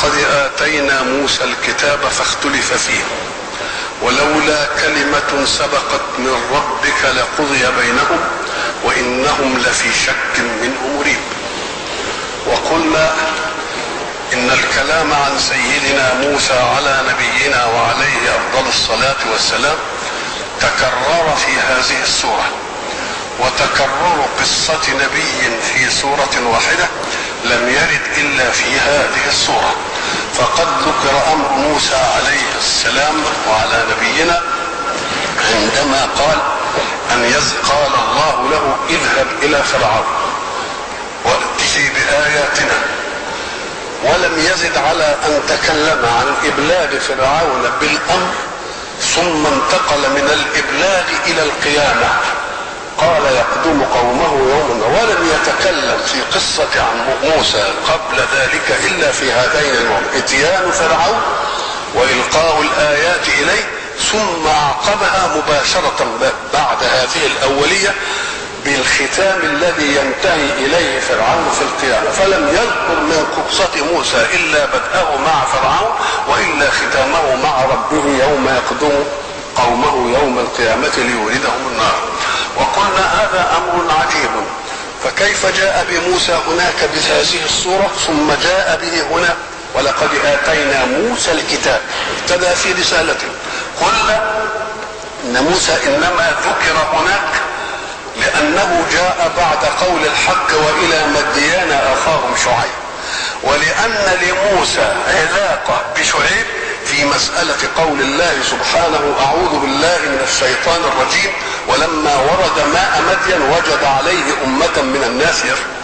ولقد آتينا موسى الكتاب فاختلف فيه ولولا كلمة سبقت من ربك لقضي بينهم وإنهم لفي شك منه مريب وقلنا إن الكلام عن سيدنا موسى على نبينا وعليه أفضل الصلاة والسلام تكرر في هذه السورة وتكرر قصة نبي في سورة واحدة لم يرد إلا في هذه السورة فقد ذكر أمر موسى عليه السلام وعلى نبينا عندما قال أن يز قال الله له اذهب إلى فرعون وأته بآياتنا ولم يزد على أن تكلم عن إبلاغ فرعون بالأمر ثم انتقل من الإبلاغ إلى القيامة قال يقدم قومه يوما ولم يتكلم في قصة عن موسى قبل ذلك إلا في هذين اليوم إتيان فرعون وإلقاء الآيات إليه ثم أعقبها مباشرة بعد هذه الأولية بالختام الذي ينتهي إليه فرعون في القيامة فلم يذكر من قصة موسى إلا بدأه مع فرعون وإلا ختامه مع ربه يوم يقدم قومه يوم القيامة ليوردهم النار وقلنا هذا أمر عجيب فكيف جاء بموسى هناك بهذه الصورة ثم جاء به هنا ولقد آتينا موسى الكتاب ابتدأ في رسالته قلنا إن موسى إنما ذكر هناك لأنه جاء بعد قول الحق وإلى مديان أخاهم شعيب ولأن لموسى علاقة بشعيب في مسألة قول الله سبحانه أعوذ بالله من الشيطان الرجيم ولما ورد ماء مدين وجد عليه أمة من الناس يشرب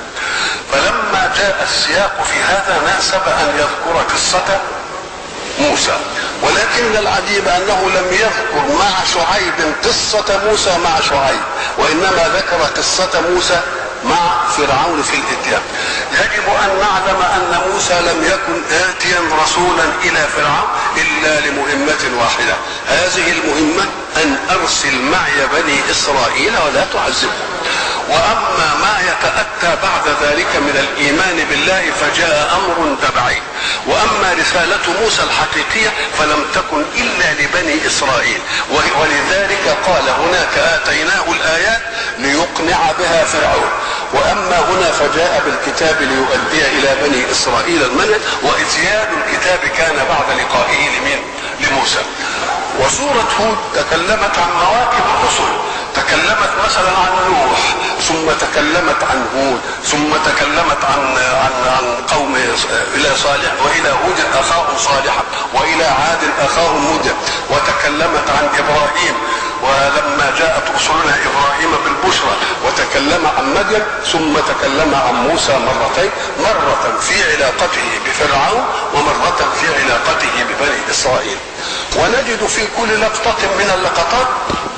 فلما جاء السياق في هذا ناسب أن يذكر قصة موسى ولكن العجيب أنه لم يذكر مع شعيب قصة موسى مع شعيب وإنما ذكر قصة موسى مع فرعون في الاتيان يجب ان نعلم ان موسى لم يكن اتيا رسولا الى فرعون الا لمهمه واحده هذه المهمه ان ارسل معي بني اسرائيل ولا تعذبهم واما ما يتاتى بعد ذلك من الايمان بالله فجاء امر تبعي واما رساله موسى الحقيقيه فلم تكن الا لبني اسرائيل ولذلك قال هناك اتيناه الايات ليقنع بها فرعون واما هنا فجاء بالكتاب ليؤدي الى بني اسرائيل المنهج واتيان الكتاب كان بعد لقائه لمين لموسى وسورة هود تكلمت عن مواكب الرسل تكلمت مثلا عن نوح ثم تكلمت عن هود ثم تكلمت عن عن عن قوم الى صالح والى هود اخاهم صالحا والى عاد اخاهم هود وتكلمت عن ابراهيم ولما جاءت رسلنا ابراهيم بالبشرى وتكلم عن مدين ثم تكلم عن موسى مرتين مرة في علاقته بفرعون ومرة في علاقته ببني اسرائيل ونجد في كل لقطة من اللقطات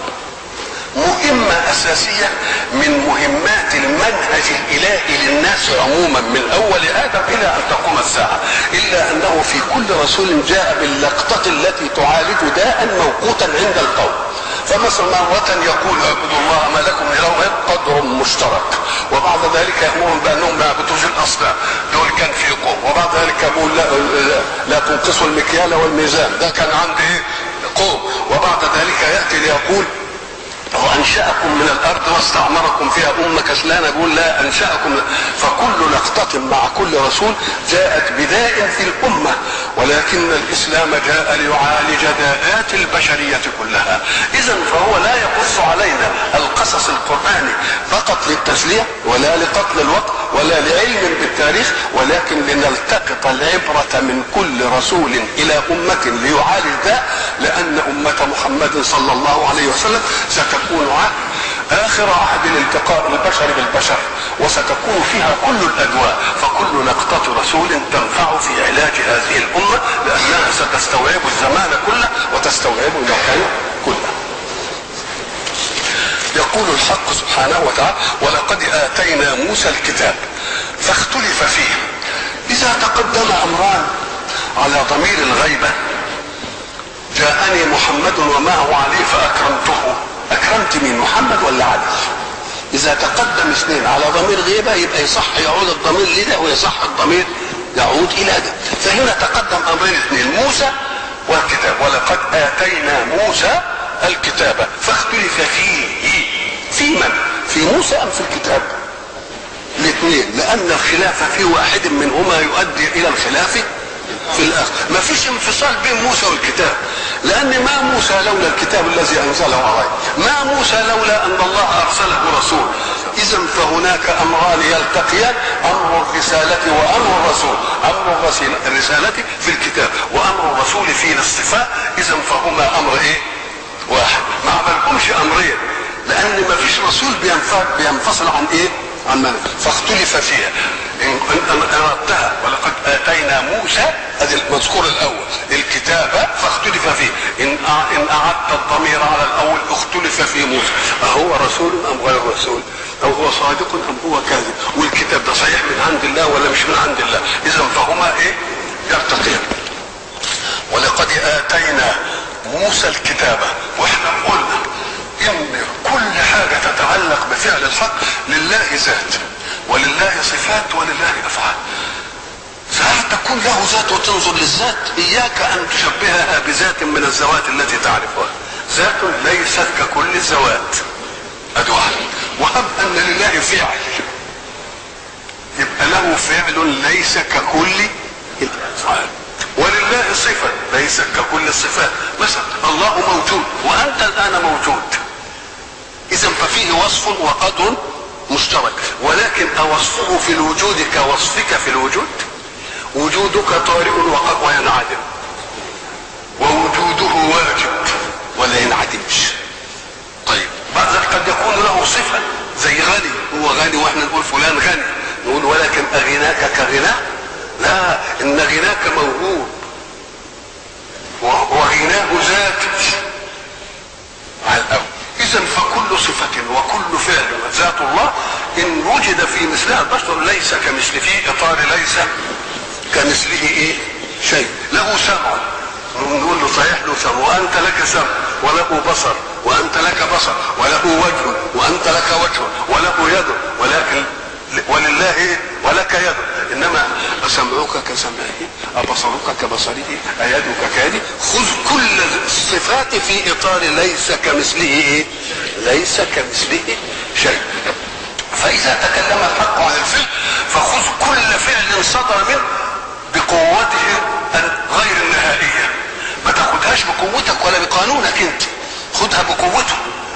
مهمة أساسية من مهمات المنهج الإلهي للناس عموما من أول آدم إلى أن تقوم الساعة إلا أنه في كل رسول جاء باللقطة التي تعالج داء موقوتا عند القوم فمثلا مرة يقول اعبدوا الله ما لكم من اله قدر مشترك وبعد ذلك يأمرهم بأنهم ما يعبدوش الأصنام دول كان في قوم وبعد ذلك يقول لا, لا, لا تنقصوا المكيال والميزان ده كان عند ايه قوم وبعد ذلك يأتي ليقول وانشاكم من الارض واستعمركم فيها امه كسلانه يقول لا انشاكم فكل لقطه مع كل رسول جاءت بداء في الامه ولكن الاسلام جاء ليعالج داءات البشريه كلها اذا فهو لا يقص علينا القصص القراني فقط للتسليه ولا لقتل الوقت ولا لعلم بالتاريخ ولكن لنلتقط العبره من كل رسول الى امه ليعالج ذا لان امه محمد صلى الله عليه وسلم ستكون اخر عهد الالتقاء البشر بالبشر وستكون فيها كل الادواء فكل نقطة رسول تنفع في علاج هذه الامة لانها ستستوعب الزمان كله وتستوعب المكان كله يقول الحق سبحانه وتعالى ولقد اتينا موسى الكتاب فاختلف فيه اذا تقدم امران على ضمير الغيبه جاءني محمد ومعه علي فاكرمته اكرمت مين محمد ولا علي اذا تقدم اثنين على ضمير غيبه يبقى يصح يعود الضمير لده ويصح الضمير يعود الى ده فهنا تقدم امرين اثنين موسى والكتاب ولقد اتينا موسى الكتاب فاختلف فيه في من في موسى ام في الكتاب الاثنين لان الخلاف في واحد منهما يؤدي الى الخلاف في الاخر ما فيش انفصال بين موسى والكتاب لان ما موسى لولا الكتاب الذي انزله عليه ما موسى لولا ان الله ارسله رسول اذا فهناك امران يلتقيان امر الرساله وامر الرسول امر الرساله في الكتاب وامر الرسول في الاصطفاء اذا فهما امر ايه واحد ما عملكمش امرين لان ما فيش رسول بينفصل عن ايه عن من فاختلف فيها ان اردتها ولقد اتينا موسى هذا المذكور الاول الكتاب فاختلف فيه ان ان اعدت الضمير على الاول اختلف في موسى اهو رسول ام غير رسول او هو صادق ام هو كاذب والكتاب ده صحيح من عند الله ولا مش من عند الله اذا فهما ايه يرتقيان ولقد اتينا موسى الكتابه واحنا قلنا ان كل حاجه تتعلق بفعل الحق لله ذات ولله صفات ولله افعال ساعات تكون له ذات وتنظر للذات اياك ان تشبهها بذات من الذوات التي تعرفها ذات ليست ككل الذوات ادي واحد وهب ان لله فعل يبقى له فعل ليس ككل الافعال ولله صفة ليست ككل الصفات مثلا الله موجود وأنت الآن موجود إذا ففيه وصف وقدر مشترك ولكن أوصفه في الوجود كوصفك في الوجود وجودك طارئ وقد وينعدم ووجوده واجب ولا ينعدمش طيب بعد قد يكون له صفة زي غني هو غني واحنا نقول فلان غني نقول ولكن أغناك كغناه لا ان غناك موهوب وغناه ذاتي على الاول اذا فكل صفة وكل فعل ذات الله ان وجد في مثلها البشر ليس كمثل في اطار ليس كمثله ايه شيء له سمع نقول له صحيح له سمع وانت لك سمع وله بصر وانت لك بصر وله وجه وانت لك وجه وله يد ولكن ولله إيه؟ ولك يد انما سمعك كسمعه ابصرك كبصره ايدك كيده خذ كل الصفات في اطار ليس كمثله ايه ليس كمثله شيء فاذا تكلم الحق عن الفعل فخذ كل فعل صدر منه بقوته غير النهائيه ما تاخدهاش بقوتك ولا بقانونك انت خدها بقوته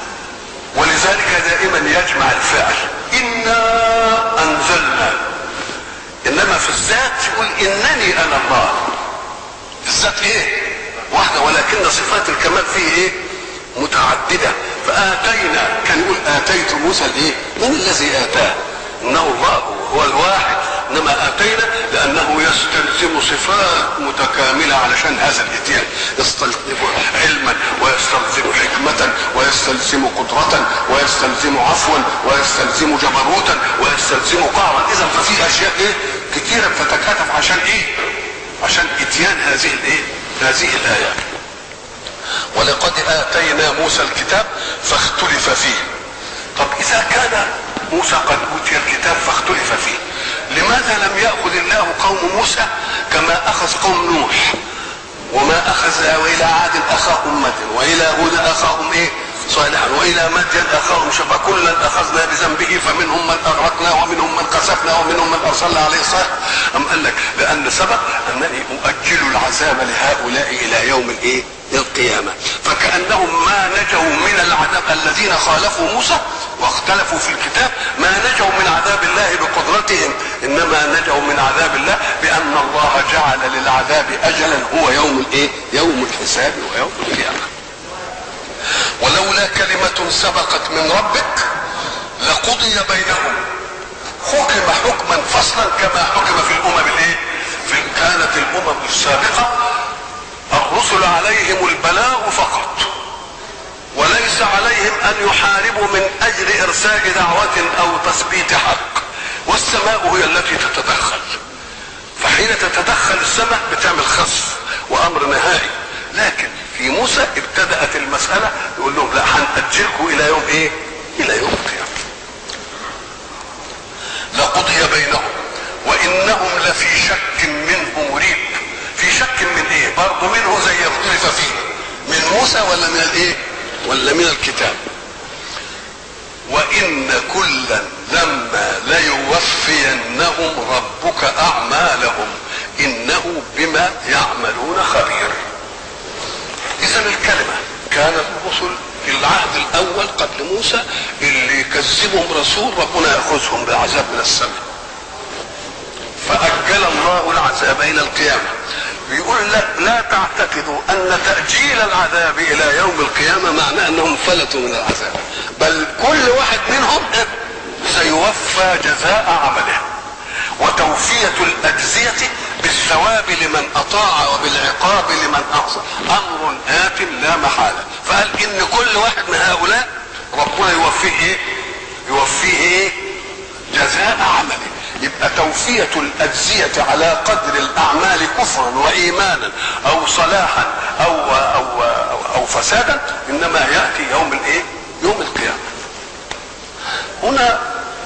ولذلك دائما يجمع الفعل انا انزلنا انما في الذات يقول انني انا الله الذات ايه واحده ولكن صفات الكمال فيه ايه متعدده فاتينا كان يقول اتيت موسى الايه من الذي اتاه انه الله هو الواحد انما اتينا لانه يستلزم صفات متكامله علشان هذا الاتيان يستلزم علما ويستلزم حكمه ويستلزم قدره ويستلزم عفوا ويستلزم جبروتا ويستلزم قهرا اذا ففي اشياء ايه كثيره بتتكاتف عشان ايه عشان اتيان هذه الايه هذه الايات ولقد اتينا موسى الكتاب فاختلف فيه طب اذا كان موسى قد اوتي الكتاب فاختلف فيه لماذا لم ياخذ الله قوم موسى كما اخذ قوم نوح وما اخذ والى عاد اخاهم مد والى هود اخاهم ايه صالحا والى مدين اخاهم شفا كلا اخذنا بذنبه فمنهم من اغرقنا ومنهم من قسفنا ومنهم من ارسلنا عليه صالح ام قال لك لان سبق انني اؤجل العذاب لهؤلاء الى يوم الايه القيامه فكانهم ما نجوا من العذاب الذين خالفوا موسى واختلفوا في الكتاب ما نجوا من عذاب الله بقدرتهم انما نجوا من عذاب الله بان الله جعل للعذاب اجلا هو يوم الايه يوم الحساب ويوم القيامه ولولا كلمة سبقت من ربك لقضي بينهم حكم حكما فصلا كما حكم في الامم الايه؟ في كانت الامم السابقه الرسل عليهم البلاغ فقط وليس عليهم ان يحاربوا من اجل ارساء دعوه او تثبيت حق والسماء هي التي تتدخل فحين تتدخل السماء بتعمل خصف وامر نهائي لكن في موسى ابتدأت المسألة يقول لهم لا هنأجلكم إلى يوم إيه؟ إلى يوم القيامة. لقضي بينهم وانهم لفي شك منه مريب في شك من ايه برضه منه زي اختلف فيه من موسى ولا من الايه ولا من الكتاب وان كلا لما ليوفينهم ربك اعمالهم انه بما يعملون خبير اذا الكلمه كان الرسل في العهد الاول قبل موسى اللي يكذبهم رسول ربنا ياخذهم بعذاب من السماء فاجل الله العذاب الى القيامه بيقول لا, لا تعتقدوا ان تاجيل العذاب الى يوم القيامه معناه انهم فلتوا من العذاب بل كل واحد منهم سيوفى جزاء عمله وتوفيه الاجزيه بالثواب لمن اطاع وبالعقاب لمن اعصى امر ات لا محاله فقال ان كل واحد من هؤلاء ربنا يوفيه ايه يوفيه ايه جزاء عمله يبقى توفية الأجزية على قدر الأعمال كفرا وإيمانا أو صلاحا أو أو أو, أو فسادا إنما يأتي يوم الإيه؟ يوم القيامة. هنا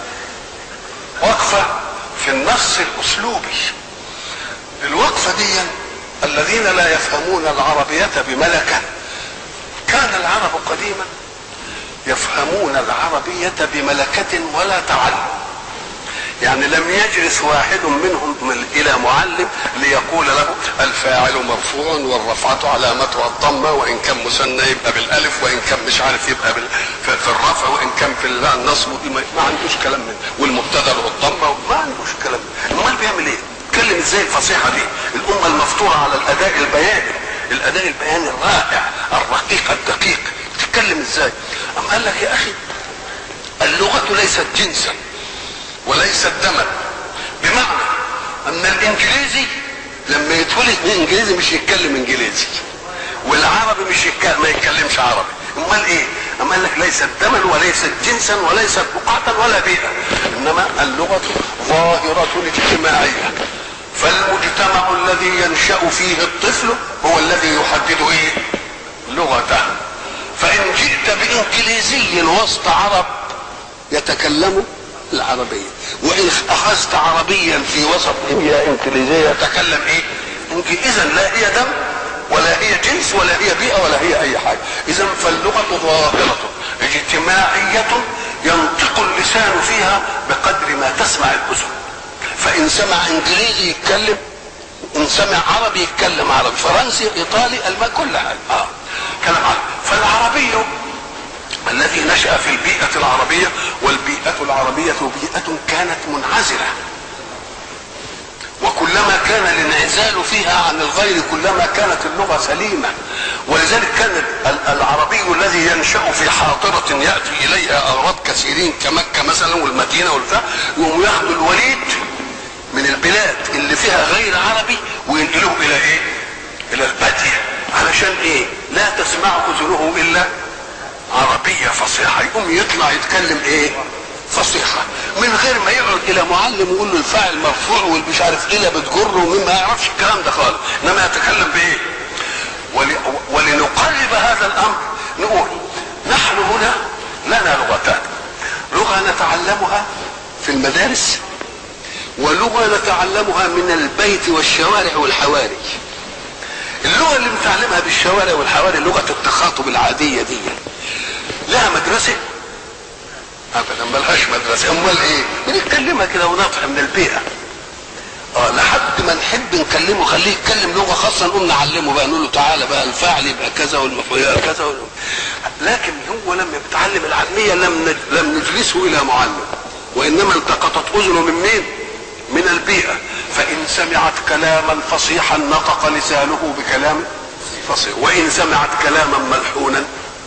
وقفة في النص الأسلوبي. الوقفة دي الذين لا يفهمون العربية بملكة كان العرب قديما يفهمون العربية بملكة ولا تعلم يعني لم يجلس واحد منهم من الى معلم ليقول له الفاعل مرفوع والرفعة علامتها الضمة وان كان مثنى يبقى بالالف وان كان مش عارف يبقى بال... في الرفع وان كان في النصب ما عندوش كلام من والمبتدا له الضمة ما عندوش كلام من امال بيعمل ايه؟ اتكلم ازاي الفصيحة دي؟ الامة المفطورة على الاداء البياني الاداء البياني الرائع الرقيق الدقيق تتكلم ازاي؟ أم قال لك يا اخي اللغة ليست جنسا وليس الدمل بمعنى ان الانجليزي لما يتولد من انجليزي مش يتكلم انجليزي والعربي مش يتكلم ما يتكلمش عربي امال ايه اما قال لك ليست دما وليست جنسا وليست بقعة ولا بيئة انما اللغة ظاهرة اجتماعية فالمجتمع الذي ينشأ فيه الطفل هو الذي يحدد ايه لغته فان جئت بانجليزي وسط عرب يتكلموا العربية وإن أخذت عربيا في وسط هي إنجليزية تكلم إيه؟ إذا لا هي دم ولا هي جنس ولا هي بيئة ولا هي أي حاجة إذا فاللغة ظاهرة اجتماعية ينطق اللسان فيها بقدر ما تسمع الأذن فإن سمع إنجليزي يتكلم إن سمع عربي يتكلم عربي فرنسي إيطالي الماء كل حاجة آه. كلام عربي فالعربي الذي نشأ في البيئة العربية والبيئة العربية بيئة كانت منعزلة وكلما كان الانعزال فيها عن الغير كلما كانت اللغة سليمة ولذلك كان العربي الذي ينشأ في حاضرة يأتي إليها أغراض كثيرين كمكة مثلا والمدينة والبتاع يقوم ياخدوا الوليد من البلاد اللي فيها غير عربي وينقلوه إلى إيه؟ إلى البادية علشان إيه؟ لا تسمع أذنه إلا عربية فصيحة يقوم يطلع يتكلم ايه فصيحة من غير ما يقعد الى معلم ويقول له الفاعل مرفوع والمش عارف ايه بتجره ومين ما يعرفش الكلام ده خالص انما يتكلم بايه ول... ولنقرب هذا الامر نقول نحن هنا لنا لغتان لغة نتعلمها في المدارس ولغة نتعلمها من البيت والشوارع والحواري اللغة اللي بنتعلمها بالشوارع والحواري لغة التخاطب العادية دي لها مدرسة ابدا ملهاش مدرسة امال ايه بنتكلمها كده ونطح من البيئة اه لحد ما نحب نكلمه خليه يتكلم لغة خاصة نقوم نعلمه بقى نقول له تعالى بقى الفاعل يبقى كذا والمفعول يبقى كذا وال... لكن هو لما بيتعلم العامية لم لم نجلسه الى معلم وانما التقطت اذنه من مين؟ من البيئة فإن سمعت كلاما فصيحا نطق لسانه بكلام فصيح وإن سمعت كلاما ملحونا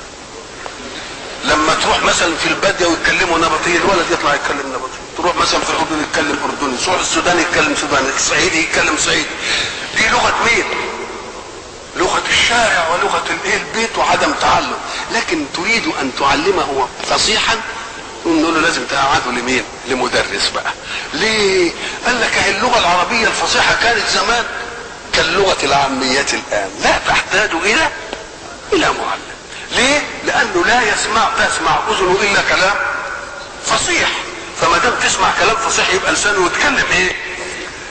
لما تروح مثلا في الباديه ويتكلموا نبطي الولد يطلع يتكلم نبطي تروح مثلا في الاردن يتكلم اردني تروح السودان يتكلم سوداني الصعيدي يتكلم صعيدي دي لغه مين لغه الشارع ولغه الايه البيت وعدم تعلم لكن تريد ان تعلمه فصيحا نقول له لازم تقعده لمين لمدرس بقى ليه قال لك اهي اللغه العربيه الفصيحه كانت زمان كاللغه العاميه الان لا تحتاج الى الى معلم ليه؟ لأنه لا يسمع تسمع أذنه إلا كلام فصيح فما دام تسمع كلام فصيح يبقى لسانه يتكلم إيه؟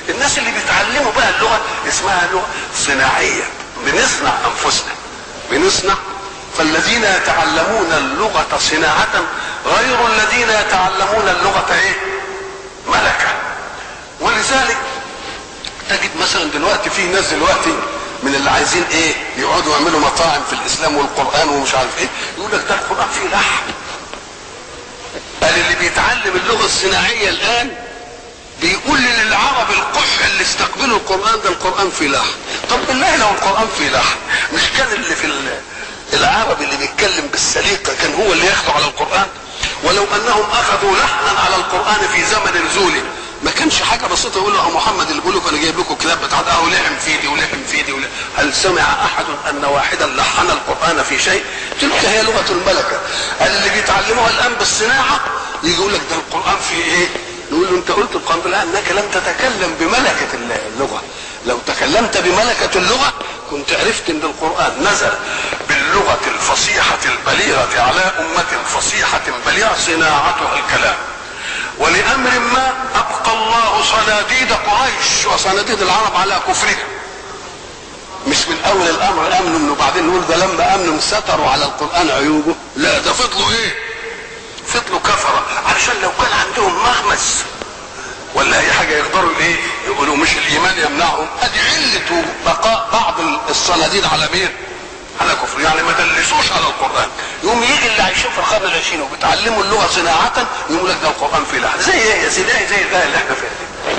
الناس اللي بيتعلموا بقى اللغه اسمها لغه صناعيه بنصنع انفسنا بنصنع فالذين يتعلمون اللغه صناعه غير الذين يتعلمون اللغه ايه ملكه ولذلك تجد مثلا دلوقتي في ناس دلوقتي من اللي عايزين ايه يقعدوا يعملوا مطاعم في الاسلام والقران ومش عارف ايه يقول لك ده القران فيه لحم قال اللي بيتعلم اللغه الصناعيه الان بيقول للعرب القح اللي استقبلوا القران ده القران فيه لحم طب بالله لو القران فيه لحم مش كان اللي في العرب اللي بيتكلم بالسليقه كان هو اللي ياخده على القران ولو انهم اخذوا لحنا على القران في زمن نزوله ما كانش حاجه بسيطه يقول له محمد اللي بيقول لكم انا جايب لكم كتاب بتاع ده ولحم في دي ولحم في دي ولحم. هل سمع احد ان واحدا لحن القران في شيء؟ تلك هي لغه الملكه اللي بيتعلموها الان بالصناعه يجي يقول لك ده القران فيه ايه؟ يقول له انت قلت القران لا انك لم تتكلم بملكه اللغه لو تكلمت بملكه اللغه كنت عرفت ان القران نزل باللغه الفصيحه البليغه على امه فصيحه بليغه صناعتها الكلام ولامر ما ابقى الله صناديد قريش وصناديد العرب على كفرهم مش من اول الامر امنوا وبعدين نقول ده لما امنوا ستروا على القران عيوبه لا ده فضلوا ايه فضلوا كفره علشان لو كان عندهم مغمس ولا اي حاجه يقدروا ايه يقولوا مش الايمان يمنعهم ادي عله بقاء بعض الصناديد على مين على كفر يعني ما دلسوش على القران يقوم يجي اللي عايشين في القرن العشرين وبيتعلموا اللغه صناعه يقول لك ده القران فيه لحن زي ايه يا سيدي زي الايه اللي احنا فيها دي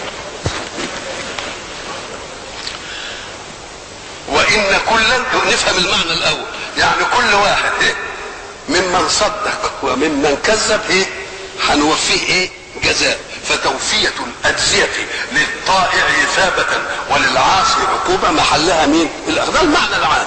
وان كلا نفهم المعنى الاول يعني كل واحد إيه؟ ممن صدق وممن كذب ايه هنوفيه ايه جزاء فتوفية الأجزية للطائع ثابة وللعاصي عقوبة محلها مين؟ ده المعنى العام.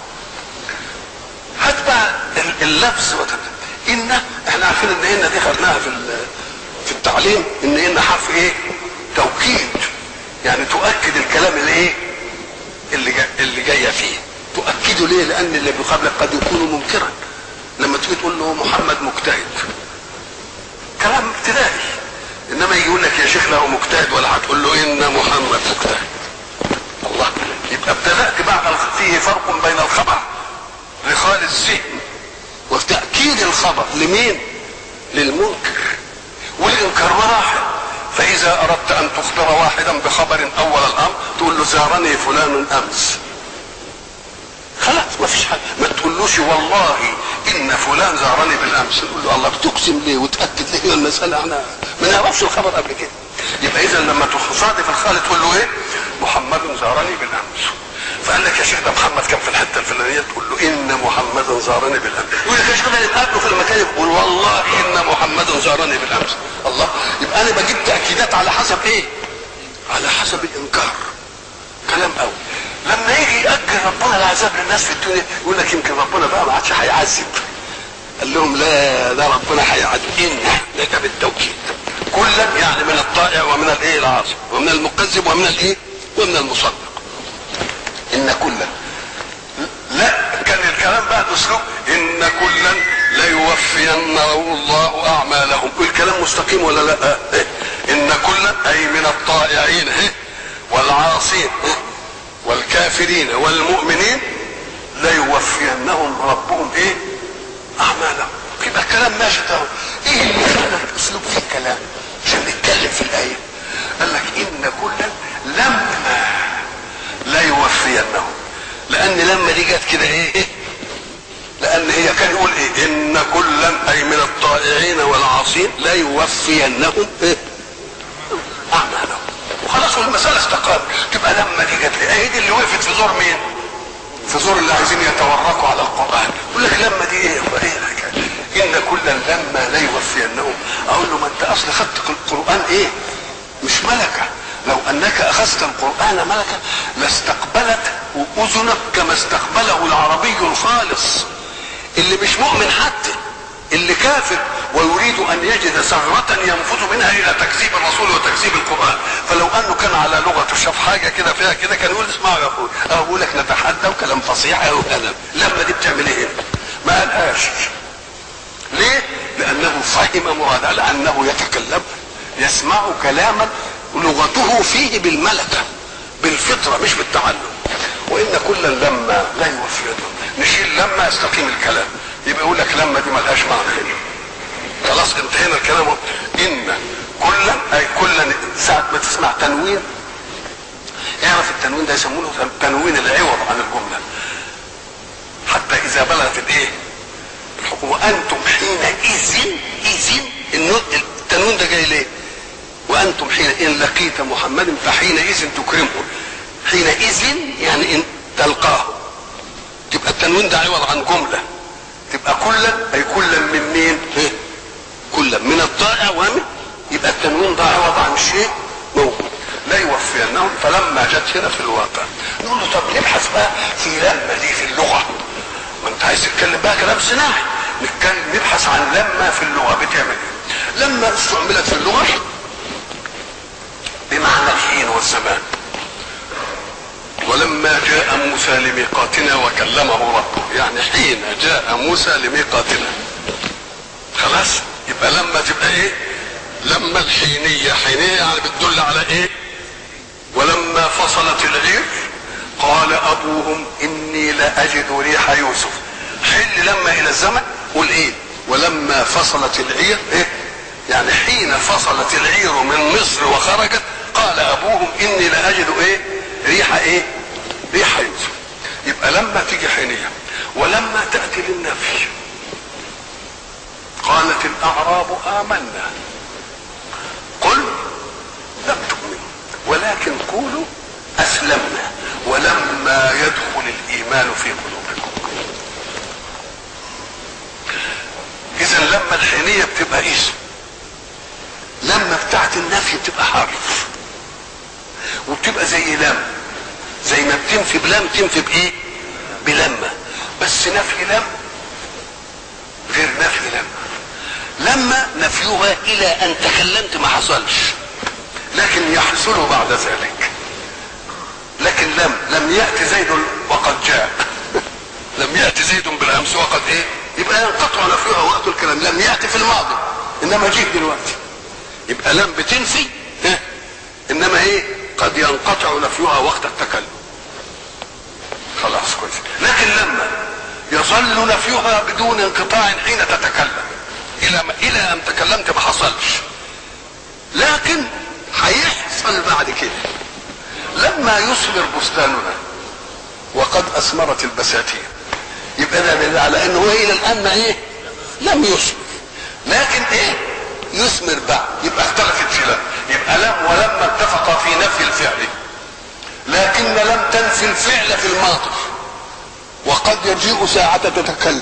هات بقى اللفظ إن احنا عارفين إن إن دي خدناها في في التعليم إن إن حرف إيه؟ توكيد. يعني تؤكد الكلام اللي إيه؟ اللي جاي اللي جاية فيه. تؤكده ليه؟ لأن اللي بيقابلك قد يكون منكرا. لما تيجي تقول له محمد مجتهد. كلام ابتدائي. انما يجي يقول لك يا شيخ له مجتهد ولا هتقول له ان محمد مجتهد الله يبقى ابتدات بعد فيه فرق بين الخبر لخال الذهن وتاكيد الخبر لمين للمنكر والانكار مراحل فاذا اردت ان تخبر واحدا بخبر اول الامر تقول له زارني فلان امس خلاص ما فيش حاجه ما تقولوش والله ان فلان زارني بالامس نقول له الله بتقسم ليه وتاكد ليه المساله احنا ما نعرفش الخبر قبل كده يبقى اذا لما تصادف الخالد تقول له ايه محمد زارني بالامس فقال لك يا شيخ ده محمد كان في الحته الفلانيه تقول له ان محمدا زارني بالامس يقول لك يا شيخ ده نتقابله في المكان يقول والله ان محمدا زارني بالامس الله يبقى انا بجيب تاكيدات على حسب ايه على حسب الانكار كلام قوي لما يجي يأجل ربنا العذاب للناس في الدنيا يقول لك يمكن ربنا بقى ما عادش هيعذب قال لهم لا ده ربنا هيعذب إن لك بالتوكيد كلا يعني من الطائع ومن الايه العاصي ومن المكذب ومن الايه ومن المصدق ان كلا لا كان الكلام بقى باسلوب ان كلا ليوفين الله اعمالهم الكلام مستقيم ولا لا ان كلا اي من الطائعين والعاصين والكافرين والمؤمنين ليوفينهم ربهم ايه اعمالهم يبقى كلام ماشي اهو ايه اللي خلى الاسلوب فيه كلام عشان نتكلم في الايه قال لك ان كلا لما لا يوفينهم لان لما دي جت كده ايه لان هي كان يقول ايه ان كلا اي من الطائعين والعاصين لا يوفينهم ايه اعمالهم وخلاص والمساله استقامت تبقى لما دي جت الايه دي اللي وقفت في زور مين في زور اللي عايزين يتورقوا على القران يقول لك لما دي ايه ايه الحكايه ان كلا لما لا يوفينهم اقول له ما انت اصل خدت القران ايه مش ملكه لو انك اخذت القران ملكه لاستقبلت اذنك كما استقبله العربي الخالص اللي مش مؤمن حتى اللي كافر ويريد ان يجد ثغرة ينفذ منها الى تكذيب الرسول وتكذيب القران فلو انه كان على لغته شاف حاجه كده فيها كده كان يقول اسمعوا يا اخوي اقول لك نتحدى وكلام فصيح او كلام لما دي بتعمل ايه ما قالهاش ليه لانه فهم مرادها لانه يتكلم يسمع كلاما لغته فيه بالملكة بالفطرة مش بالتعلم وإن كلا لما لا يوفي نشيل لما يستقيم الكلام يبقى يقول لك لما دي ملهاش معنى هنا خلاص انتهينا الكلام إن كلا أي كلا ساعة ما تسمع تنوين اعرف التنوين ده يسمونه تنوين العوض عن الجملة حتى إذا بلغت الإيه؟ الحكم وأنتم حينئذ إذ التنوين ده جاي ليه؟ وانتم حين ان لقيت محمد فحينئذ تكرمه حينئذ يعني ان تلقاه تبقى التنوين ده عوض عن جمله تبقى كلا اي كلا من مين؟ كلا من الطائع ومن يبقى التنوين ده عوض عن شيء موجود لا يوفينهم فلما جت هنا في الواقع نقول له طب نبحث بقى في لما دي في اللغه ما انت عايز تتكلم بقى كلام صناعي نتكلم نبحث عن لما في اللغه بتعمل ايه لما استعملت في اللغه بمعنى الحين والزمان ولما جاء موسى لميقاتنا وكلمه ربه يعني حين جاء موسى لميقاتنا خلاص يبقى لما تبقى ايه لما الحينية حينية يعني بتدل على ايه ولما فصلت العير قال ابوهم اني لاجد ريح يوسف حل لما الى الزمن قول ايه ولما فصلت العير ايه يعني حين فصلت العير من مصر وخرجت قال ابوهم اني لاجد ايه ريح ايه ريح يوسف يبقى لما تيجي حينية ولما تأتي للنفي قالت الأعراب آمنا قل لم تؤمنوا ولكن قولوا أسلمنا ولما يدخل الإيمان في قلوبكم إذا لما الحينية بتبقى اسم لما بتاعت النفي بتبقى حرف وبتبقى زي لم زي ما بتنفي بلم تنفي بايه بلما بس نفي لم غير نفي لما لما نفيها الى ان تكلمت ما حصلش لكن يحصل بعد ذلك لكن لم لم يأتي زيد وقد جاء لم يأتي زيد بالأمس وقد إيه يبقى ينقطع نفيها وقت الكلام لم يأتي في الماضي إنما جه دلوقتي يبقى لم بتنفي ها إنما إيه قد ينقطع نفيها وقت التكلم خلاص كويس لكن لما يظل نفيها بدون انقطاع حين تتكلم الى ما الى ان تكلمت ما حصلش لكن هيحصل بعد كده لما يثمر بستاننا وقد اثمرت البساتين يبقى ده دليل على انه هو الى الان ما ايه لم يثمر لكن ايه يثمر بعد يبقى اختلفت في لم يبقى لم ولما اتفقا في نفي الفعل لكن لم تنفي الفعل في الماضي وقد يجيء ساعة تتكلم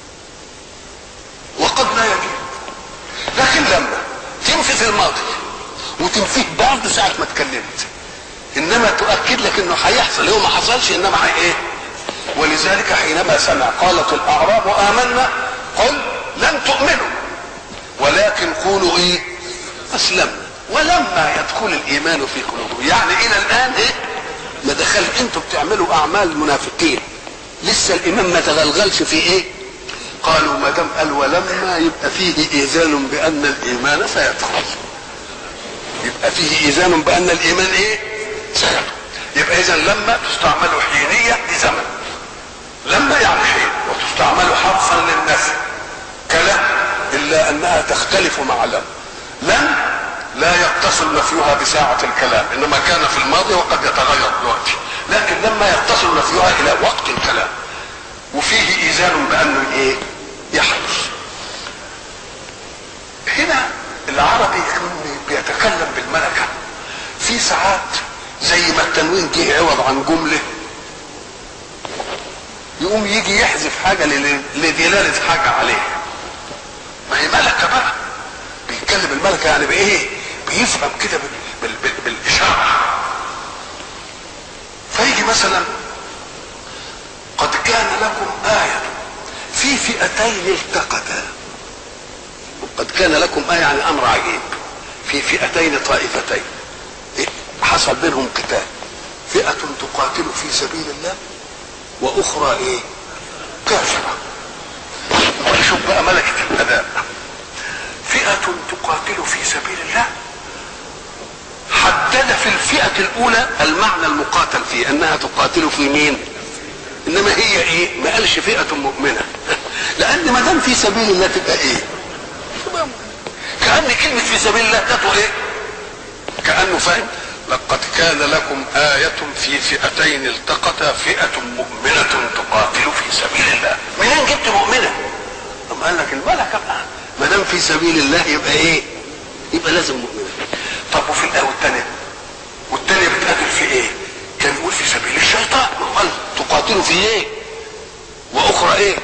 وقد لا يجيء لكن لما تنفي في الماضي وتنفيه بعد ساعة ما اتكلمت انما تؤكد لك انه هيحصل هو ما حصلش انما هي ايه ولذلك حينما سمع قالت الاعراب امنا قل لم تؤمنوا ولكن قولوا ايه اسلمنا ولما يدخل الايمان في قلوبكم يعني الى الان ايه ما دخل انتوا بتعملوا اعمال منافقين لسه الايمان ما تغلغلش في ايه قالوا ما دام قال ولما يبقى فيه ايذان بان الايمان سيدخل يبقى فيه ايذان بان الايمان ايه سيدخل يبقى اذا لما تستعمل حينيه لزمن لما يعني حين وتستعمل حرفا للنفي كلام الا انها تختلف مع لم لم لا يتصل نفيها بساعة الكلام انما كان في الماضي وقد يتغير دلوقتي لكن لما يتصل نفيها الى وقت الكلام وفيه ايذان بانه ايه يحدث هنا العربي بيتكلم بالملكة في ساعات زي ما التنوين جه عوض عن جملة يقوم يجي يحذف حاجة لدلالة حاجة عليها ما هي ملكة بقى بيتكلم الملكة يعني بايه بيفهم كده بال... بال... بال... بالإشارة فيجي مثلا قد كان لكم آية في فئتين التقتا قد كان لكم آية يعني أمر عجيب في فئتين طائفتين حصل بينهم قتال فئة تقاتل في سبيل الله وأخرى إيه كافرة شوف بقى ملكة الأداء فئة تقاتل في سبيل الله حد وجد في الفئة الأولى المعنى المقاتل فيه أنها تقاتل في مين؟ إنما هي إيه؟ ما قالش فئة مؤمنة لأن ما دام في سبيل الله تبقى إيه؟ تبقى كأن كلمة في سبيل الله تطوى إيه؟ كأنه فاهم لقد كان لكم آية في فئتين التقتا فئة مؤمنة تقاتل في سبيل الله منين جبت مؤمنة؟ طب قال لك الملكة بقى ما دام في سبيل الله يبقى ايه؟ يبقى لازم مؤمنة طب وفي الآية الثانية والثانية بتقاتل في ايه؟ كان يقول في سبيل الشيطان ما قال تقاتل في ايه؟ وأخرى ايه؟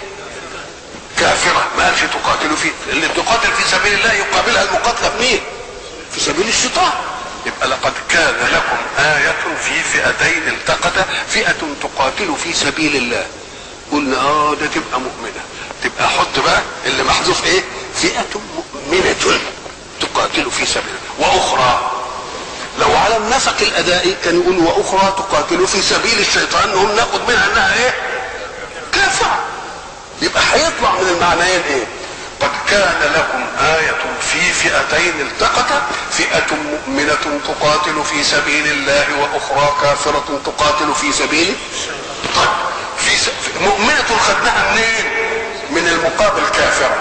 كافرة ما قالش تقاتل في اللي تقاتل في سبيل الله يقابلها المقاتلة بمين؟ في سبيل الشيطان يبقى لقد كان لكم آية في فئتين التقتا فئة تقاتل في سبيل الله قلنا اه ده تبقى مؤمنة تبقى حط بقى اللي محذوف ايه فئة مؤمنة تقاتل في سبيل الله واخرى لو على النسق الادائي كان يقول واخرى تقاتل في سبيل الشيطان نقوم ناخد منها انها ايه كافرة يبقى هيطلع من المعنيين ايه قد كان لكم آية في فئتين التقتا فئة مؤمنة تقاتل في سبيل الله وأخرى كافرة تقاتل في سبيله طيب في س... مؤمنة خدناها منين؟ من المقابل كافرة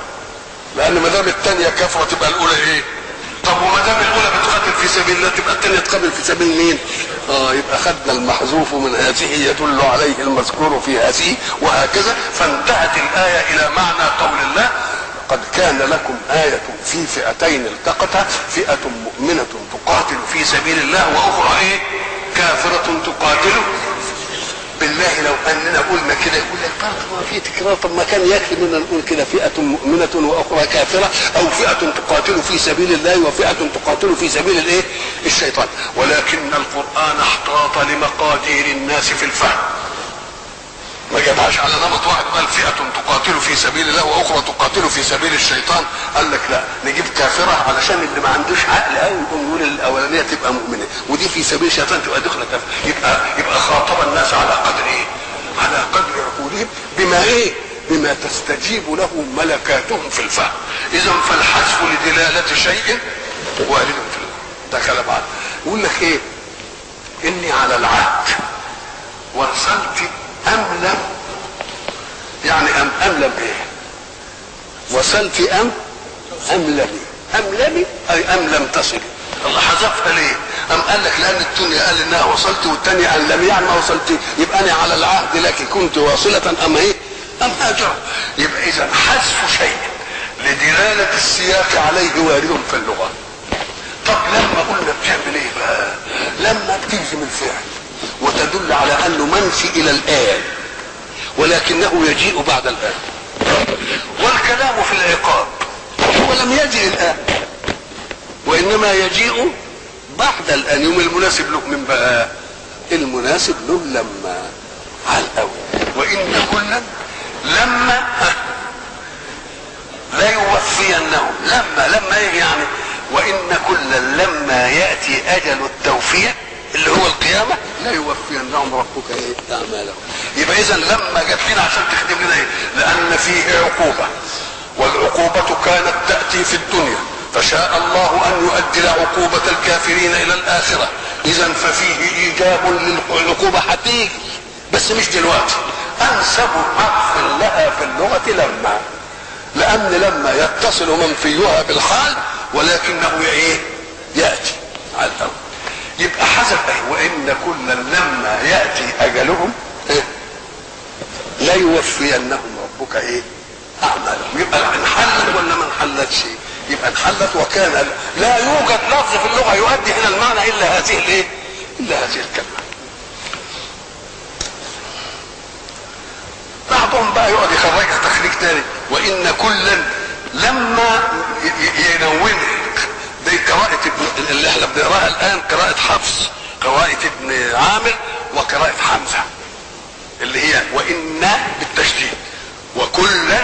لأن ما دام الثانية كافرة تبقى الأولى إيه؟ طب وما دام الأولى بتقاتل في سبيل الله تبقى الثانية تقابل في سبيل مين؟ اه يبقى خدنا المحذوف من هذه يدل عليه المذكور في هذه وهكذا فانتهت الآية إلى معنى قول الله قد كان لكم آية في فئتين التقتا فئة مؤمنة تقاتل في سبيل الله وأخرى إيه؟ كافرة تقاتل بالله لو أننا قلنا كده يقول لك برضه ما في تكرار طب ما كان يكفي اننا نقول كده فئة مؤمنة وأخرى كافرة أو فئة تقاتل في سبيل الله وفئة تقاتل في سبيل الإيه؟ الشيطان ولكن القرآن احتاط لمقادير الناس في الفهم ما جابهاش على نمط واحد قال فئة تقاتل في سبيل الله واخرى تقاتل في سبيل الشيطان قال لك لا نجيب كافرة علشان اللي ما عندوش عقل قوي يقوم يقول الاولانية تبقى مؤمنة ودي في سبيل الشيطان تبقى دخلة كافرة يبقى يبقى خاطب الناس على قدر ايه؟ على قدر عقولهم بما ايه؟ بما تستجيب له ملكاتهم في الفهم اذا فالحذف لدلالة شيء وارد في ده كلام عنه يقول لك ايه؟ اني على العهد وصلت أم لم يعني أم أم لم إيه وصل في أم أم لم أم لم أي أم لم تصل الله حذفها ليه أم قال لك لأن الدنيا قال إنها وصلت والثانية قال لم يعني ما وصلت يبقى أنا على العهد لك كنت واصلة أم إيه أم هاجر يبقى إذا حذف شيء لدلالة السياق عليه وارد في اللغة طب لما قلنا بتعمل ايه بقى لما بتيجي من فعل وتدل على انه منفي الى الان ولكنه يجيء بعد الان والكلام في العقاب هو لم يجئ الان وانما يجيء بعد الان يوم المناسب له من بقى المناسب له لما على الاول وان كلا لما لا يوفينهم لما لما ايه يعني وان كلا لما ياتي اجل التوفيق اللي هو القيامة لا يوفينهم ربك ايه اعمالهم يبقى اذا لما جت لنا عشان تخدم لنا ايه لان فيه عقوبة والعقوبة كانت تأتي في الدنيا فشاء الله ان يؤجل عقوبة الكافرين الى الاخرة اذا ففيه ايجاب للعقوبة هتيجي بس مش دلوقتي انسب حرف لها في اللغة لما لان لما يتصل منفيها بالحال ولكنه ايه ياتي على الاول يبقى حسب ايه وان كلا لما ياتي اجلهم إيه؟ لا يوفينهم ربك ايه اعمالهم يبقى انحلت ولا ما انحلتش يبقى انحلت وكان لا يوجد لفظ في اللغه يؤدي الى المعنى الا هذه الايه الا هذه الكلمه بعضهم بقى يقعد يخرجها تخريج تاني وان كلا لما ينونك دي قراءة ابن اللي احنا بنقراها الآن قراءة حفص قراءة ابن عامر وقراءة حمزة اللي هي وإن بالتشديد وكلا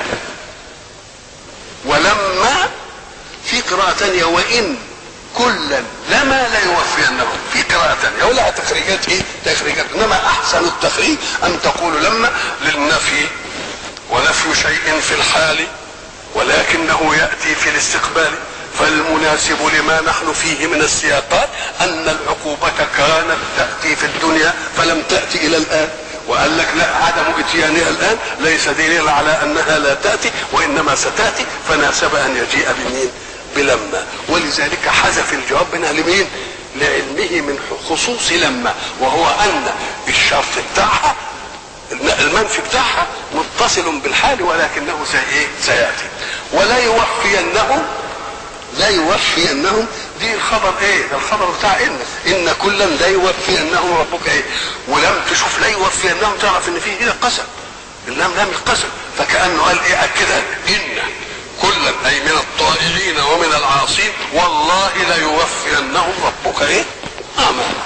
ولما في قراءة ثانية وإن كلا لما لا يوفينهم في قراءة ثانية ولها تخريجات ايه؟ تخريجات انما احسن التخريج ان تقول لما للنفي ونفي شيء في الحال ولكنه ياتي في الاستقبال فالمناسب لما نحن فيه من السياقات ان العقوبة كانت تأتي في الدنيا فلم تأتي الى الان وقال لك لا عدم اتيانها الان ليس دليلا على انها لا تأتي وانما ستأتي فناسب ان يجيء بمين بلما ولذلك حذف الجواب منها لمين لعلمه من خصوص لما وهو ان الشرط بتاعها المنفي بتاعها متصل بالحال ولكنه سي سياتي ولا يوفينهم لا يوفينهم دي الخبر ايه ده الخبر بتاع ان ان كلا لا يوفينهم ربك ايه ولم تشوف لا يوفينهم تعرف ان فيه هنا قسم اللام لام القسم فكانه قال ايه اكدها ان كلا اي من الطائعين ومن العاصين والله ليوفينهم ربك ايه اعمالهم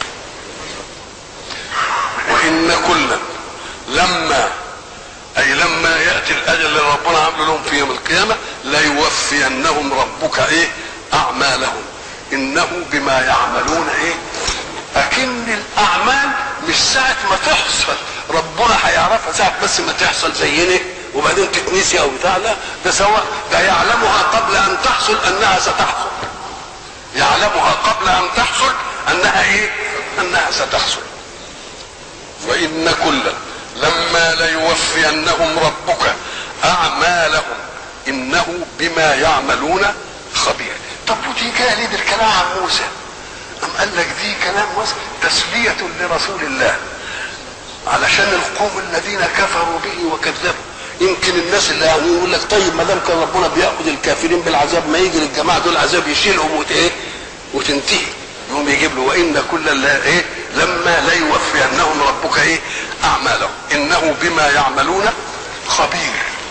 وان كلا لما اي لما ياتي الاجل اللي ربنا عامله لهم في يوم القيامه ليوفينهم ربك ايه اعمالهم انه بما يعملون ايه اكن الاعمال مش ساعه ما تحصل ربنا هيعرفها ساعه بس ما تحصل زينا وبعدين تتنسي او بتاع لا ده سواء ده يعلمها قبل ان تحصل انها ستحصل يعلمها قبل ان تحصل انها ايه انها ستحصل وان كلا لما ليوفينهم ربك اعمالهم انه بما يعملون خبير طب ودي جايه ليه بالكلام عن موسى ام قال لك دي كلام موسى تسليه لرسول الله علشان القوم الذين كفروا به وكذبوا يمكن الناس اللي يعني يقول لك طيب ما دام كان ربنا بياخذ الكافرين بالعذاب ما يجي للجماعه دول عذاب يشيلهم وت ايه وتنتهي يقوم يجيب له وان كلا لا ايه لما لا يوفينهم ربك ايه اعمالهم انه بما يعملون خبير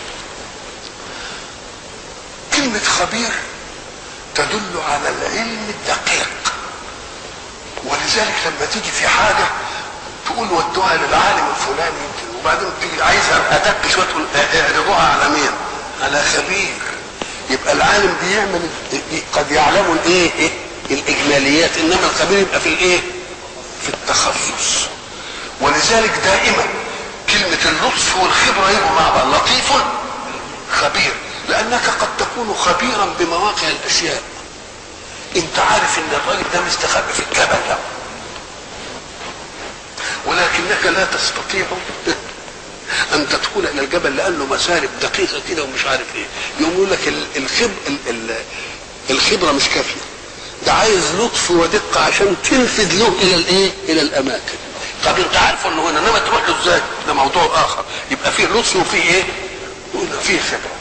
كلمة خبير تدل على العلم الدقيق ولذلك لما تيجي في حاجة تقول ودوها للعالم الفلاني يمكن وبعدين تيجي عايزها ادق شويه تقول اعرضوها على مين؟ على خبير يبقى العالم بيعمل قد يعلم الايه؟ إيه؟ الاجماليات انما الخبير يبقى في الايه؟ في التخصص ولذلك دائما كلمة اللطف والخبرة يبقوا مع بعض لطيف خبير لأنك قد تكون خبيرا بمواقع الأشياء أنت عارف إن الراجل ده مستخبي في الجبل ده ولكنك لا تستطيع ان تدخل الى الجبل لانه مسالك دقيقه كده ومش عارف ايه يقوم يقول لك الخب الخبره مش كافيه ده عايز لطف ودقه عشان تنفذ له الى الايه الى الاماكن طب انت عارفه انه هنا انما تروح له ازاي ده موضوع اخر يبقى فيه لطف وفيه ايه فيه خبره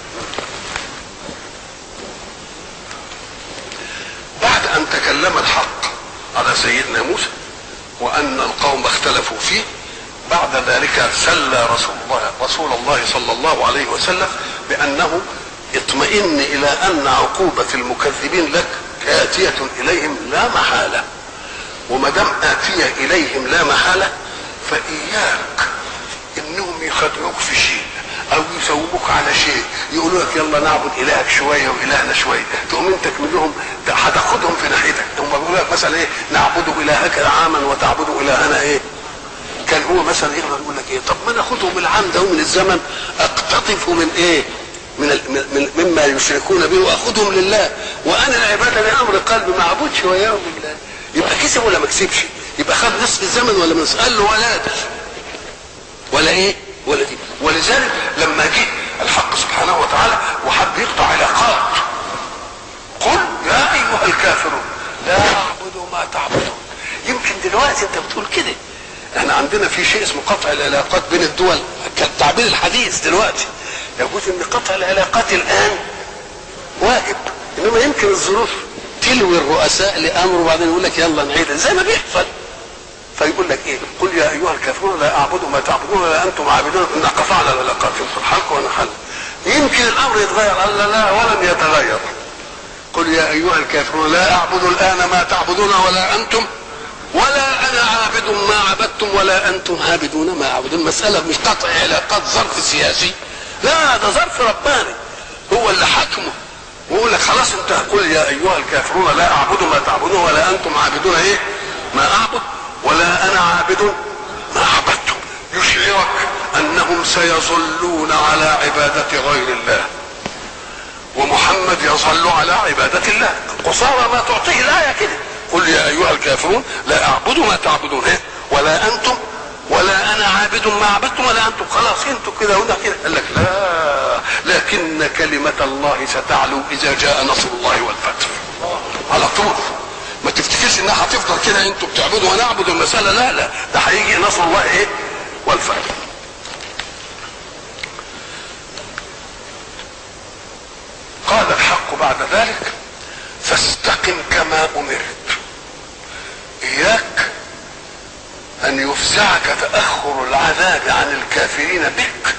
بعد ان تكلم الحق على سيدنا موسى وان القوم اختلفوا فيه بعد ذلك سلى رسول الله رسول الله صلى الله عليه وسلم بانه اطمئن الى ان عقوبه المكذبين لك آتية إليهم لا محالة وما دام آتية إليهم لا محالة فإياك إنهم يخدعوك في شيء أو يسووك على شيء يقولوا لك يلا نعبد إلهك شوية وإلهنا شوية تقوم أنت منهم هتاخدهم في ناحيتك هم بيقولوا لك مثلا إيه نعبد إلهك عاما وتعبد إلهنا إيه كان هو مثلا يقدر يقول لك ايه طب ما ناخدهم العام ده من الزمن اقتطف من ايه من, من مما يشركون به واخذهم لله وانا العباده لامر قلبي ما اعبدش وياهم بالله يبقى كسب ولا ما كسبش يبقى خد نصف الزمن ولا من قال له ولا دي ولا ايه ولا دي ولذلك لما جه الحق سبحانه وتعالى وحب يقطع علاقات قل يا ايها الكافرون لا اعبد ما تعبدون يمكن دلوقتي انت بتقول كده احنا عندنا في شيء اسمه قطع العلاقات بين الدول كالتعبير الحديث دلوقتي يجوز ان قطع العلاقات الان واجب انما يمكن الظروف تلوي الرؤساء لامر وبعدين يقول لك يلا نعيد زي ما بيحصل فيقول لك ايه قل يا ايها الكافرون لا اعبد ما تعبدون ولا انتم عابدون ان قطعنا العلاقات يدخل حلق ونحل يمكن الامر يتغير قال لا, لا ولم يتغير قل يا ايها الكافرون لا اعبد الان ما تعبدون ولا انتم ولا انا عابد ما عبدتم ولا انتم عابدون ما اعبد المساله مش قطع علاقات ظرف سياسي لا ده ظرف رباني هو اللي حكمه ويقول لك خلاص انت قل يا ايها الكافرون لا اعبد ما تعبدون ولا انتم عابدون ايه ما اعبد ولا انا عابد ما عبدتم يشعرك انهم سيظلون على عباده غير الله ومحمد يظل على عبادة الله قصارى ما تعطيه الآية كده قل يا أيها الكافرون لا أعبد ما تعبدون إيه؟ ولا أنتم ولا أنا عابد ما عبدتم ولا أنتم خلاص أنتم كده وده كده قال لك لا لكن كلمة الله ستعلو إذا جاء نصر الله والفتح على طول ما تفتكرش انها هتفضل كده انتوا بتعبدوا ونعبد المسألة لا لا ده هيجي نصر الله ايه والفتح قال الحق بعد ذلك فاستقم كما امرت اياك ان يفزعك تاخر العذاب عن الكافرين بك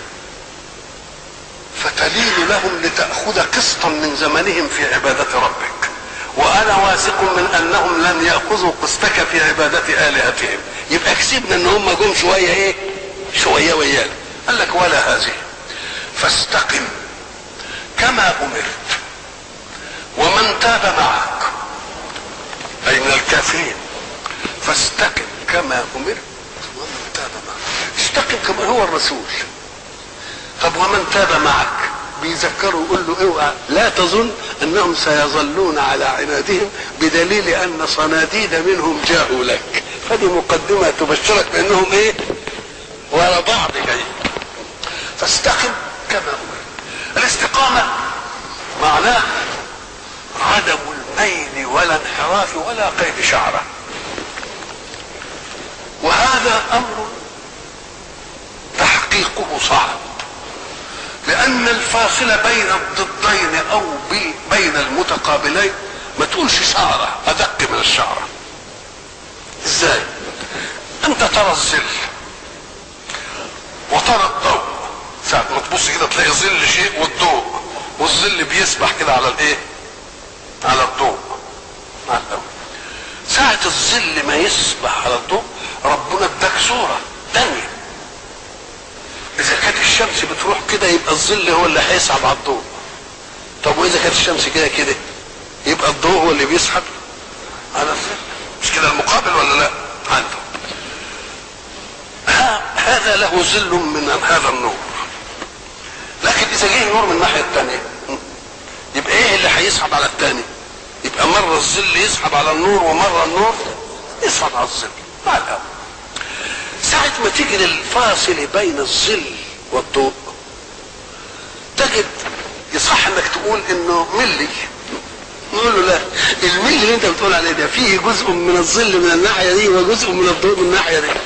فتلين لهم لتاخذ قسطا من زمنهم في عباده ربك وانا واثق من انهم لن ياخذوا قسطك في عباده الهتهم يبقى كسبنا ان هم جم شويه ايه شويه ويانا قال لك ولا هذه فاستقم كما امرت ومن تاب معك اي من الكافرين فاستقم كما امرت ومن تاب معك استقم كما هو الرسول طب ومن تاب معك بيذكروا يقول له اوعى لا تظن انهم سيظلون على عنادهم بدليل ان صناديد منهم جاءوا لك فدي مقدمه تبشرك بانهم ايه ورا بعض جاي فاستقم كما امرت الاستقامه معناه عدم الميل ولا انحراف ولا قيد شعره وهذا امر تحقيقه صعب لان الفاصل بين الضدين او بين المتقابلين ما تقولش شعره ادق من الشعره ازاي انت ترى الظل وترى الضوء ساعة ما تبص كده تلاقي ظل شيء والضوء والظل بيسبح كده على الايه على الضوء مع الضوء ساعة الظل ما يسبح على الضوء ربنا اداك صورة تانية إذا كانت الشمس بتروح كده يبقى الظل هو اللي هيسحب على الضوء طب وإذا كانت الشمس كده كده يبقى الضوء هو اللي بيسحب على الظل مش كده المقابل ولا لا؟ عنده هذا له ظل من هذا النور لكن إذا جه نور من الناحية الثانية يبقى ايه اللي هيسحب على الثاني يبقى مرة الظل يسحب على النور ومرة النور يسحب على الظل مع الأول ساعة ما تيجي للفاصل بين الظل والضوء تجد يصح انك تقول انه ملي نقول له لا الملي اللي انت بتقول عليه ده فيه جزء من الظل من الناحيه دي وجزء من الضوء من الناحيه دي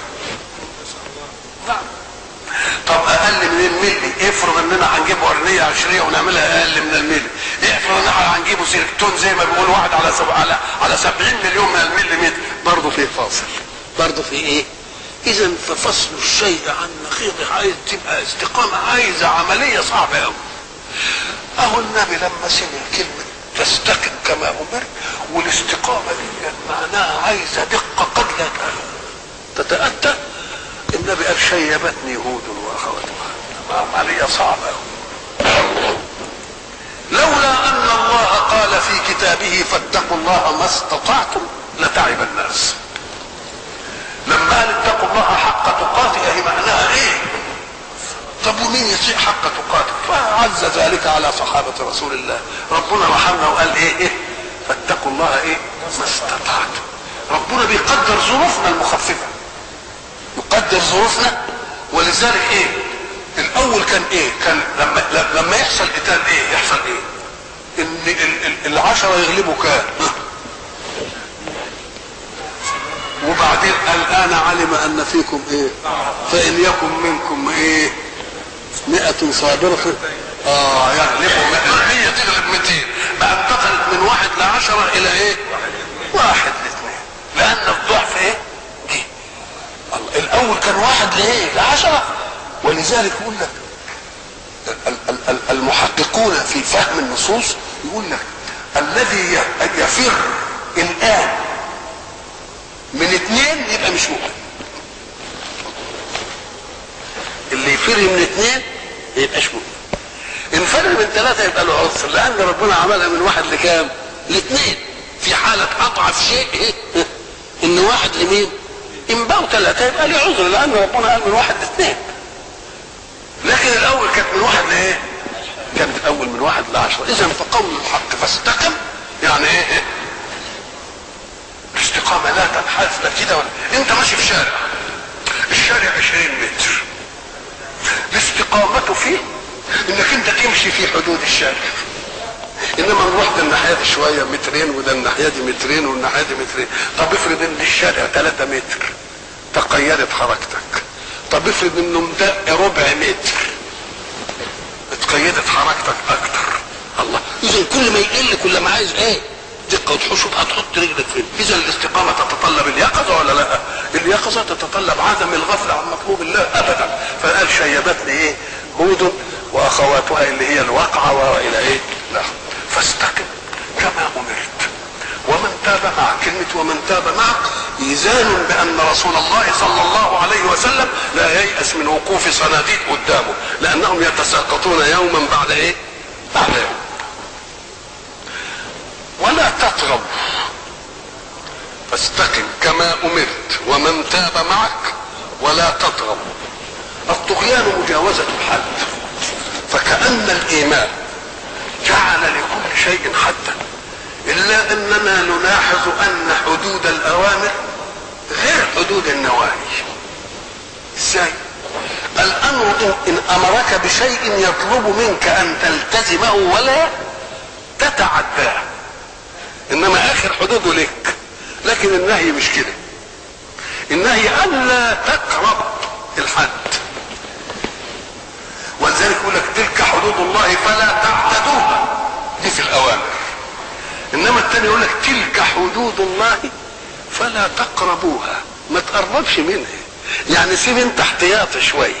طب اقل من الملي افرض اننا هنجيب ورنيه عشريه ونعملها اقل من الملي افرض ان احنا هنجيبه سيلكتون زي ما بيقول واحد على سب... على على 70 مليون من المليمتر برضه فيه فاصل برضه في ايه اذا ففصل الشيء عن نقيضه عايز تبقى استقامه عايزه عمليه صعبه قوي اهو النبي لما سمع كلمه تستقم كما امرت والاستقامه دي معناها عايزه دقه قد لا تتاتى النبي قال شيبتني يهود واخواتها عمليه صعبه قوي لولا ان الله قال في كتابه فاتقوا الله ما استطعتم لتعب الناس لما قال اتقوا الله حق تقاته هي معناها ايه طب ومين يطيع حق تقاته فعز ذلك على صحابة رسول الله ربنا رحمنا وقال ايه ايه فاتقوا الله ايه ما استطعتم ربنا بيقدر ظروفنا المخففة يقدر ظروفنا ولذلك ايه الاول كان ايه كان لما لما يحصل قتال ايه يحصل ايه ان ال- ال- العشرة يغلبوا كام وبعدين الان علم ان فيكم ايه فان يكن منكم ايه مئة صابرة اه يغلبوا مية تغلب 200 بقى انتقلت من واحد لعشرة الى ايه واحد لاثنين لان الضعف ايه جه الله الاول كان واحد لايه لعشرة ولذلك يقول لك ال- ال- ال- المحققون في فهم النصوص يقول لك الذي ي- يفر الان من اثنين يبقى مش مؤمن اللي يفر من اثنين ما يبقاش مؤمن ان فر من ثلاثة يبقى له عذر لأن ربنا عملها من واحد لكام؟ لاثنين في حالة أضعف شيء إيه؟ إن واحد لمين؟ إن بقوا ثلاثة يبقى له عذر لأن ربنا قال من واحد لاثنين لكن الأول كانت من واحد لإيه؟ كانت الاول من واحد لعشرة اذا فقول الحق فاستقم يعني ايه إيه؟ الاستقامة لا تنحرف لا كده ولا انت ماشي في شارع الشارع 20 متر الاستقامة فيه انك انت تمشي في حدود الشارع انما نروح ده الناحيه دي شويه مترين وده الناحيه دي مترين والناحيه دي مترين طب افرض ان الشارع 3 متر تقيدت حركتك طب افرض انه مدق ربع متر اتقيدت حركتك اكتر الله اذا كل ما يقل كل ما عايز ايه دقه وتشوف هتحط رجلك فين اذا الاستقامه تتطلب اليقظه ولا لا اليقظه تتطلب عدم الغفله عن مطلوب الله ابدا فقال شيبتني ايه هود واخواتها اللي هي الواقعه والى ايه لا فاستقم كما امرت ومن تاب معك كلمة ومن تاب معك إيذان بأن رسول الله صلى الله عليه وسلم لا ييأس من وقوف صناديق قدامه لأنهم يتساقطون يوما بعد إيه؟ بعد يوم ولا تطغوا فاستقم كما أمرت ومن تاب معك ولا تطغوا الطغيان مجاوزة الحد فكأن الإيمان جعل لكل شيء حدا إلا أننا نلاحظ أن حدود الأوامر غير حدود النواهي ازاي الأمر إن, إن أمرك بشيء يطلب منك أن تلتزمه ولا تتعداه إنما آخر حدوده لك لكن النهي مش كده النهي ألا تقرب الحد ولذلك يقول لك تلك حدود الله فلا تعتدوها دي في الأوامر انما الثاني يقول لك تلك حدود الله فلا تقربوها ما تقربش منها يعني سيب انت احتياط شويه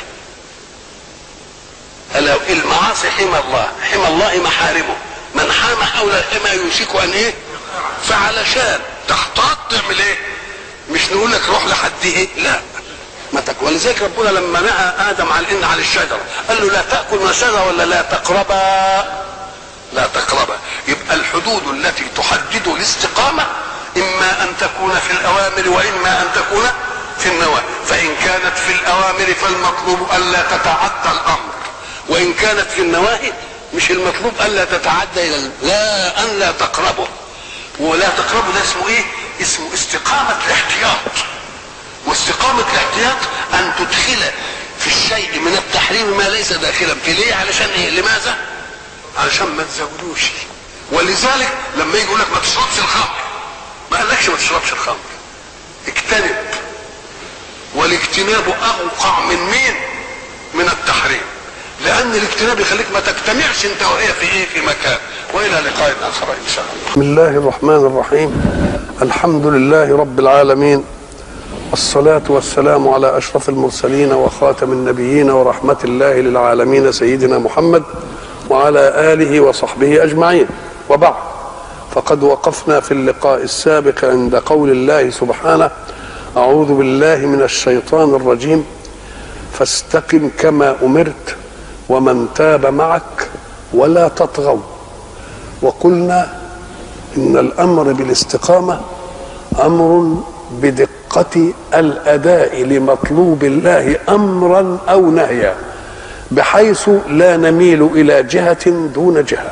ألا المعاصي حمى الله حمى الله محارمه من حام حول الحمى يوشك ان ايه فعلشان تحتاط تعمل ايه مش نقول لك روح لحد ايه لا ما تاكل ولذلك ربنا لما نهى ادم عن ان على الشجره قال له لا تاكل من الشجره ولا لا تقربا لا تقربا يبقى الحدود التي تحدد الاستقامة إما أن تكون في الأوامر وإما أن تكون في النواهي فإن كانت في الأوامر فالمطلوب ألا تتعدى الأمر وإن كانت في النواهي مش المطلوب ألا تتعدى إلى لا أن لا تقربه ولا تقربه ده اسمه إيه؟ اسمه استقامة الاحتياط واستقامة الاحتياط أن تدخل في الشيء من التحريم ما ليس داخلا في ليه علشان إيه؟ لماذا؟ علشان ما تزودوش ولذلك لما يجي يقول لك ما تشربش الخمر ما قالكش ما تشربش الخمر اجتنب والاجتناب اوقع من مين من التحريم لان الاجتناب يخليك ما تجتمعش انت وهي في ايه في مكان والى لقاء اخر ان شاء الله بسم الله الرحمن الرحيم الحمد لله رب العالمين الصلاة والسلام على أشرف المرسلين وخاتم النبيين ورحمة الله للعالمين سيدنا محمد وعلى آله وصحبه أجمعين وبعد فقد وقفنا في اللقاء السابق عند قول الله سبحانه أعوذ بالله من الشيطان الرجيم فاستقم كما أمرت ومن تاب معك ولا تطغوا وقلنا إن الأمر بالاستقامة أمر بدقة الأداء لمطلوب الله أمرا أو نهيا بحيث لا نميل الى جهه دون جهه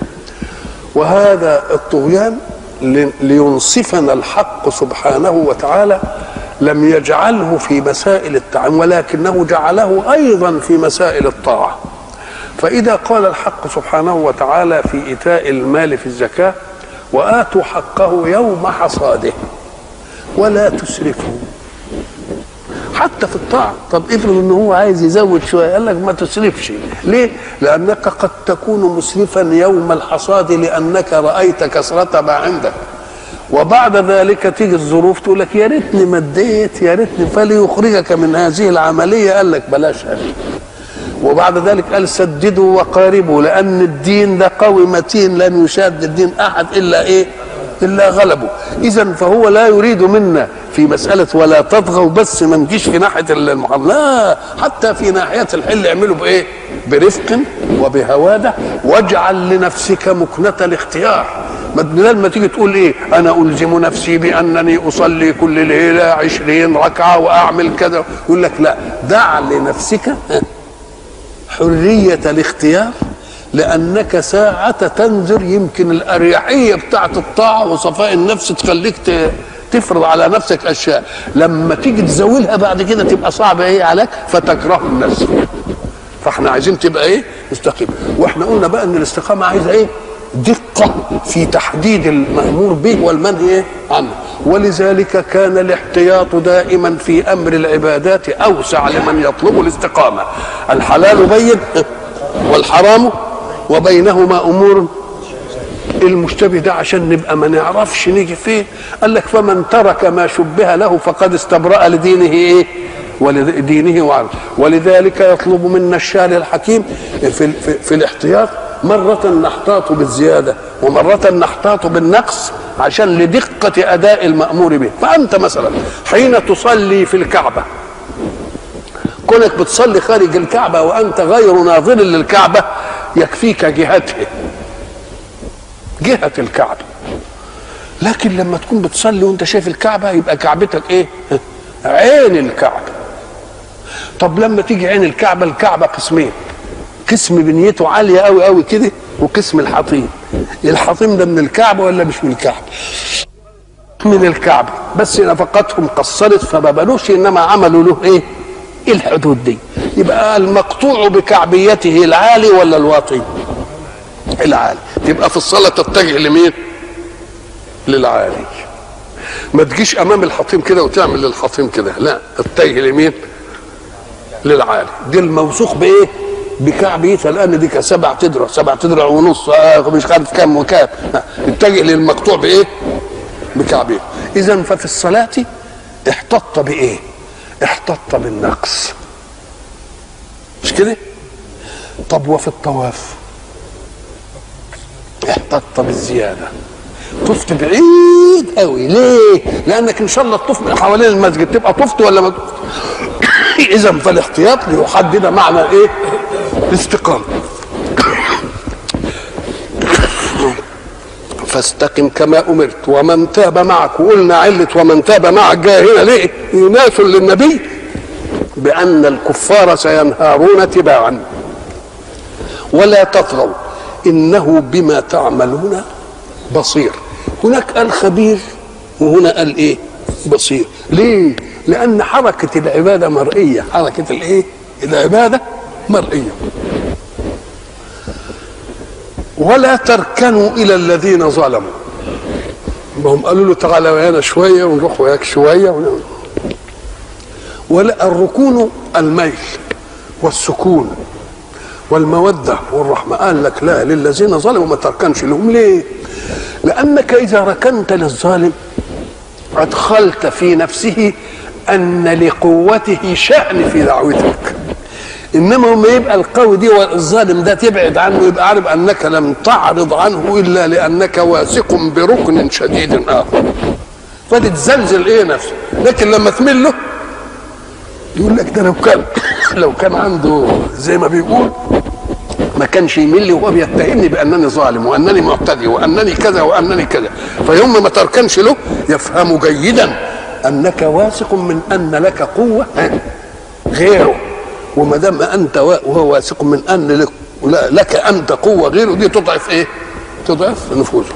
وهذا الطغيان لينصفنا الحق سبحانه وتعالى لم يجعله في مسائل التعامل ولكنه جعله ايضا في مسائل الطاعه فاذا قال الحق سبحانه وتعالى في ايتاء المال في الزكاه واتوا حقه يوم حصاده ولا تسرفوا حتى في الطاعة طب افرض ان هو عايز يزود شوية قال لك ما تسرفش ليه لانك قد تكون مسرفا يوم الحصاد لانك رأيت كثرة ما عندك وبعد ذلك تيجي الظروف تقول لك يا ريتني مديت يا ريتني فليخرجك من هذه العملية قال لك بلاش هذه وبعد ذلك قال سددوا وقاربوا لان الدين ده قوي متين لن يشاد الدين احد الا ايه الا غلبه اذا فهو لا يريد منا في مسألة ولا تطغوا بس ما نجيش في ناحية المحرم لا حتى في ناحية الحل اعملوا بإيه برفق وبهوادة واجعل لنفسك مكنة الاختيار بدل ما تيجي تقول ايه انا الزم نفسي بانني اصلي كل ليله عشرين ركعه واعمل كذا يقول لك لا دع لنفسك حريه الاختيار لانك ساعة تنذر يمكن الاريحية بتاعت الطاعة وصفاء النفس تخليك ت- تفرض على نفسك اشياء لما تيجي تزاولها بعد كده تبقى صعبة ايه عليك فتكره النفس فاحنا عايزين تبقى ايه مستقيم واحنا قلنا بقى ان الاستقامة عايزة ايه دقة في تحديد المأمور به والمنهي إيه؟ عنه ولذلك كان الاحتياط دائما في أمر العبادات أوسع لمن يطلب الاستقامة الحلال بين والحرام وبينهما أمور المشتبه ده عشان نبقى ما نعرفش نيجي فين قال لك فمن ترك ما شبه له فقد استبرأ لدينه ايه ولدينه وعرض ولذلك يطلب منا الشارع الحكيم في, في, في الاحتياط مرة نحتاط بالزيادة ومرة نحتاط بالنقص عشان لدقة أداء المأمور به فأنت مثلا حين تصلي في الكعبة كونك بتصلي خارج الكعبة وأنت غير ناظر للكعبة يكفيك جهته جهة الكعبة لكن لما تكون بتصلي وانت شايف الكعبة يبقى كعبتك ايه عين الكعبة طب لما تيجي عين الكعبة الكعبة قسمين قسم بنيته عالية قوي قوي كده وقسم الحطيم الحطيم ده من الكعبة ولا مش من الكعبة من الكعبة بس نفقتهم قصرت فما بنوش انما عملوا له ايه الحدود دي يبقى المقطوع بكعبيته العالي ولا الواطي العالي تبقى في الصلاة تتجه لمين للعالي ما تجيش امام الحطيم كده وتعمل للحطيم كده لا تتجه لمين للعالي دي الموثوق بايه بكعبيتها لان دي سبع تدرع سبع تدرع ونص آه مش عارف كام وكام لا، اتجه للمقطوع بايه بكعبيته اذا ففي الصلاه احتط بايه احتط بالنقص مش كده طب وفي الطواف احتط بالزياده طفت بعيد قوي ليه لانك ان شاء الله تطوف من حوالين المسجد تبقى طفت ولا ما طفت اذا فالاحتياط ليحدد معنى ايه الاستقامه فاستقم كما امرت ومن تاب معك وقلنا عله ومن تاب معك جاء هنا ليه يناس للنبي بان الكفار سينهارون تباعا ولا تطغوا انه بما تعملون بصير هناك قال خبير وهنا قال ايه بصير ليه لان حركه العباده مرئيه حركه الايه العباده مرئيه ولا تركنوا الى الذين ظلموا ما هم قالوا له تعالى ويانا شويه ونروح وياك شويه ون... ولا الركون الميل والسكون والمودة والرحمة قال لك لا للذين ظلموا ما تركنش لهم ليه لأنك إذا ركنت للظالم أدخلت في نفسه أن لقوته شأن في دعوتك إنما لما يبقى القوي دي والظالم ده تبعد عنه يبقى عارف أنك لم تعرض عنه إلا لأنك واثق بركن شديد آخر فدي تزلزل إيه نفسه لكن لما تمل له يقول لك ده لو كان لو كان عنده زي ما بيقول ما كانش يمل وهو بيتهمني بانني ظالم وانني معتدي وانني كذا وانني كذا فيوم ما تركنش له يفهم جيدا انك واثق من ان لك قوه غيره وما دام انت وهو واثق من ان لك, لك انت قوه غيره دي تضعف ايه؟ تضعف نفوذه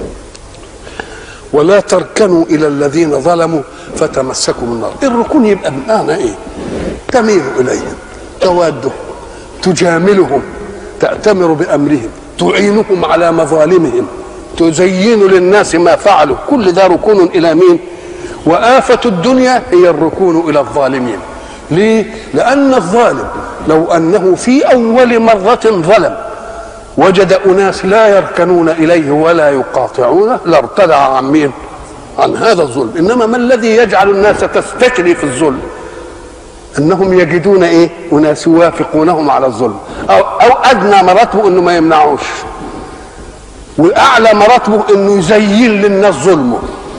ولا تركنوا الى الذين ظلموا فتمسكوا بالنار الركون يبقى بمعنى ايه تميل اليهم توادهم تجاملهم تأتمر بأمرهم تعينهم على مظالمهم تزين للناس ما فعلوا كل ده ركون إلى مين وآفة الدنيا هي الركون إلى الظالمين ليه لأن الظالم لو أنه في أول مرة ظلم وجد أناس لا يركنون إليه ولا يقاطعونه لارتدع عن مين عن هذا الظلم إنما ما الذي يجعل الناس تستجري في الظلم انهم يجدون ايه اناس يوافقونهم على الظلم او او ادنى مراتبه انه ما يمنعوش واعلى مراتبه انه يزين للناس ظلمه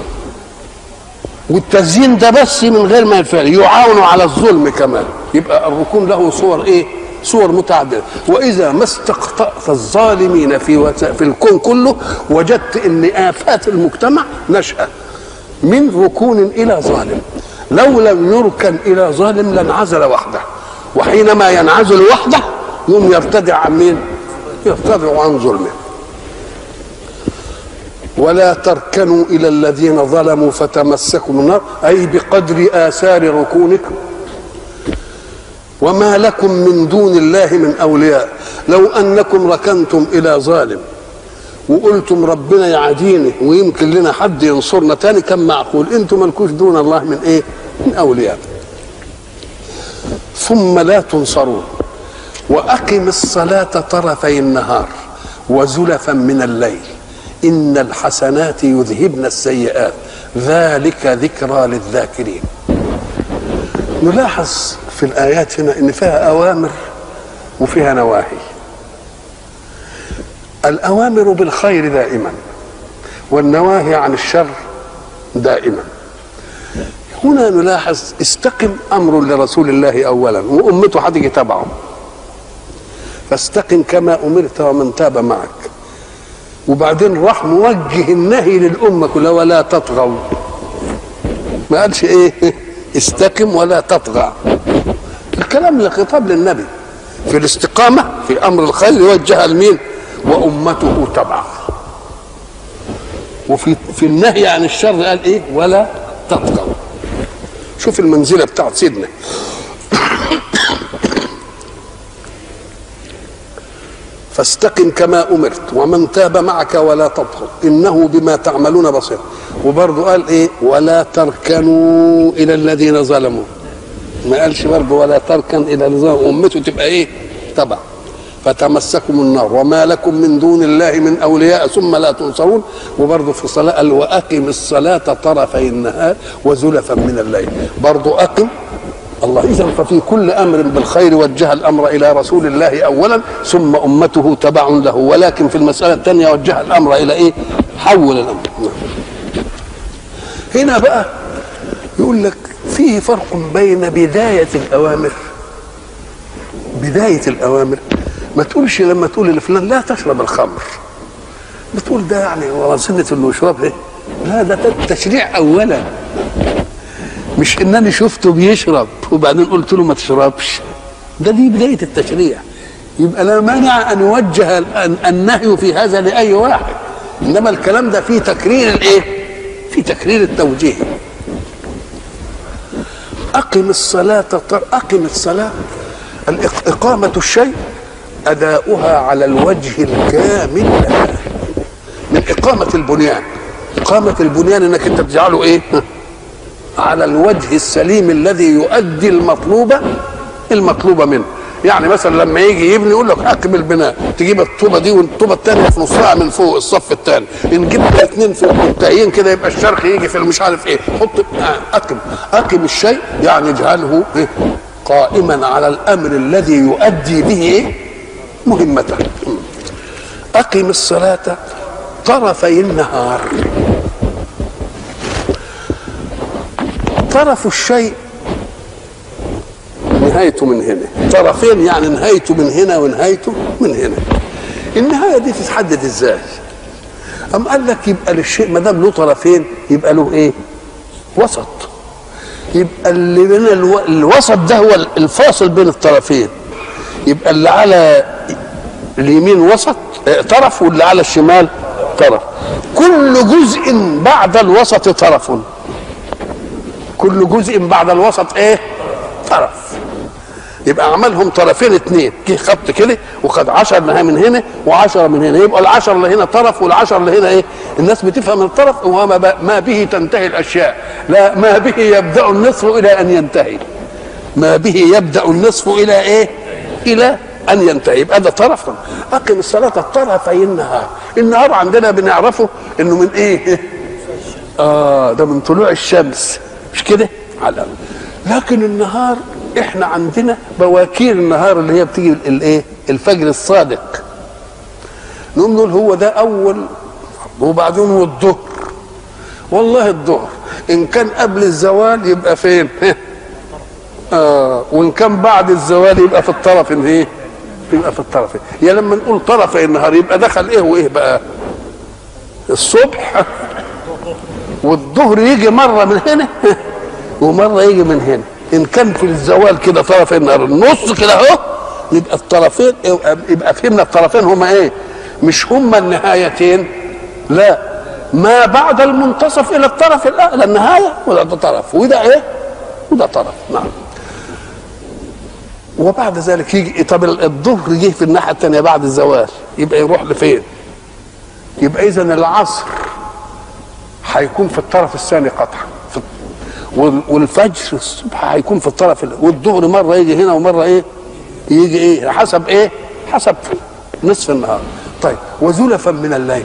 والتزيين ده بس من غير ما يفعل يعاونوا على الظلم كمان يبقى الركون له صور ايه صور متعدده واذا ما استقطأت الظالمين في وت... في الكون كله وجدت ان افات المجتمع نشأة من ركون الى ظالم لو لم يركن الى ظالم لانعزل وحده وحينما ينعزل وحده يوم يرتدع عن مين يرتدع عن ظلمه ولا تركنوا الى الذين ظلموا فتمسكوا النار اي بقدر اثار ركونكم وما لكم من دون الله من اولياء لو انكم ركنتم الى ظالم وقلتم ربنا يعاديني ويمكن لنا حد ينصرنا تاني كان معقول انتم ملكوش دون الله من ايه من اولياء ثم لا تنصرون واقم الصلاه طرفي النهار وزلفا من الليل ان الحسنات يذهبن السيئات ذلك ذكرى للذاكرين نلاحظ في الايات هنا ان فيها اوامر وفيها نواهي الاوامر بالخير دائما والنواهي عن الشر دائما هنا نلاحظ استقم امر لرسول الله اولا وامته هتيجي تبعه فاستقم كما امرت ومن تاب معك وبعدين راح موجه النهي للامه كلها ولا تطغوا ما قالش ايه استقم ولا تطغى الكلام لخطاب للنبي في الاستقامه في امر الخير يوجه لمين وامته تبعه وفي في النهي عن الشر قال ايه ولا تطغوا شوف المنزله بتاعت سيدنا فاستقم كما امرت ومن تاب معك ولا تطغوا انه بما تعملون بصير وبرضه قال ايه ولا تركنوا الى الذين ظلموا ما قالش برضه ولا تركن الى الذين امته تبقى ايه تبع فتمسكم النار وما لكم من دون الله من اولياء ثم لا تنصرون وبرضه في الصلاه قال واقم الصلاه طرفي النهار وزلفا من الليل برضه اقم الله اذا ففي كل امر بالخير وجه الامر الى رسول الله اولا ثم امته تبع له ولكن في المساله الثانيه وجه الامر الى ايه؟ حول الامر هنا بقى يقول لك فيه فرق بين بدايه الاوامر بدايه الاوامر ما تقولش لما تقول لفلان لا تشرب الخمر بتقول ده يعني وظيفه انه يشرب ايه؟ لا ده تشريع اولا مش انني شفته بيشرب وبعدين قلت له ما تشربش ده دي بدايه التشريع يبقى لا مانع ان يوجه النهي في هذا لاي واحد انما الكلام ده فيه تكرير الايه في تكرير التوجيه اقم الصلاه اقم الصلاه اقامه الشيء اداؤها على الوجه الكامل من اقامه البنيان اقامه البنيان انك انت تجعله ايه على الوجه السليم الذي يؤدي المطلوب المطلوب منه يعني مثلا لما يجي يبني يقول لك اكمل البناء تجيب الطوبه دي والطوبه الثانيه في نصها من فوق الصف الثاني ان جبت الاثنين في منتهيين كده يبقى الشرخ يجي في مش عارف ايه حط اقم اقم الشيء يعني اجعله إيه؟ قائما على الامر الذي يؤدي به إيه؟ مهمته اقم الصلاه طرفي النهار طرف الشيء نهايته من هنا طرفين يعني نهايته من هنا ونهايته من هنا النهايه دي تتحدد ازاي أم قال لك يبقى للشيء ما دام له طرفين يبقى له ايه وسط يبقى اللي بين الو... الوسط ده هو الفاصل بين الطرفين يبقى اللي على اليمين وسط طرف واللي على الشمال طرف كل جزء بعد الوسط طرف كل جزء بعد الوسط ايه طرف يبقى عملهم طرفين اثنين جه خط كده وخد 10 نهايه من هنا و10 من هنا يبقى العشر اللي هنا طرف والعشر اللي هنا ايه الناس بتفهم الطرف وهو ما, ما به تنتهي الاشياء لا ما به يبدا النصف الى ان ينتهي ما به يبدا النصف الى ايه الى ان ينتهي يبقى ده طرف اقم الصلاه طرفي النهار النهار عندنا بنعرفه انه من ايه اه ده من طلوع الشمس مش كده على لكن النهار احنا عندنا بواكير النهار اللي هي بتيجي الايه الفجر الصادق نقوم نقول هو ده اول وبعدين هو الظهر والله الظهر ان كان قبل الزوال يبقى فين آه وان كان بعد الزوال يبقى في الطرف ايه يبقى في الطرف يا لما نقول طرفي النهار يبقى دخل ايه وايه بقى الصبح والظهر يجي مره من هنا ومره يجي من هنا ان كان في الزوال كده طرف النهار النص كده اهو يبقى الطرفين يبقى فهمنا الطرفين هما ايه مش هما النهايتين لا ما بعد المنتصف الى الطرف الاعلى النهايه وده ده طرف وده ايه وده طرف نعم وبعد ذلك يجي طب الظهر جه في الناحيه الثانيه بعد الزوال يبقى يروح لفين يبقى اذا العصر هيكون في الطرف الثاني قطعا في وال- والفجر الصبح هيكون في الطرف ال- والظهر مره يجي هنا ومره ايه يجي ايه حسب ايه حسب نصف النهار طيب وزلفا من الليل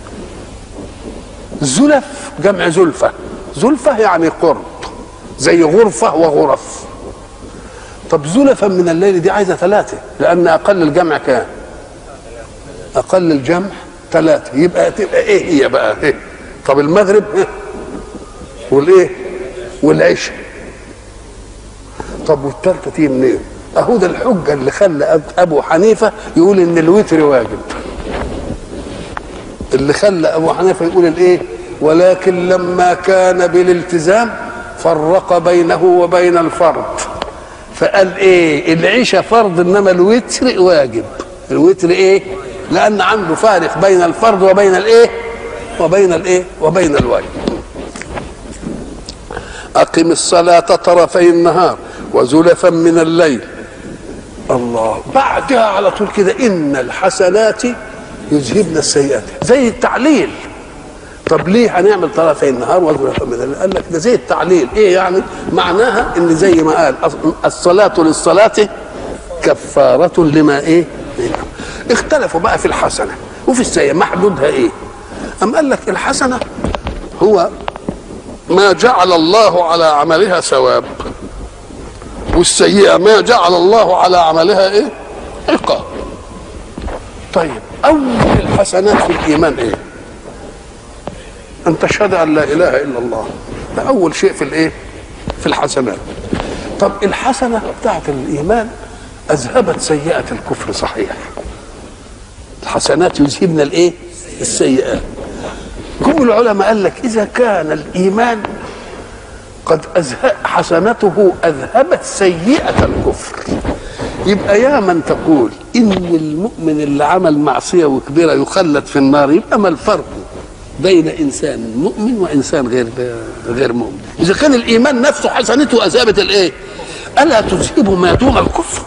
زلف جمع زلفة زلفة يعني قرب زي غرفة وغرف طب زلفا من الليل دي عايزة ثلاثة لأن أقل الجمع كام أقل الجمع ثلاثة يبقى تبقى إيه هي بقى إيه؟ طب المغرب إيه؟ والإيه والعشاء طب والثالثة تيجي منين؟ أهو ده الحجة اللي خلى أب- أبو حنيفة يقول إن الوتر واجب اللي خلى ابو حنيفه يقول الايه ولكن لما كان بالالتزام فرق بينه وبين الفرض فقال ايه العشاء فرض انما الوتر واجب الوتر ايه لان عنده فارق بين الفرض وبين الايه وبين الايه وبين الواجب اقم الصلاه طرفي النهار وزلفا من الليل الله بعدها على طول كده ان الحسنات يذهبن السيئات زي التعليل طب ليه هنعمل طرفي النهار وزلفا من الليل قال لك ده زي التعليل ايه يعني معناها ان زي ما قال أص- الصلاه للصلاه كفاره لما ايه اختلفوا بقى في الحسنه وفي السيئه محدودها ايه ام قال لك الحسنه هو ما جعل الله على عملها ثواب والسيئه ما جعل الله على عملها ايه عقاب طيب اول الحسنات في الايمان ايه ان تشهد ان لا اله الا الله ده اول شيء في الايه في الحسنات طب الحسنه بتاعت الايمان اذهبت سيئه الكفر صحيح الحسنات يذهبن الايه السيئات جم العلماء قال لك اذا كان الايمان قد أزه... حسنته اذهبت سيئه الكفر يبقى يا من تقول ان المؤمن اللي عمل معصيه وكبيره يخلد في النار يبقى ما الفرق بين انسان مؤمن وانسان غير غير مؤمن اذا كان الايمان نفسه حسنته اذهبت الايه الا تذهب ما دون الكفر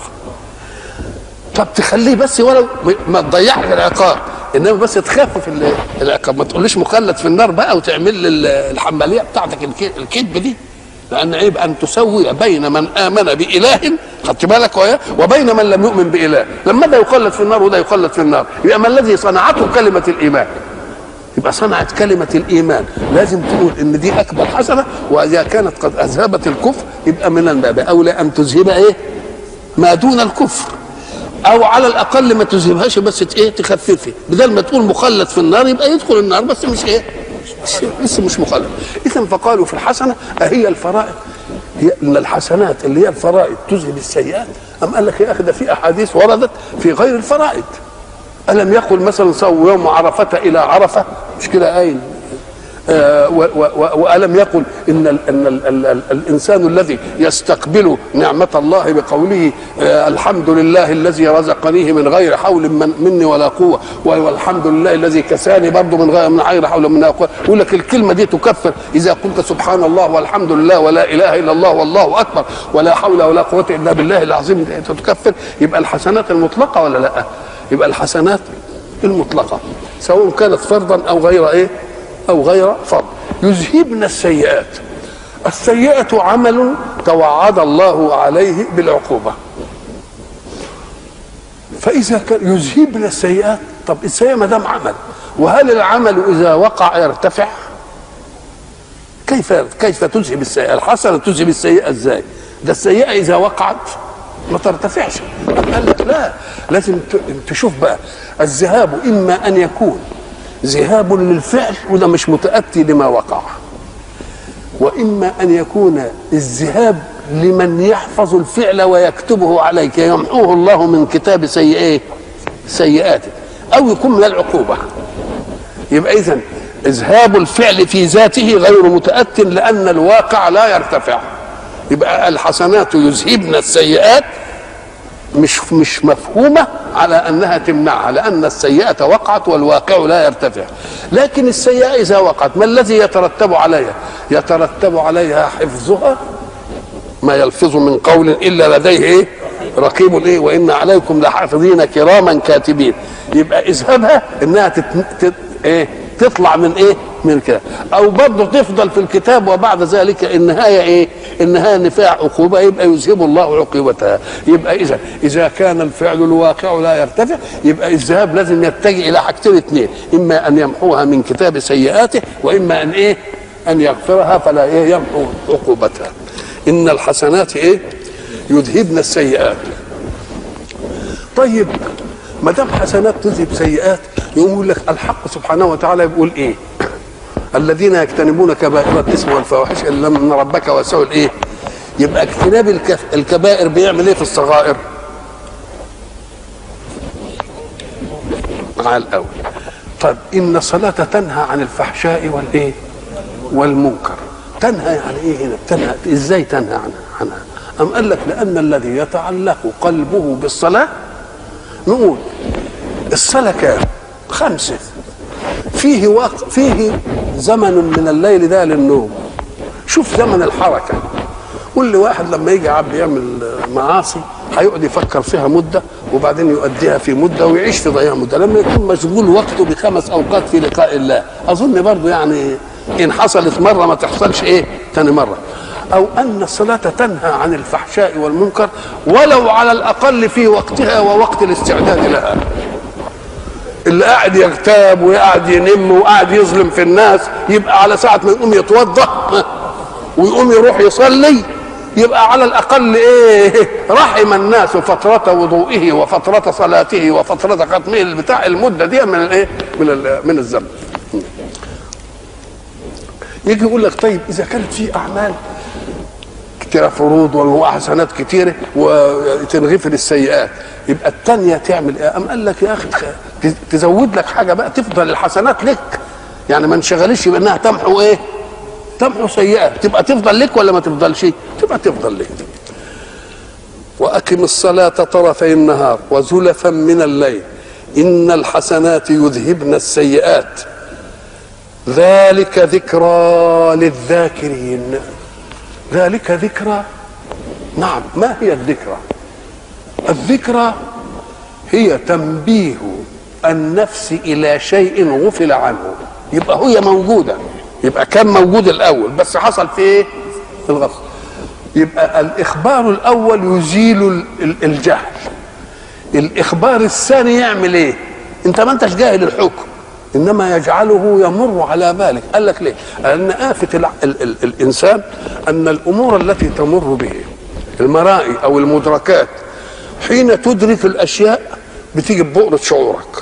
طب تخليه بس ولو ما تضيعش العقاب انما بس تخفف ال- العقاب ما تقوليش مخلد في النار بقى وتعمل لي ال- الحماليه بتاعتك الك- الكذب دي لان عيب ان تسوي بين من امن باله خدت بالك وياه وبين من لم يؤمن باله لما ده يخلد في النار وده يخلد في النار يبقى ما الذي صنعته كلمه الايمان يبقى صنعت كلمة الإيمان لازم تقول إن دي أكبر حسنة وإذا كانت قد أذهبت الكفر يبقى من الباب أولى أن تذهب إيه؟ ما دون الكفر أو على الأقل ما تذهبهاش بس ت- إيه تخففي بدل ما تقول مخلد في النار يبقى يدخل النار بس مش إيه؟ مش- لسه مش مخلد إذا فقالوا في الحسنة أهي الفرائض هي ان الحسنات اللي هي الفرائض تذهب السيئات أم قال لك يا أخي ده في أحاديث وردت في غير الفرائض ألم يقل مثلا صووا يوم عرفة إلى عرفة مش كده قايل آه، و- و- و- وألم يقل إن, ال أن ال ال ال الإنسان الذي يستقبل نعمة الله بقوله آه، الحمد لله الذي رزقنيه من غير حول من مني ولا قوة والحمد لله الذي كساني برضه من غير من غير حول مني ولا قوة يقول لك الكلمة دي تكفر إذا قلت سبحان الله والحمد لله ولا إله إلا الله والله أكبر ولا حول ولا قوة إلا بالله العظيم دي تكفر يبقى الحسنات المطلقة ولا لا يبقى الحسنات المطلقة سواء كانت فرضا أو غير إيه أو غير فرض يذهبن السيئات السيئة عمل توعد الله عليه بالعقوبة فإذا كان يذهبن السيئات طب السيئة ما دام عمل وهل العمل إذا وقع يرتفع؟ كيف كيف تذهب السيئة؟ الحسنة تذهب السيئة ازاي؟ ده السيئة إذا وقعت ما ترتفعش قال لك لا لازم ت- تشوف بقى الذهاب إما أن يكون ذهاب للفعل وده مش متأتي لما وقع وإما أن يكون الذهاب لمن يحفظ الفعل ويكتبه عليك يمحوه الله من كتاب سيئات سيئاته أو يكون من العقوبة يبقى إذا إذهاب الفعل في ذاته غير متأت لأن الواقع لا يرتفع يبقى الحسنات يذهبن السيئات مش مش مفهومه على انها تمنعها لان السيئه وقعت والواقع لا يرتفع لكن السيئه اذا وقعت ما الذي يترتب عليها يترتب عليها حفظها ما يلفظ من قول الا لديه ايه رقيب ايه وان عليكم لحافظين كراما كاتبين يبقى اذهبها انها تت... تت... ايه تطلع من ايه من كده او برضه تفضل في الكتاب وبعد ذلك النهايه ايه النهايه نفاع عقوبه يبقى يذهب الله عقوبتها يبقى اذا اذا كان الفعل الواقع لا يرتفع يبقى الذهاب لازم يتجه الى حاجتين اثنين اما ان يمحوها من كتاب سيئاته واما ان ايه ان يغفرها فلا ايه يمحو عقوبتها ان الحسنات ايه يذهبن السيئات طيب ما دام حسنات تذهب سيئات يقوم يقول لك الحق سبحانه وتعالى يقول ايه الذين يجتنبون كبائر الاثم والفواحش الا من ربك واسعوا الايه يبقى اجتناب الكف... الكبائر بيعمل ايه في الصغائر مع الاول طيب ان الصلاه تنهى عن الفحشاء والايه والمنكر تنهى يعني ايه هنا تنهى ازاي تنهى عنها عنها أم قال لك لأن الذي يتعلق قلبه بالصلاة نقول الصلاة كام؟ خمسة فيه وقت فيه زمن من الليل ده للنوم شوف زمن الحركة كل واحد لما يجي عبد يعمل معاصي هيقعد يفكر فيها مدة وبعدين يؤديها في مدة ويعيش في ضياع مدة لما يكون مشغول وقته بخمس أوقات في لقاء الله أظن برضه يعني إن حصلت مرة ما تحصلش إيه تاني مرة أو أن الصلاة تنهى عن الفحشاء والمنكر ولو على الأقل في وقتها ووقت الاستعداد لها اللي قاعد يغتاب وقاعد ينم وقاعد يظلم في الناس يبقى على ساعة ما يقوم يتوضأ ويقوم يروح يصلي يبقى على الأقل إيه رحم الناس فترة وضوئه وفترة صلاته وفترة ختمه بتاع المدة دي من الإيه من ال من الزمن يجي يقول لك طيب إذا كانت في أعمال كتيرة فروض وحسنات كتيرة وتنغفر السيئات يبقى الثانية تعمل ايه؟ أم قال لك يا أخي تزود لك حاجة بقى تفضل الحسنات لك يعني ما انشغلش بأنها تمحو إيه؟ تمحو سيئات تبقى تفضل لك ولا ما تفضلش؟ تبقى تفضل لك وأقم الصلاة طرفي النهار وزلفا من الليل إن الحسنات يذهبن السيئات ذلك ذكرى للذاكرين ذلك ذكرى نعم ما هي الذكرى الذكرى هي تنبيه النفس الى شيء غفل عنه يبقى هي موجوده يبقى كان موجود الاول بس حصل في ايه الغفل يبقى الاخبار الاول يزيل الجهل الاخبار الثاني يعمل ايه انت ما انتش جاهل الحكم انما يجعله يمر على بالك قال لك ليه لان آفة ال ال ال الانسان ان الامور التي تمر به المرائي او المدركات حين تدرك الاشياء بتيجي ببؤرة شعورك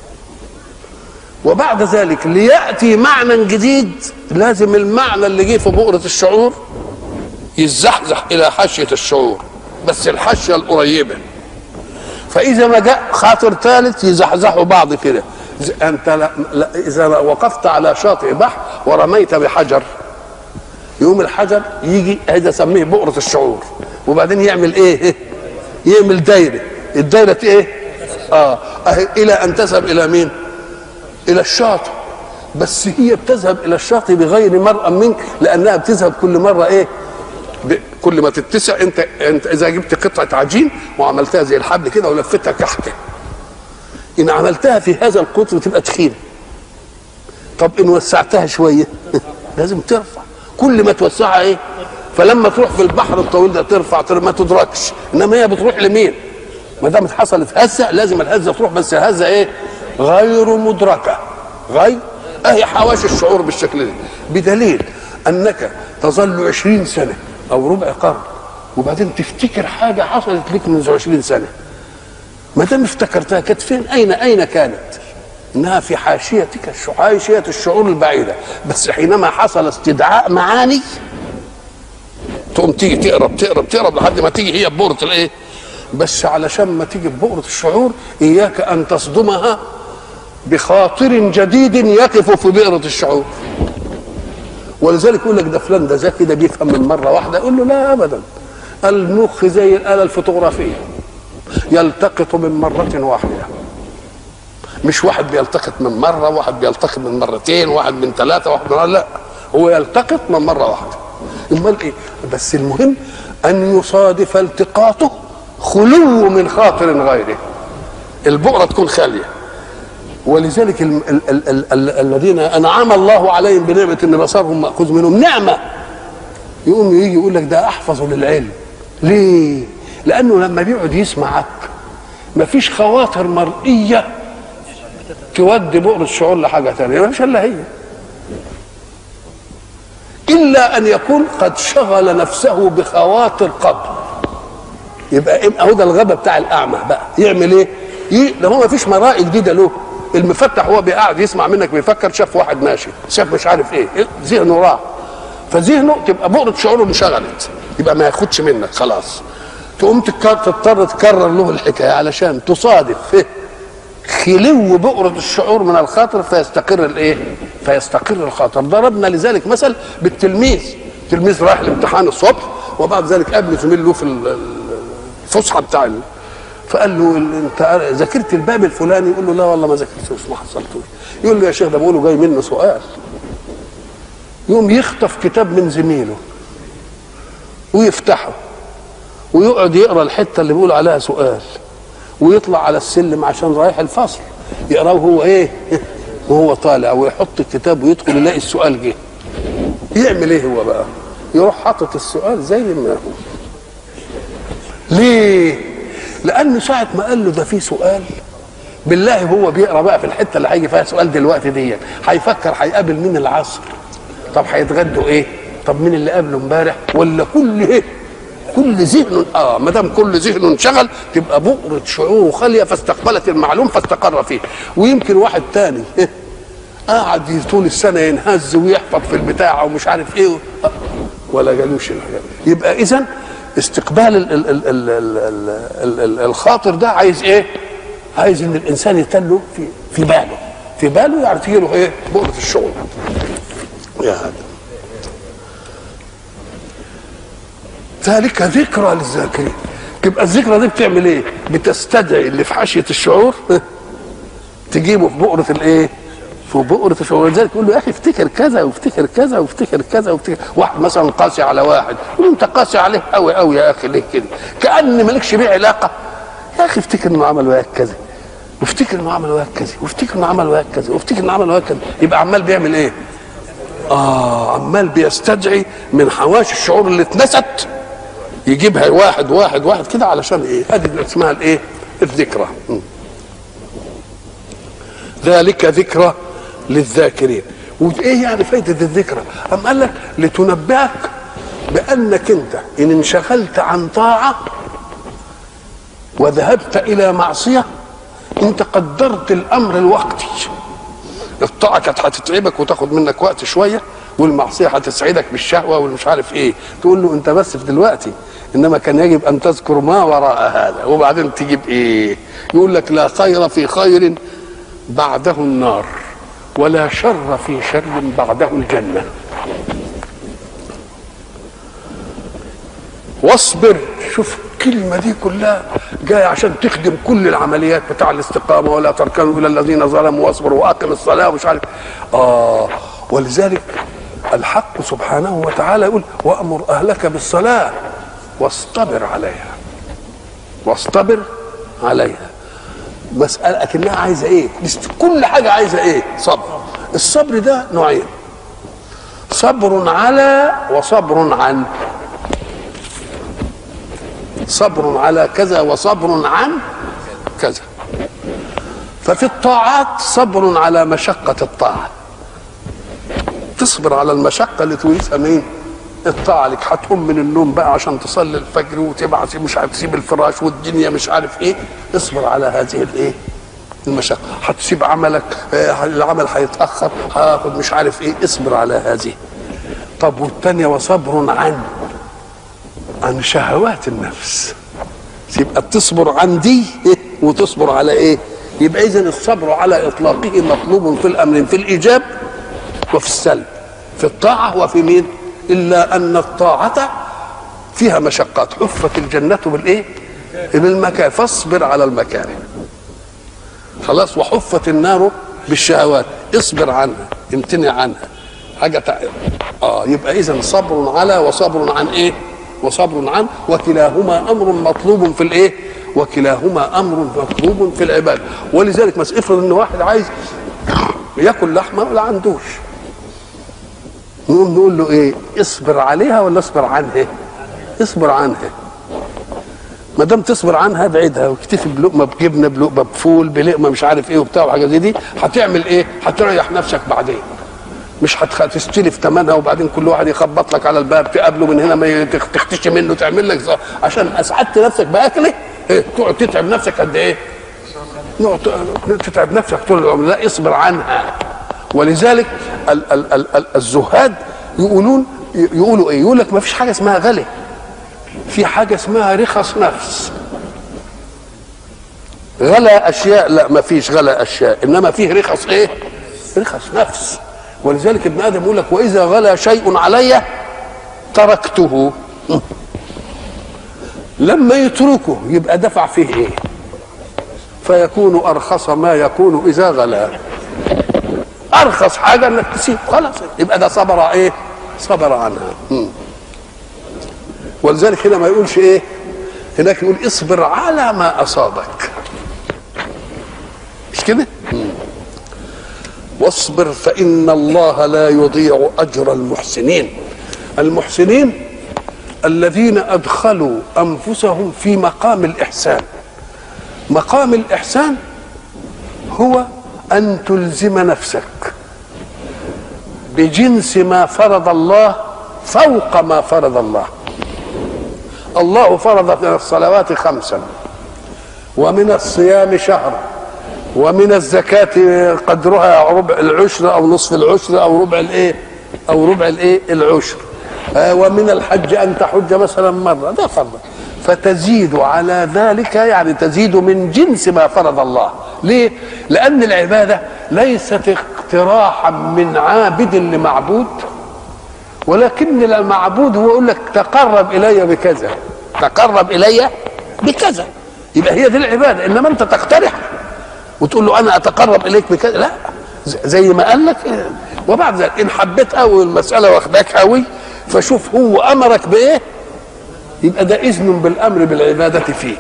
وبعد ذلك لياتي معنى جديد لازم المعنى اللي جه في بؤرة الشعور يزحزح الى حاشية الشعور بس الحاشية القريبة فاذا ما جاء خاطر ثالث يزحزحوا بعض كده انت لا لا اذا وقفت على شاطئ بحر ورميت بحجر يقوم الحجر يجي هذا سميه بؤرة الشعور وبعدين يعمل ايه يعمل دايرة الدايرة ايه اه الى ان تذهب الى مين الى الشاطئ بس هي بتذهب الى الشاطئ بغير مرأى منك لانها بتذهب كل مرة ايه كل ما تتسع انت انت اذا جبت قطعه عجين وعملتها زي الحبل كده ولفتها كحكه ان عملتها في هذا القطر تبقى تخينه طب ان وسعتها شويه لازم ترفع كل ما توسعها ايه فلما تروح في البحر الطويل ده ترفع ما تدركش انما هي بتروح لمين ما دام حصلت هزه لازم الهزه تروح بس الهزه ايه غير مدركه غير اهي حواشي الشعور بالشكل ده بدليل انك تظل عشرين سنه او ربع قرن وبعدين تفتكر حاجه حصلت لك منذ عشرين سنه ما دام افتكرتها كانت فين اين اين كانت انها في حاشيتك حاشيه الشعور البعيده بس حينما حصل استدعاء معاني تقوم تيجي تقرب تقرب تقرب لحد ما تيجي هي ببؤرة الايه بس علشان ما تيجي ببؤرة الشعور اياك ان تصدمها بخاطر جديد يقف في بئرة الشعور ولذلك يقول لك ده فلان ده ذكي ده بيفهم من مره واحده يقول له لا ابدا المخ زي الاله الفوتوغرافيه يلتقط من مرة واحدة مش واحد بيلتقط من مرة واحد بيلتقط من مرتين واحد من ثلاثة واحد من لا هو يلتقط من مرة واحدة امال ايه بس المهم ان يصادف التقاطه خلو من خاطر غيره البؤرة تكون خالية ولذلك ال ال ال ال ال الذين انعم الله عليهم بنعمة ان بصرهم مأخوذ منهم نعمة يقوم يجي يقول لك ده احفظ للعلم ليه؟ لانه لما بيقعد يسمعك مفيش خواطر مرئية تودي بؤر الشعور لحاجة ثانية مفيش الا هي إلا أن يكون قد شغل نفسه بخواطر قبل يبقى اهو ده الغبا بتاع الاعمى بقى يعمل ايه؟ ي... ده هو ما فيش مرائي جديده له المفتح هو قاعد يسمع منك بيفكر شاف واحد ماشي شاف مش عارف ايه ذهنه راح فذهنه تبقى بؤرة شعوره انشغلت يبقى ما ياخدش منك خلاص تقوم تضطر تكرر له الحكايه علشان تصادف فيه خلو بؤرة الشعور من الخاطر فيستقر الايه؟ فيستقر الخاطر ضربنا لذلك مثل بالتلميذ تلميذ رايح الامتحان الصبح وبعد ذلك قابل زميل له في الفسحه بتاع ال... فقال له انت ذاكرت الباب الفلاني يقول له لا والله ما ذاكرتوش ما حصلتوش يقول له يا شيخ ده بقوله جاي منه سؤال يقوم يخطف كتاب من زميله ويفتحه ويقعد يقرا الحته اللي بيقول عليها سؤال ويطلع على السلم عشان رايح الفصل يقراه هو ايه وهو طالع ويحط الكتاب ويدخل يلاقي السؤال جه يعمل ايه هو بقى يروح حاطط السؤال زي ما هو ليه لانه ساعه ما قال له ده في سؤال بالله هو بيقرا بقى في الحته اللي هيجي فيها سؤال دلوقتي دي هيفكر هيقابل مين العصر طب هيتغدوا ايه طب مين اللي قابله امبارح ولا كل ايه كل ذهن اه ما دام كل ذهن انشغل تبقى بؤرة شعوره خاليه فاستقبلت المعلوم فاستقر فيه ويمكن واحد تاني قعد طول السنه ينهز ويحفظ في البتاع ومش عارف ايه ولا جالوش الحاجات يبقى اذا استقبال ال ال ال ال ال ال ال الخاطر ده عايز ايه؟ عايز ان الانسان يتله في في باله في باله يعني تجي له ايه؟ بؤرة الشعور يا هذا ذلك ذكرى للذاكرين تبقى الذكرى دي بتعمل ايه؟ بتستدعي اللي في حاشيه الشعور تجيبه في بؤرة الايه؟ في بؤرة الشعور ولذلك يقول له يا اخي افتكر كذا وافتكر كذا وافتكر كذا وافتكر واحد مثلا قاسي على واحد يقول له انت قاسي عليه قوي قوي يا اخي ليه كده؟ كان مالكش بيه علاقه يا اخي افتكر انه عمل وياك كذا وافتكر انه عمل وياك كذا وافتكر انه عمل وياك كذا وافتكر انه عمل وياك كذا يبقى عمال بيعمل ايه؟ اه عمال بيستدعي من حواشي الشعور اللي اتنست يجيبها واحد واحد واحد كده علشان ايه؟ هذه اسمها الايه؟ الذكرى م. ذلك ذكرى للذاكرين وايه يعني فايده الذكرى؟ أم قال لك لتنبهك بانك انت ان انشغلت عن طاعه وذهبت الى معصيه انت قدرت الامر الوقتي الطاعه كانت هتتعبك وتاخد منك وقت شويه والمعصيه هتسعدك بالشهوه والمش عارف ايه تقول له انت بس في دلوقتي انما كان يجب ان تذكر ما وراء هذا وبعدين تجيب ايه يقول لك لا خير في خير بعده النار ولا شر في شر بعده الجنه واصبر شوف الكلمه دي كلها جايه عشان تخدم كل العمليات بتاع الاستقامه ولا تركنوا الى الذين ظلموا واصبروا واقم الصلاه ومش عارف اه ولذلك الحق سبحانه وتعالى يقول وامر اهلك بالصلاه واصطبر عليها واصطبر عليها مسألة أكنها عايزة إيه؟ كل حاجة عايزة إيه؟ صبر. الصبر ده نوعين. صبر على وصبر عن. صبر على كذا وصبر عن كذا. ففي الطاعات صبر على مشقة الطاعة. تصبر على المشقة اللي تورثها مين؟ الطاعة لك هتقوم من النوم بقى عشان تصلي الفجر وتبعث مش عارف تسيب الفراش والدنيا مش عارف ايه اصبر على هذه الايه المشقة هتسيب عملك آه العمل هيتأخر هاخد مش عارف ايه اصبر على هذه طب والثانية وصبر عن عن شهوات النفس يبقى بتصبر عن دي إيه؟ وتصبر على ايه يبقى اذا الصبر على اطلاقه مطلوب في الامر في الايجاب وفي السلب في الطاعة وفي مين إلا أن الطاعة فيها مشقات حفت الجنة بالإيه بالمكاره فاصبر على المكاره خلاص وحفت النار بالشهوات اصبر عنها امتنع عنها حاجه تع... اه يبقى اذا صبر على وصبر عن ايه وصبر عن وكلاهما امر مطلوب في الايه وكلاهما امر مطلوب في العباده ولذلك مس افرض ان واحد عايز ياكل لحمه ولا عندوش نقوم نقول له ايه اصبر عليها ولا اصبر عنها اصبر عنها ما دام تصبر عنها ابعدها واكتفي بلقمه بجبنه بلقمه بفول بلقمه مش عارف ايه وبتاع وحاجه زي دي هتعمل ايه؟ هتريح نفسك بعدين مش هتستلف ثمنها وبعدين كل واحد يخبط لك على الباب تقابله من هنا ما تختش منه تعمل لك زي. عشان اسعدت نفسك باكله إيه؟ تقعد تتعب نفسك قد ايه؟ تتعب نفسك طول العمر لا اصبر عنها ولذلك ال- ال- ال- ال- الزهاد يقولون يقولوا ايه؟ يقول لك ما فيش حاجه اسمها غلي في حاجه اسمها رخص نفس غلا اشياء لا ما فيش غلا اشياء انما فيه رخص ايه رخص نفس ولذلك ابن ادم يقول لك واذا غلا شيء علي تركته لما يتركه يبقى دفع فيه ايه فيكون ارخص ما يكون اذا غلا ارخص حاجه انك تسيب خلاص يبقى ده صبر ايه صبر عنها مم. ولذلك هنا ما يقولش ايه هناك يقول اصبر على ما اصابك مش كده واصبر فان الله لا يضيع اجر المحسنين المحسنين الذين ادخلوا انفسهم في مقام الاحسان مقام الاحسان هو ان تلزم نفسك بجنس ما فرض الله فوق ما فرض الله الله فرض من الصلوات خمسا ومن الصيام شهرا ومن الزكاة قدرها ربع العشر أو نصف العشر أو ربع الإيه أو ربع الإيه العشر آه ومن الحج أن تحج مثلا مرة ده فرض فتزيد على ذلك يعني تزيد من جنس ما فرض الله ليه؟ لأن العبادة ليست اقتراحا من عابد لمعبود ولكن المعبود هو يقول لك تقرب الي بكذا تقرب الي بكذا يبقى هي دي العباده انما انت تقترح وتقول له انا اتقرب اليك بكذا لا زي ما قال لك وبعد ذلك ان حبيت قوي المساله واخداك قوي فشوف هو امرك بايه يبقى ده اذن بالامر بالعباده فيه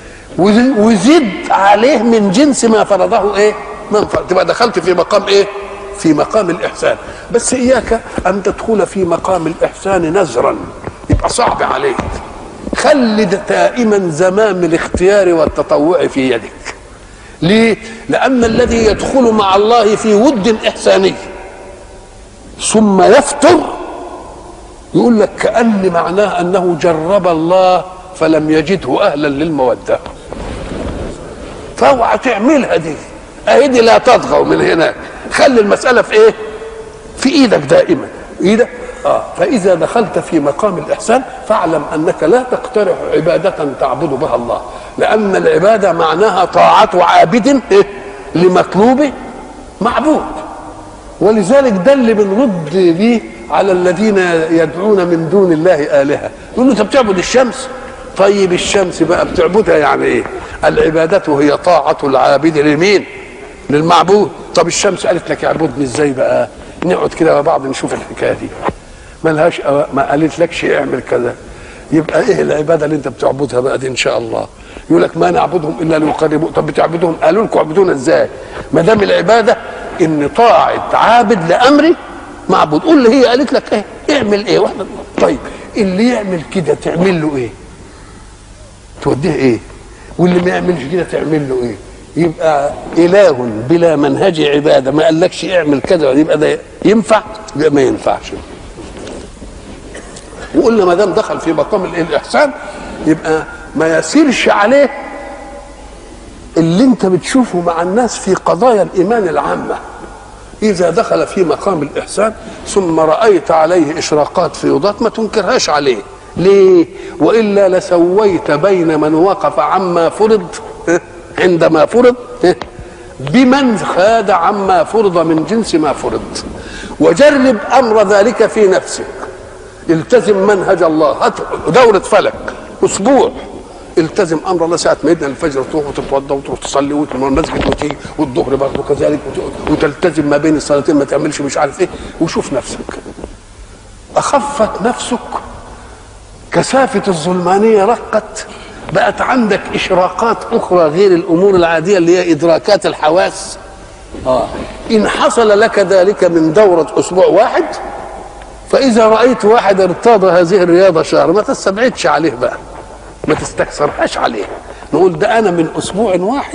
وزد عليه من جنس ما فرضه ايه من فرض تبقى دخلت في مقام ايه في مقام الإحسان بس إياك أن تدخل في مقام الإحسان نزرا يبقى صعب عليك خلي دائما زمام الاختيار والتطوع في يدك ليه؟ لأن الذي يدخل مع الله في ود إحساني ثم يفتر يقول لك كأن معناه أنه جرب الله فلم يجده أهلا للمودة فاوعى تعملها دي أهدي لا تطغوا من هناك خلي المسألة في إيه؟ في إيدك دائما إيدك آه فإذا دخلت في مقام الإحسان فاعلم أنك لا تقترح عبادة تعبد بها الله لأن العبادة معناها طاعة عابد إيه؟ لمطلوب معبود ولذلك ده اللي بنرد بيه على الذين يدعون من دون الله آلهة يقول له أنت بتعبد الشمس طيب الشمس بقى بتعبدها يعني إيه العبادة هي طاعة العابد لمين للمعبود طب الشمس قالت لك اعبدني ازاي بقى نقعد كده مع بعض نشوف الحكايه دي ملهاش ما قالت لكش اعمل كذا يبقى ايه العباده اللي انت بتعبدها بقى دي ان شاء الله يقول لك ما نعبدهم الا ليقربوا طب بتعبدهم قالوا لكم اعبدونا ازاي ما دام العباده ان طاعه عابد لامري معبود قول لي هي قالت لك ايه اعمل ايه واحنا طيب اللي يعمل كده تعمل له ايه توديه ايه واللي ما يعملش كده تعمل له ايه يبقى اله بلا منهج عباده ما قالكش اعمل كذا يبقى ده ينفع يبقى ما ينفعش وقلنا ما دام دخل في مقام الاحسان يبقى ما يسيرش عليه اللي انت بتشوفه مع الناس في قضايا الايمان العامه اذا دخل في مقام الاحسان ثم رايت عليه اشراقات فيوضات ما تنكرهاش عليه ليه والا لسويت بين من وقف عما فرض عندما فرض بمن خاد عما فرض من جنس ما فرض وجرب امر ذلك في نفسك التزم منهج الله هات دورة فلك اسبوع التزم امر الله ساعه ما يدنا الفجر تروح وتتوضا وتروح تصلي وتروح المسجد وتيجي والظهر برضه كذلك وت- وتلتزم ما بين الصلاتين ما تعملش مش عارف ايه وشوف نفسك اخفت نفسك كثافه الظلمانيه رقت بقت عندك اشراقات اخرى غير الامور العاديه اللي هي ادراكات الحواس آه. ان حصل لك ذلك من دوره اسبوع واحد فاذا رايت واحد ارتاض هذه الرياضه شهر ما تستبعدش عليه بقى ما تستكثرهاش عليه نقول ده انا من اسبوع واحد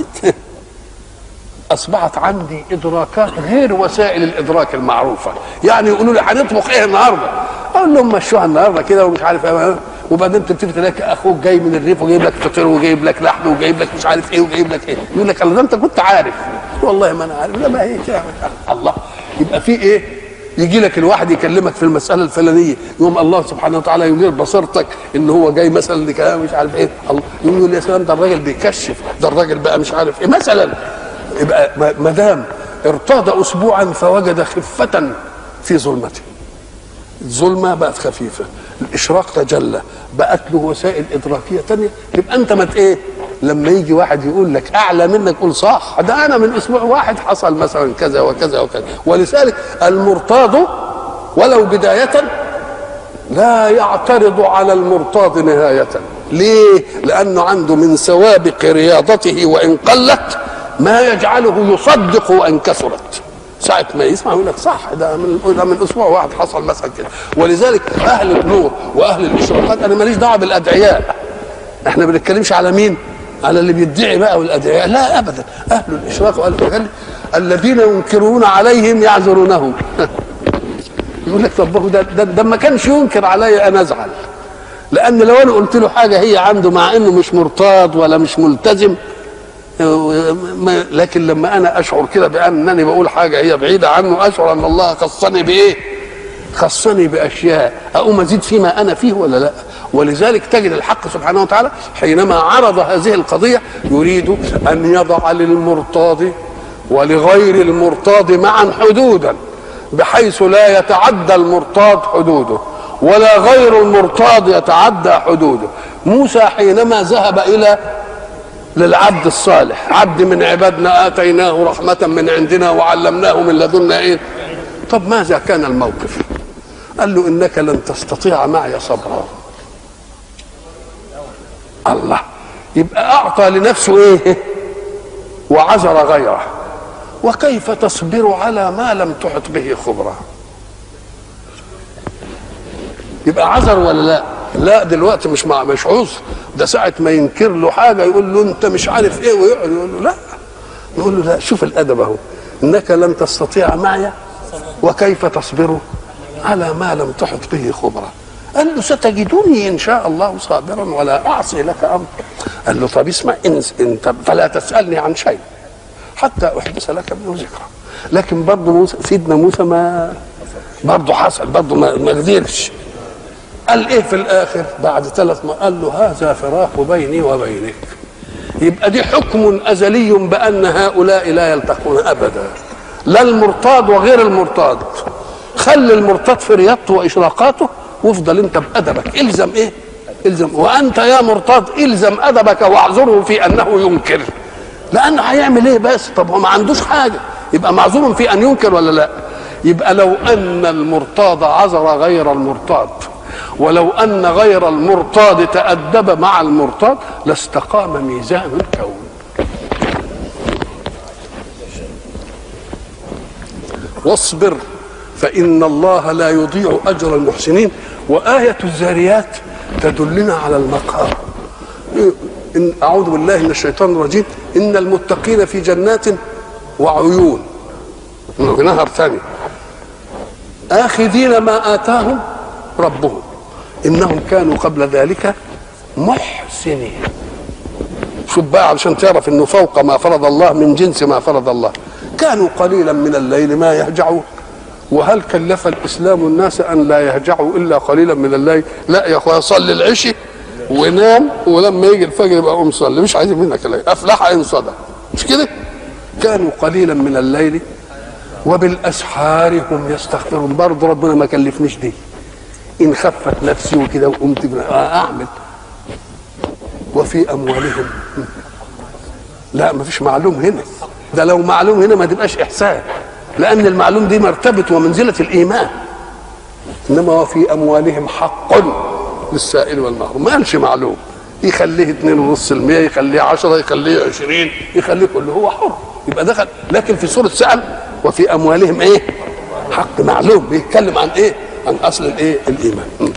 اصبحت عندي ادراكات غير وسائل الادراك المعروفه يعني يقولوا لي هنطبخ ايه النهارده اقول لهم مشوها النهارده كده ومش عارف ايه وبعدين تبتدي تلاقي اخوك جاي من الريف وجايب لك فطير وجايب لك لحم وجايب لك مش عارف ايه وجايب لك ايه يقول لك الله ده انت كنت عارف والله ما انا عارف لا ما هي كده الله يبقى في ايه يجي لك الواحد يكلمك في المساله الفلانيه يوم الله سبحانه وتعالى ينير بصيرتك ان هو جاي مثلا لكلام مش عارف ايه الله يقوم يقول يا سلام ده الراجل بيكشف ده الراجل بقى مش عارف ايه مثلا يبقى ما- ما دام ارتاض اسبوعا فوجد خفه في ظلمته الظلمه بقت خفيفه الاشراق تجلى بقت له وسائل ادراكيه تانية يبقى انت ما ت- ايه لما يجي واحد يقول لك اعلى منك قول صح ده انا من اسبوع واحد حصل مثلا كذا وكذا وكذا ولذلك المرتاض ولو بدايه لا يعترض على المرتاض نهاية ليه؟ لأنه عنده من سوابق رياضته وإن قلت ما يجعله يصدق وإن كثرت ساعة ما يسمع يقول لك صح ده من ده من أسبوع واحد حصل مثلا كده ولذلك أهل النور وأهل الإشراقات أنا ماليش دعوة بالأدعياء احنا ما بنتكلمش على مين؟ على اللي بيدعي بقى والأدعياء لا أبدا أهل الإشراق وأهل الغل الذين ينكرون عليهم يعذرونهم يقول لك طب هو ده, ده, ده ما كانش ينكر عليا انا ازعل لان لو انا قلت له حاجه هي عنده مع انه مش مرتاض ولا مش ملتزم ما- لكن لما انا اشعر كده بانني بقول حاجه هي بعيده عنه اشعر ان الله خصني بايه؟ خصني باشياء اقوم ازيد فيما انا فيه ولا لا؟ ولذلك تجد الحق سبحانه وتعالى حينما عرض هذه القضيه يريد ان يضع للمرتاض ولغير المرتاض معا حدودا بحيث لا يتعدى المرتاض حدوده ولا غير المرتاض يتعدى حدوده موسى حينما ذهب الى للعبد الصالح عبد من عبادنا اتيناه رحمه من عندنا وعلمناه من لدنا ايه طب ماذا كان الموقف قال له انك لن تستطيع معي صبرا الله يبقى اعطى لنفسه ايه وعذر غيره وكيف تصبر على ما لم تحط به خبرا يبقى عذر ولا لا لا دلوقتي مش مع مش عذر ده ساعة ما ينكر له حاجة يقول له أنت مش عارف إيه ويقعد يقول له لا نقول له لا شوف الأدب أهو إنك لن تستطيع معي وكيف تصبر على ما لم تحط به خبرا قال له ستجدني إن شاء الله صابرا ولا أعصي لك أمر قال له طب اسمع إن انت فلا تسألني عن شيء حتى احدث لك منه ذكرى لكن برضه موسى سيدنا موسى ما برضه حصل برضه ما ما قدرش قال ايه في الاخر بعد ثلاث ما قال له هذا فراق بيني وبينك يبقى دي حكم ازلي بان هؤلاء لا يلتقون ابدا لا المرتاض وغير المرتاض خلي المرتاض في رياضته واشراقاته وافضل انت بادبك الزم ايه الزم وانت يا مرتاض الزم ادبك واعذره في انه ينكر لانه هيعمل ايه بس طب هو ما عندوش حاجه يبقى معذور في ان ينكر ولا لا يبقى لو ان المرتاض عذر غير المرتاض ولو ان غير المرتاض تادب مع المرتاض لاستقام ميزان الكون واصبر فان الله لا يضيع اجر المحسنين وايه الزاريات تدلنا على المقام إن أعوذ بالله من الشيطان الرجيم إن المتقين في جنات وعيون في نهر ثاني آخذين ما آتاهم ربهم إنهم كانوا قبل ذلك محسنين شوف بقى علشان تعرف انه فوق ما فرض الله من جنس ما فرض الله كانوا قليلا من الليل ما يهجعون وهل كلف الاسلام الناس ان لا يهجعوا الا قليلا من الليل لا يا اخويا صلي العشي ونام ولما يجي الفجر يبقى قوم صلي مش عايزين منك الليل افلح ان صدق مش كده كانوا قليلا من الليل وبالاسحار هم يستغفرون برضه ربنا ما كلفنيش دي ان خفت نفسي وكده وقمت اعمل وفي اموالهم لا ما فيش معلوم هنا ده لو معلوم هنا ما تبقاش احسان لان المعلوم دي مرتبه ومنزله الايمان انما وفي اموالهم حق للسائل والمحروم ما قالش معلوم يخليه 2.5% يخليه 10 يخليه 20 يخليه كله هو حر يبقى دخل لكن في سوره سأل وفي اموالهم ايه حق معلوم بيتكلم عن ايه عن اصل الايه الايمان م.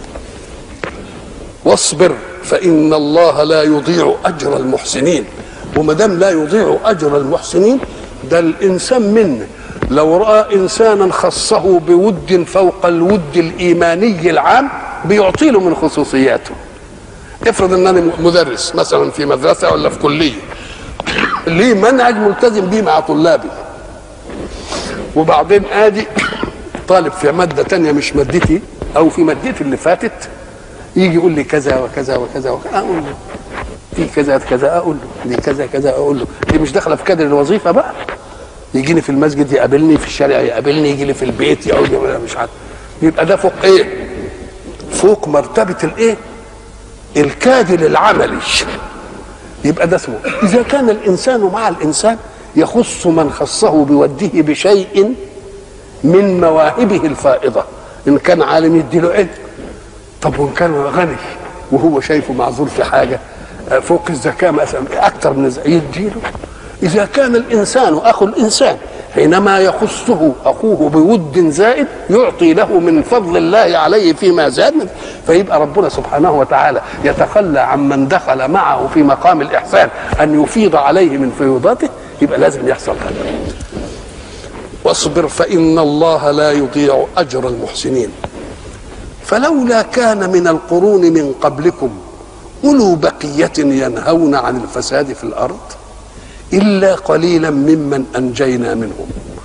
واصبر فان الله لا يضيع اجر المحسنين وما دام لا يضيع اجر المحسنين ده الانسان منا لو راى انسانا خصه بود فوق الود الايماني العام بيعطي له من خصوصياته افرض ان انا مدرس مثلا في مدرسه ولا في كليه ليه منهج ملتزم بيه مع طلابي وبعدين ادي طالب في ماده تانية مش مادتي او في مادتي اللي فاتت يجي يقول لي كذا وكذا وكذا وكذا اقول له في كذا كذا اقول له دي كذا كذا اقول له دي مش داخله في كادر الوظيفه بقى يجيني في المسجد يقابلني في الشارع يقابلني يجي لي في البيت يقعد مش عارف يبقى ده فوق ايه فوق مرتبه الايه الكادر العملي يبقى ده اسمه اذا كان الانسان مع الانسان يخص من خصه بوده بشيء من مواهبه الفائضه ان كان عالم يديله علم طب وان كان غني وهو شايفه معذور في حاجه فوق الزكاه مثلا اكثر من الزكاه يديله اذا كان الانسان اخو الانسان حينما يخصه اخوه بود زائد يعطي له من فضل الله عليه فيما زاد فيبقى ربنا سبحانه وتعالى يتخلى عمن دخل معه في مقام الاحسان ان يفيض عليه من فيوضاته يبقى لازم يحصل هذا واصبر فان الله لا يضيع اجر المحسنين فلولا كان من القرون من قبلكم اولو بقيه ينهون عن الفساد في الارض الا قليلا ممن انجينا منهم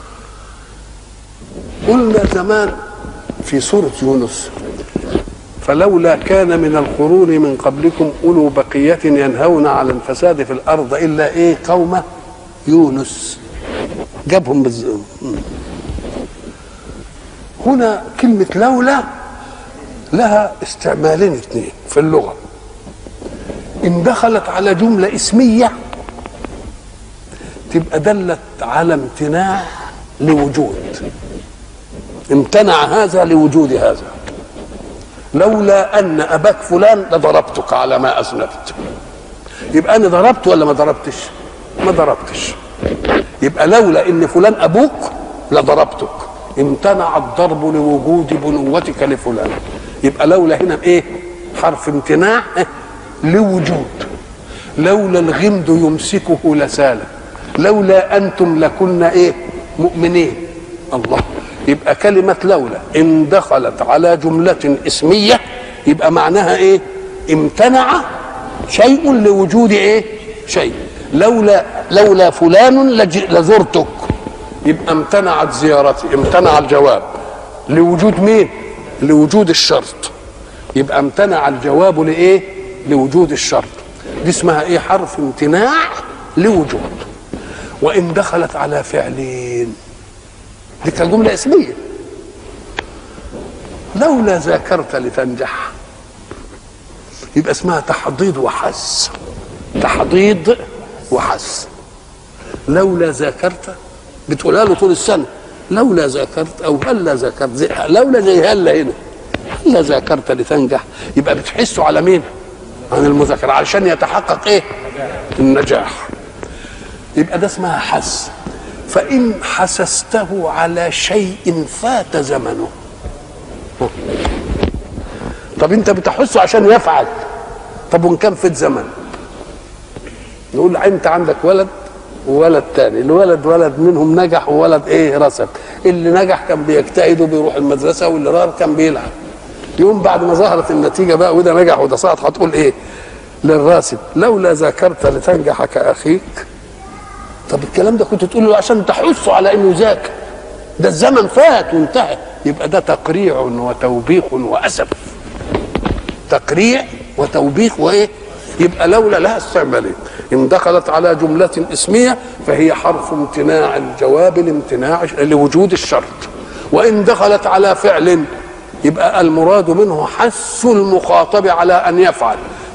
قلنا زمان في سوره يونس فلولا كان من القرون من قبلكم اولو بقيه ينهون عن الفساد في الارض الا ايه قوم يونس جابهم بز... هنا كلمه لولا لها استعمالين اثنين في اللغه ان دخلت على جمله اسميه تبقى دلت على امتناع لوجود امتنع هذا لوجود هذا لولا ان اباك فلان لضربتك على ما اذنبت يبقى انا ضربت ولا ما ضربتش ما ضربتش يبقى لولا ان فلان ابوك لضربتك امتنع الضرب لوجود بنوتك لفلان يبقى لولا هنا ايه حرف امتناع لوجود لولا الغمد يمسكه لسالا لولا انتم لكنا ايه مؤمنين الله يبقى كلمة لولا إن دخلت على جملة اسمية يبقى معناها إيه؟ امتنع شيء لوجود إيه؟ شيء لولا لولا فلان لزرتك يبقى امتنعت زيارتي امتنع الجواب لوجود مين؟ لوجود الشرط يبقى امتنع الجواب لإيه؟ لوجود الشرط دي اسمها إيه؟ حرف امتناع لوجود وإن دخلت على فعلين دي كانت جملة اسمية لولا ذاكرت لتنجح يبقى اسمها تحضيض وحث تحضيض وحث لولا ذاكرت بتقولها له طول السنة لولا ذاكرت أو هلا ذاكرت زي لولا زي هلا هنا هلا ذاكرت لتنجح يبقى بتحسوا على مين؟ عن المذاكرة علشان يتحقق إيه؟ النجاح يبقى ده اسمها حث فإن حسسته على شيء فات زمنه طب انت بتحسه عشان يفعل طب وان كان فات زمن نقول انت عندك ولد وولد تاني الولد ولد منهم نجح وولد ايه رسب اللي نجح كان بيجتهد وبيروح المدرسه واللي رار كان بيلعب يوم بعد ما ظهرت النتيجه بقى وده نجح وده سقط هتقول ايه للراسب لولا ذاكرت لتنجح كاخيك طب الكلام ده كنت تقول له عشان تحثه على انه يذاكر ده الزمن فات وانتهى يبقى ده تقريع وتوبيخ واسف تقريع وتوبيخ وايه يبقى لولا لها استعمالين ان دخلت على جمله اسميه فهي حرف امتناع الجواب لامتناع لوجود الشرط وان دخلت على فعل يبقى المراد منه حث المخاطب على ان يفعل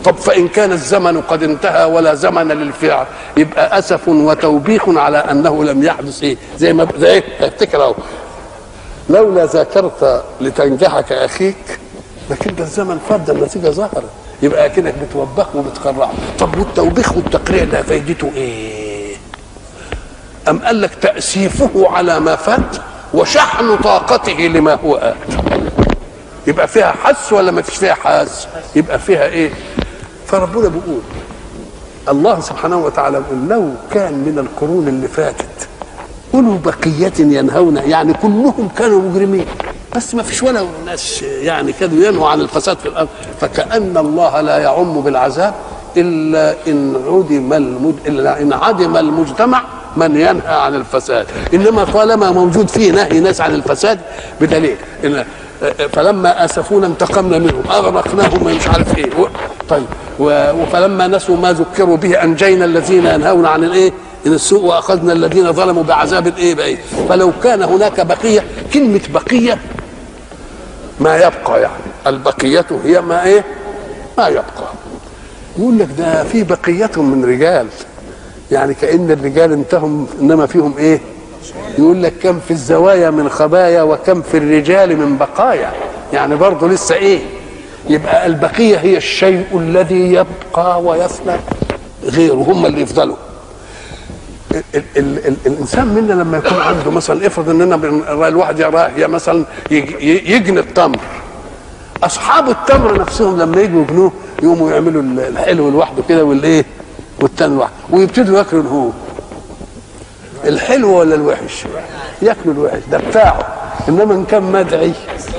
طب فان كان الزمن قد انتهى ولا زمن للفعل يبقى اسف وتوبيخ على انه لم يحدث ايه زي ما زي ايه افتكر اهو لولا ذاكرت لتنجحك اخيك لكن ده الزمن فات النتيجه ظهرت يبقى اكنك بتوبخه وبتقرعه طب والتوبيخ والتقريع ده فايدته ايه ام قال لك تاسيفه على ما فات وشحن طاقته لما هو آت يبقى فيها حس ولا ما فيش فيها حس يبقى فيها ايه فربنا بيقول الله سبحانه وتعالى يقول لو كان من القرون اللي فاتت أولو بقية ينهون يعني كلهم كانوا مجرمين بس ما فيش ولا ناس يعني كانوا ينهوا عن الفساد في الأرض فكأن الله لا يعم بالعذاب إلا إن عدم المج... إلا إن عدم المجتمع من ينهى عن الفساد إنما طالما موجود فيه نهي ناس عن الفساد بدليل إن فلما اسفونا انتقمنا منهم اغرقناهم مش عارف ايه طيب وفلما نسوا ما ذكروا به انجينا الذين ينهون عن الايه ان السوء واخذنا الذين ظلموا بعذاب ايه بقى فلو كان هناك بقيه كلمه بقيه ما يبقى يعني البقيه هي ما ايه ما يبقى يقول لك ده في بقيه من رجال يعني كان الرجال انتهم انما فيهم ايه يقول لك كم في الزوايا من خبايا وكم في الرجال من بقايا يعني برضه لسه ايه يبقى البقيه هي الشيء الذي يبقى ويفنى غيره هم اللي يفضلوا ال ال ال ال الانسان منا لما يكون عنده مثلا افرض اننا الواحد يراه مثلا يجني التمر اصحاب التمر نفسهم لما يجوا يجنوه يقوموا يعملوا الحلو لوحده كده والايه والتاني لوحده ويبتدوا ياكلوا هو الحلو ولا الوحش ياكلوا الوحش ده بتاعه انما ان كان مدعي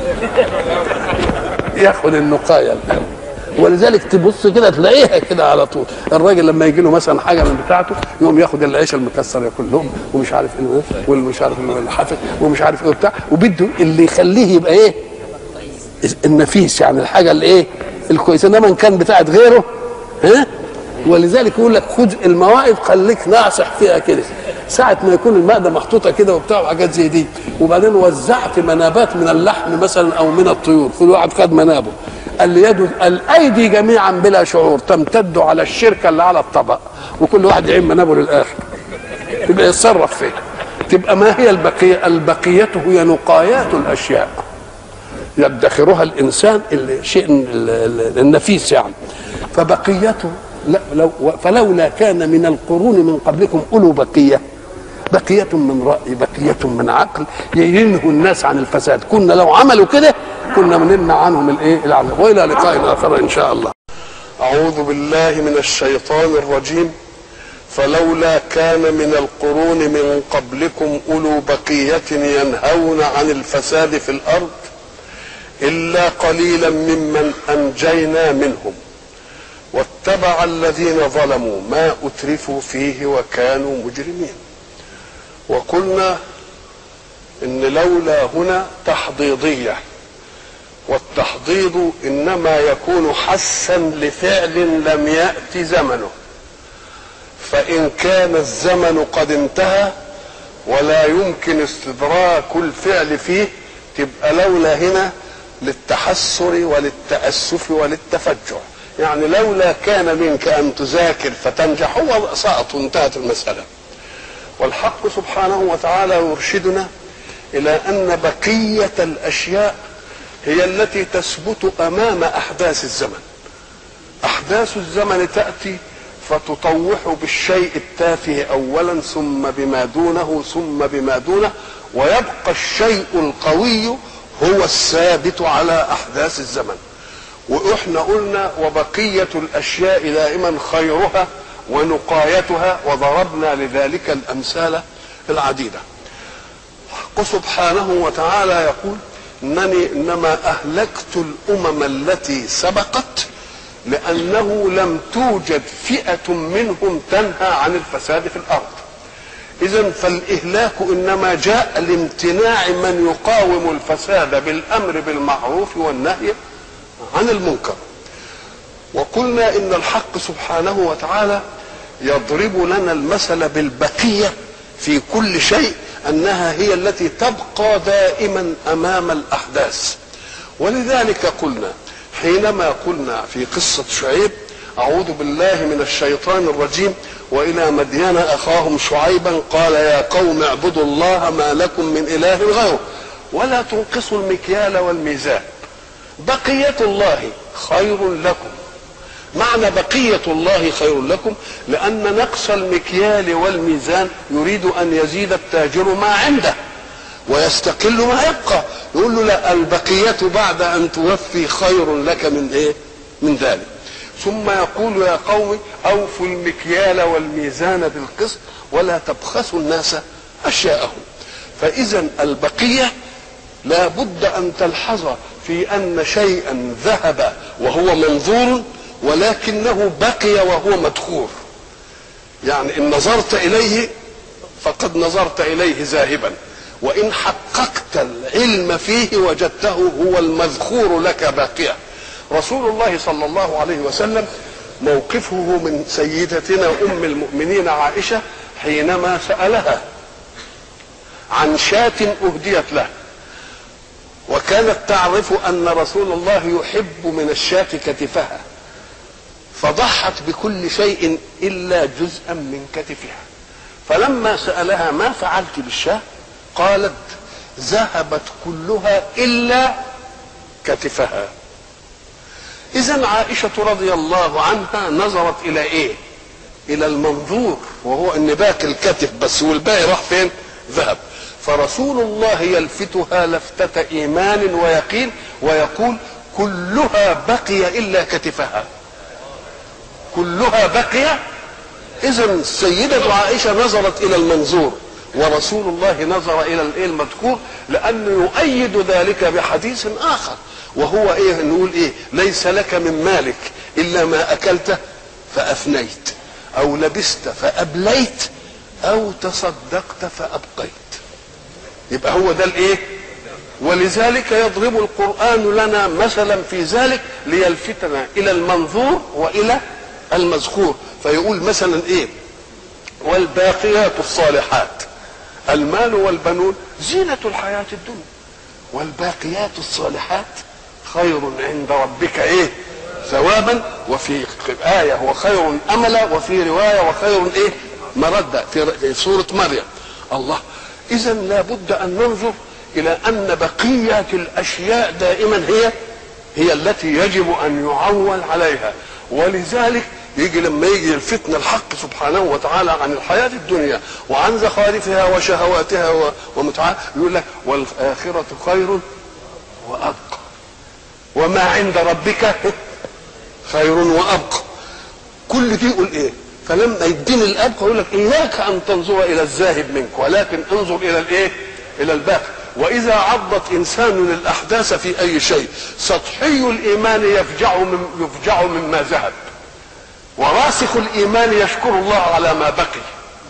ياخد النقايا الاول ولذلك تبص كده تلاقيها كده على طول الراجل لما يجي له مثلا حاجه من بتاعته يقوم ياخد العيش المكسر ياكل لهم ومش عارف ايه والمش عارف الحافظ ومش عارف ايه وبتاع وبده اللي يخليه يبقى ايه النفيس يعني الحاجه اللي ايه الكويسه انما ان كان بتاعت غيره ها ولذلك يقول لك خد الموائد خليك ناصح فيها كده ساعة ما يكون المائدة محطوطة كده وبتاع وحاجات زي دي وبعدين وزعت منابات من اللحم مثلا أو من الطيور كل واحد خد منابه اليد الأيدي جميعا بلا شعور تمتد على الشركة اللي على الطبق وكل واحد يعين منابه للآخر يبقى يتصرف فيه تبقى ما هي البقية البقية هي نقايات الأشياء يدخرها الإنسان الشيء النفيس يعني فبقيته لا لو فلولا كان من القرون من قبلكم اولو بقيه بقية من رأي بقية من عقل ينهوا الناس عن الفساد كنا لو عملوا كده كنا منمنع عنهم الايه العذاب والى لقاء اخر ان شاء الله اعوذ بالله من الشيطان الرجيم فلولا كان من القرون من قبلكم اولو بقية ينهون عن الفساد في الارض الا قليلا ممن انجينا منهم واتبع الذين ظلموا ما اترفوا فيه وكانوا مجرمين وقلنا ان لولا هنا تحضيضيه والتحضيض انما يكون حسا لفعل لم يات زمنه فان كان الزمن قد انتهى ولا يمكن استدراك الفعل فيه تبقى لولا هنا للتحسر وللتاسف وللتفجع يعني لولا كان منك ان تذاكر فتنجح هو سقط وانتهت المساله والحق سبحانه وتعالى يرشدنا الى ان بقيه الاشياء هي التي تثبت امام احداث الزمن احداث الزمن تاتي فتطوح بالشيء التافه اولا ثم بما دونه ثم بما دونه ويبقى الشيء القوي هو الثابت على احداث الزمن واحنا قلنا وبقيه الاشياء دائما خيرها ونقايتها وضربنا لذلك الامثال العديده الحق سبحانه وتعالى يقول انني انما اهلكت الامم التي سبقت لانه لم توجد فئه منهم تنهى عن الفساد في الارض اذا فالاهلاك انما جاء لامتناع من يقاوم الفساد بالامر بالمعروف والنهي عن المنكر وقلنا ان الحق سبحانه وتعالى يضرب لنا المثل بالبقيه في كل شيء انها هي التي تبقى دائما امام الاحداث ولذلك قلنا حينما قلنا في قصه شعيب أعوذ بالله من الشيطان الرجيم وإلى مدين أخاهم شعيبا قال يا قوم اعبدوا الله ما لكم من إله غيره ولا تنقصوا المكيال والميزان بقية الله خير لكم معنى بقية الله خير لكم لأن نقص المكيال والميزان يريد أن يزيد التاجر ما عنده ويستقل ما يبقى يقول له لا البقية بعد أن توفي خير لك من إيه من ذلك ثم يقول يا قوم أوفوا المكيال والميزان بالقسط ولا تبخسوا الناس أشياءهم فإذا البقية لا بد أن تلحظ في أن شيئا ذهب وهو منظور ولكنه بقي وهو مدخور يعني إن نظرت إليه فقد نظرت إليه ذاهبا وإن حققت العلم فيه وجدته هو المذخور لك باقيا رسول الله صلى الله عليه وسلم موقفه من سيدتنا أم المؤمنين عائشة حينما سألها عن شاة أهديت له وكانت تعرف أن رسول الله يحب من الشاة كتفها فضحت بكل شيء إلا جزءا من كتفها فلما سألها ما فعلت بالشاة قالت ذهبت كلها إلا كتفها إذا عائشة رضي الله عنها نظرت إلى إيه؟ إلى المنظور وهو إن باقي الكتف بس والباقي راح فين؟ ذهب فرسول الله يلفتها لفتة إيمان ويقين ويقول كلها بقي إلا كتفها كلها بقي إذا السيدة عائشة نظرت إلى المنظور ورسول الله نظر إلى الإيه المذكور لأنه يؤيد ذلك بحديث آخر وهو إيه نقول إيه ليس لك من مالك إلا ما أكلته فأفنيت أو لبست فأبليت أو تصدقت فأبقيت يبقى هو ده الإيه ولذلك يضرب القرآن لنا مثلا في ذلك ليلفتنا إلى المنظور وإلى المذكور فيقول مثلا إيه والباقيات الصالحات المال والبنون زينة الحياة الدنيا والباقيات الصالحات خير عند ربك ايه ثوابا وفي آية وخير أملا وفي رواية وخير ايه مردة في سورة مريم الله إذا لابد أن ننظر إلى أن بقية الأشياء دائما هي هي التي يجب أن يعول عليها ولذلك يجي لما يجي الفتنة الحق سبحانه وتعالى عن الحياة الدنيا وعن زخارفها وشهواتها ومتعها يقول لك والآخرة خير وأبقى وما عند ربك خير وأبقى كل دي يقول إيه فلما يدين الأبقى يقول لك إياك أن تنظر إلى الذاهب منك ولكن انظر إلى الإيه إلى الباقي وإذا عضت إنسان للأحداث في أي شيء سطحي الإيمان يفجع من يفجع مما ذهب وراسخ الايمان يشكر الله على ما بقي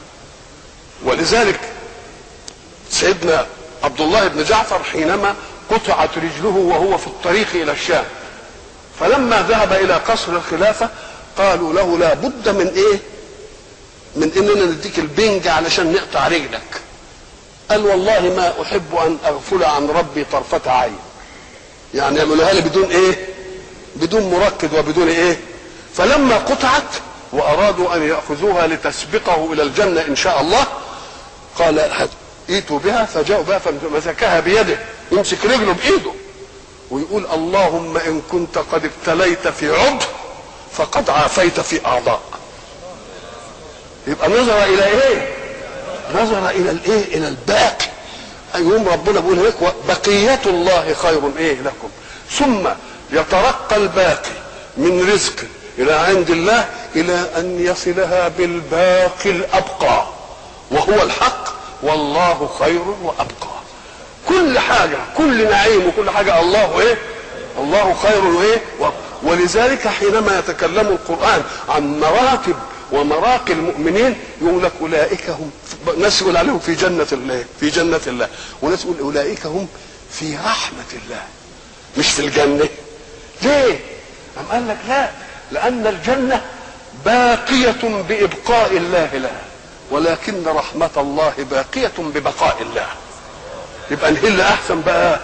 ولذلك سيدنا عبد الله بن جعفر حينما قطعت رجله وهو في الطريق الى الشام فلما ذهب الى قصر الخلافه قالوا له لا بد من ايه من اننا نديك البنج علشان نقطع رجلك قال والله ما احب ان اغفل عن ربي طرفه عين يعني يعملوها لي بدون ايه بدون مركز وبدون ايه فلما قطعت وارادوا ان ياخذوها لتسبقه الى الجنه ان شاء الله قال ائتوا بها فجاءوا بها فمسكها بيده يمسك رجله بايده ويقول اللهم ان كنت قد ابتليت في عضو فقد عافيت في اعضاء يبقى نظر الى ايه نظر الى الايه الى الباقي يوم ربنا بيقول لك بقية الله خير ايه لكم ثم يترقى الباقي من رزق الى عند الله الى ان يصلها بالباقي الابقى وهو الحق والله خير وابقى كل حاجه كل نعيم وكل حاجه الله ايه الله خير وايه ولذلك حينما يتكلم القران عن مراتب ومراقي المؤمنين يقول لك اولئك هم ناس يقول عليهم في جنه الله في جنه الله وناس يقول اولئك هم في رحمه الله مش في الجنه ليه؟ أم قال لك لا لأن الجنة باقية بإبقاء الله لها ولكن رحمة الله باقية ببقاء الله يبقى نهل أحسن بقى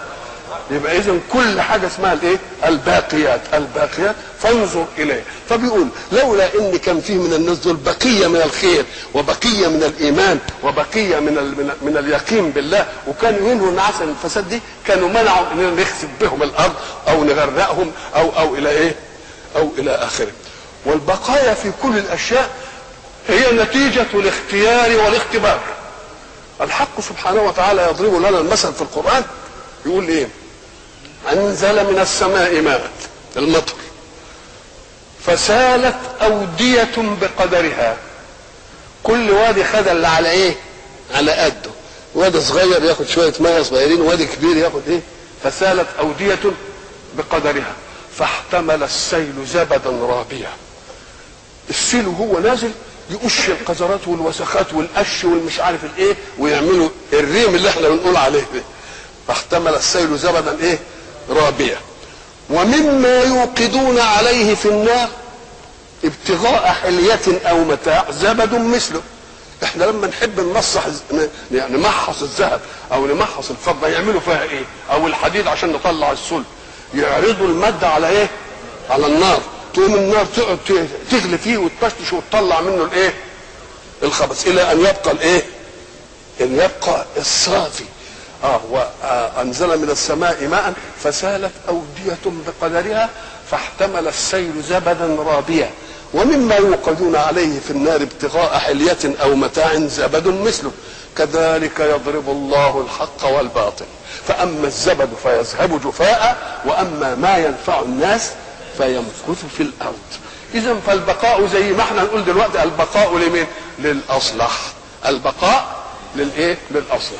يبقى اذا كل حاجه اسمها الايه الباقيات الباقيات فانظر اليه فبيقول لولا ان كان فيه من الناس دول بقيه من الخير وبقيه من الايمان وبقيه من ال من, من اليقين بالله وكانوا ينهوا الناس عن الفساد دي كانوا منعوا ان نخسف بهم الارض او نغرقهم او او الى ايه او الى اخره والبقايا في كل الاشياء هي نتيجه الاختيار والاختبار الحق سبحانه وتعالى يضرب لنا المثل في القران يقول ايه انزل من السماء ماء المطر فسالت اوديه بقدرها كل وادي خد اللي على ايه على قده وادي صغير ياخد شويه ميه صغيرين وادي كبير ياخد ايه فسالت اوديه بقدرها فاحتمل السيل زبدا رابيا السيل وهو نازل يقش القذرات والوسخات والقش والمش عارف الايه ويعملوا الريم اللي احنا بنقول عليه ده فاحتمل السيل زبدا ايه رابيا ومما يوقدون عليه في النار ابتغاء حلية او متاع زبد مثله احنا لما نحب نمصح يعني نمحص الذهب او نمحص الفضة يعملوا فيها ايه او الحديد عشان نطلع الصلب يعرضوا المادة على ايه على النار تقوم النار تقعد تغلي فيه وتطشتش وتطلع منه الايه الخبث الى ان يبقى الايه ان يبقى الصافي اه وانزل من السماء ماء فسالت اوديه بقدرها فاحتمل السيل زبدا رابيا ومما يوقدون عليه في النار ابتغاء حلية أو متاع زبد مثله كذلك يضرب الله الحق والباطل فأما الزبد فيذهب جفاء وأما ما ينفع الناس فيمكث في الأرض إذا فالبقاء زي ما احنا نقول دلوقتي البقاء لمين؟ للأصلح البقاء للإيه؟ للأصلح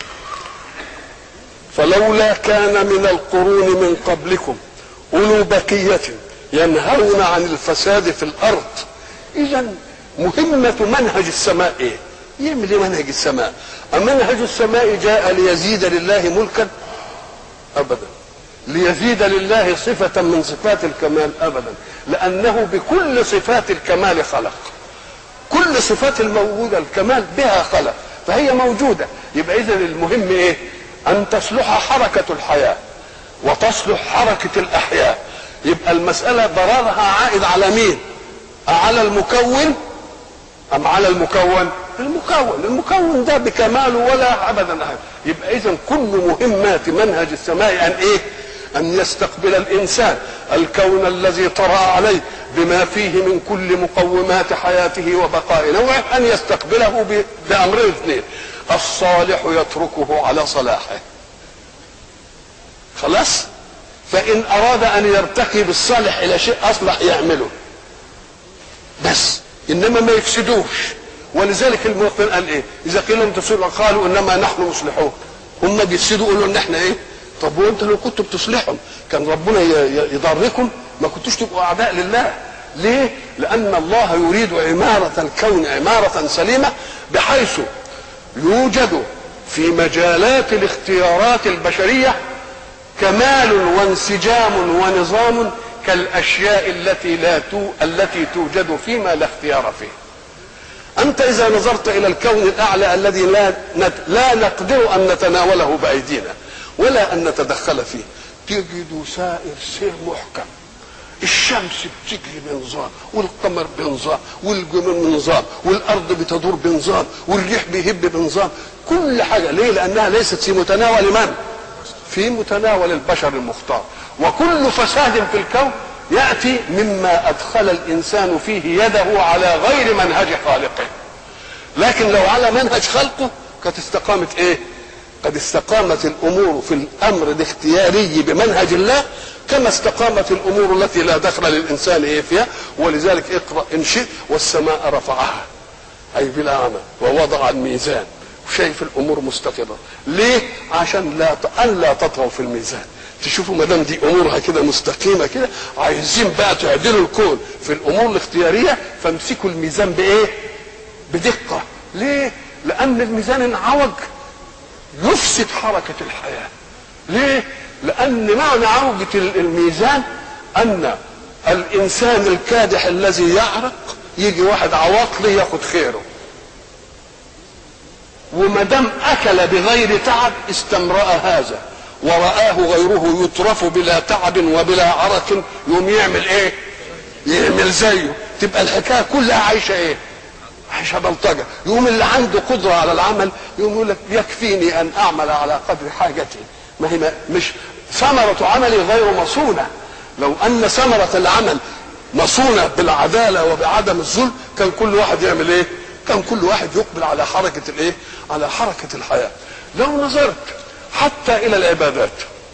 فلولا كان من القرون من قبلكم أولو بقية ينهون عن الفساد في الارض اذا مهمة منهج السماء ايه يعمل ايه منهج السماء منهج السماء جاء ليزيد لله ملكا ابدا ليزيد لله صفة من صفات الكمال ابدا لانه بكل صفات الكمال خلق كل صفات الموجودة الكمال بها خلق فهي موجودة يبقى اذا المهم ايه ان تصلح حركة الحياة وتصلح حركة الاحياء يبقى المسألة ضررها عائد على مين؟ على المكون أم على المكون؟ المكون، المكون ده بكماله ولا أبدا أحد، يبقى إذا كل مهمات منهج السماء أن إيه؟ أن يستقبل الإنسان الكون الذي طرأ عليه بما فيه من كل مقومات حياته وبقاء نوعه أن يستقبله بأمرين اثنين الصالح يتركه على صلاحه خلاص؟ فإن أراد أن يرتقي بالصالح إلى شيء أصلح يعمله بس إنما ما يفسدوش ولذلك الموقن قال إيه إذا قيل لهم تصلحوا قالوا إنما نحن مصلحون هم بيفسدوا يقولوا إن إحنا إيه طب وأنت لو كنتوا بتصلحهم كان ربنا يضركم ما كنتوش تبقوا أعداء لله ليه؟ لأن الله يريد عمارة الكون عمارة سليمة بحيث يوجد في مجالات الاختيارات البشرية كمال وانسجام ونظام كالاشياء التي لا تو التي توجد فيما لا اختيار فيه. انت اذا نظرت الى الكون الاعلى الذي لا لا نقدر ان نتناوله بايدينا ولا ان نتدخل فيه تجد سائر سير محكم الشمس بتجري بنظام والقمر بنظام والجنون بنظام والارض بتدور بنظام والريح بيهب بنظام كل حاجه ليه لانها ليست في متناول من في متناول البشر المختار وكل فساد في الكون ياتي مما ادخل الانسان فيه يده على غير منهج خالقه لكن لو على منهج خلقه قد استقامت ايه قد استقامت الامور في الامر الاختياري بمنهج الله كما استقامت الامور التي لا دخل للانسان ايه فيها ولذلك اقرا ان شئت والسماء رفعها اي بلا عمل ووضع الميزان شايف الامور مستقره ليه عشان لا ان لا تطغوا في الميزان تشوفوا ما دام دي امورها كده مستقيمه كده عايزين بقى تعدلوا الكون في الامور الاختياريه فامسكوا الميزان بايه بدقه ليه لان الميزان انعوج يفسد حركه الحياه ليه لان معنى عوجه الميزان ان الانسان الكادح الذي يعرق يجي واحد عواطلي ياخد خيره وما دام اكل بغير تعب استمرأ هذا ورآه غيره يترف بلا تعب وبلا عرق يقوم يعمل ايه يعمل زيه تبقى الحكايه كلها عايشه ايه عايشه بلطجه يقوم اللي عنده قدره على العمل يقوم يقول لك يكفيني ان اعمل على قدر حاجتي ما هي ما مش ثمره عملي غير مصونه لو ان ثمره العمل مصونه بالعداله وبعدم الظلم كان كل واحد يعمل ايه كان كل واحد يقبل على حركه الايه على حركه الحياه لو نظرت حتى الى العبادات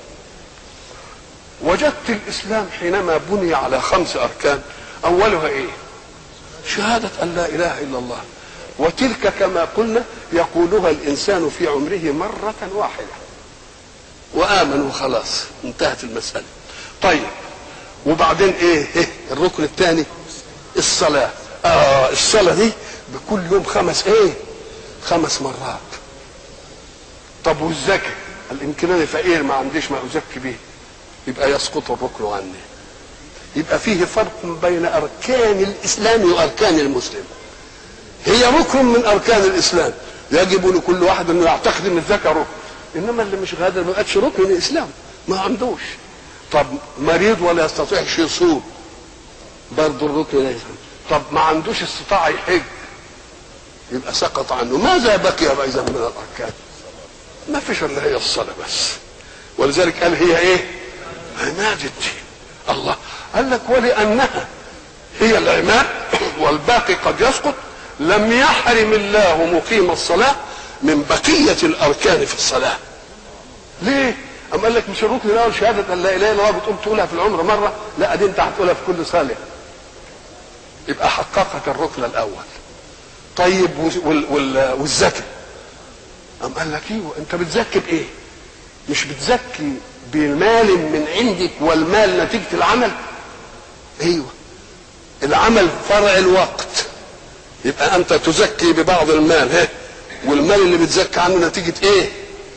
وجدت الاسلام حينما بني على خمس اركان اولها ايه شهاده ان لا اله الا الله وتلك كما قلنا يقولها الانسان في عمره مره واحده وامن وخلاص انتهت المساله طيب وبعدين ايه, إيه الركن الثاني الصلاه اه الصلاه دي بكل يوم خمس ايه خمس مرات طب والزكاه قال يمكن انا فقير ما عنديش ما ازكي به يبقى يسقط الركن عني يبقى فيه فرق بين اركان الاسلام واركان المسلم هي ركن من اركان الاسلام يجب لكل واحد انه يعتقد ان الزكاه ركن انما اللي مش غادر ما بقتش ركن الاسلام ما عندوش طب مريض ولا يستطيعش يصوم برضه الركن ليس طب ما عندوش استطاعه يحج يبقى سقط عنه ماذا بقي اذا من الاركان ما فيش الا هي الصلاه بس ولذلك قال هي ايه عماد الدين الله قال لك ولانها هي العماد والباقي قد يسقط لم يحرم الله مقيم الصلاه من بقيه الاركان في الصلاه ليه أم قال لك مش الركن الاول شهاده ان لا اله الا الله بتقوم تقولها في العمر مره لا دي انت هتقولها في كل صلاه يبقى حققت الركن الاول طيب وال وال والزكاه أم قال لك ايوه انت بتزكي بايه مش بتزكي بمال من عندك والمال نتيجه العمل ايوه العمل فرع الوقت يبقى انت تزكي ببعض المال ها والمال اللي بتزكي عنه نتيجه ايه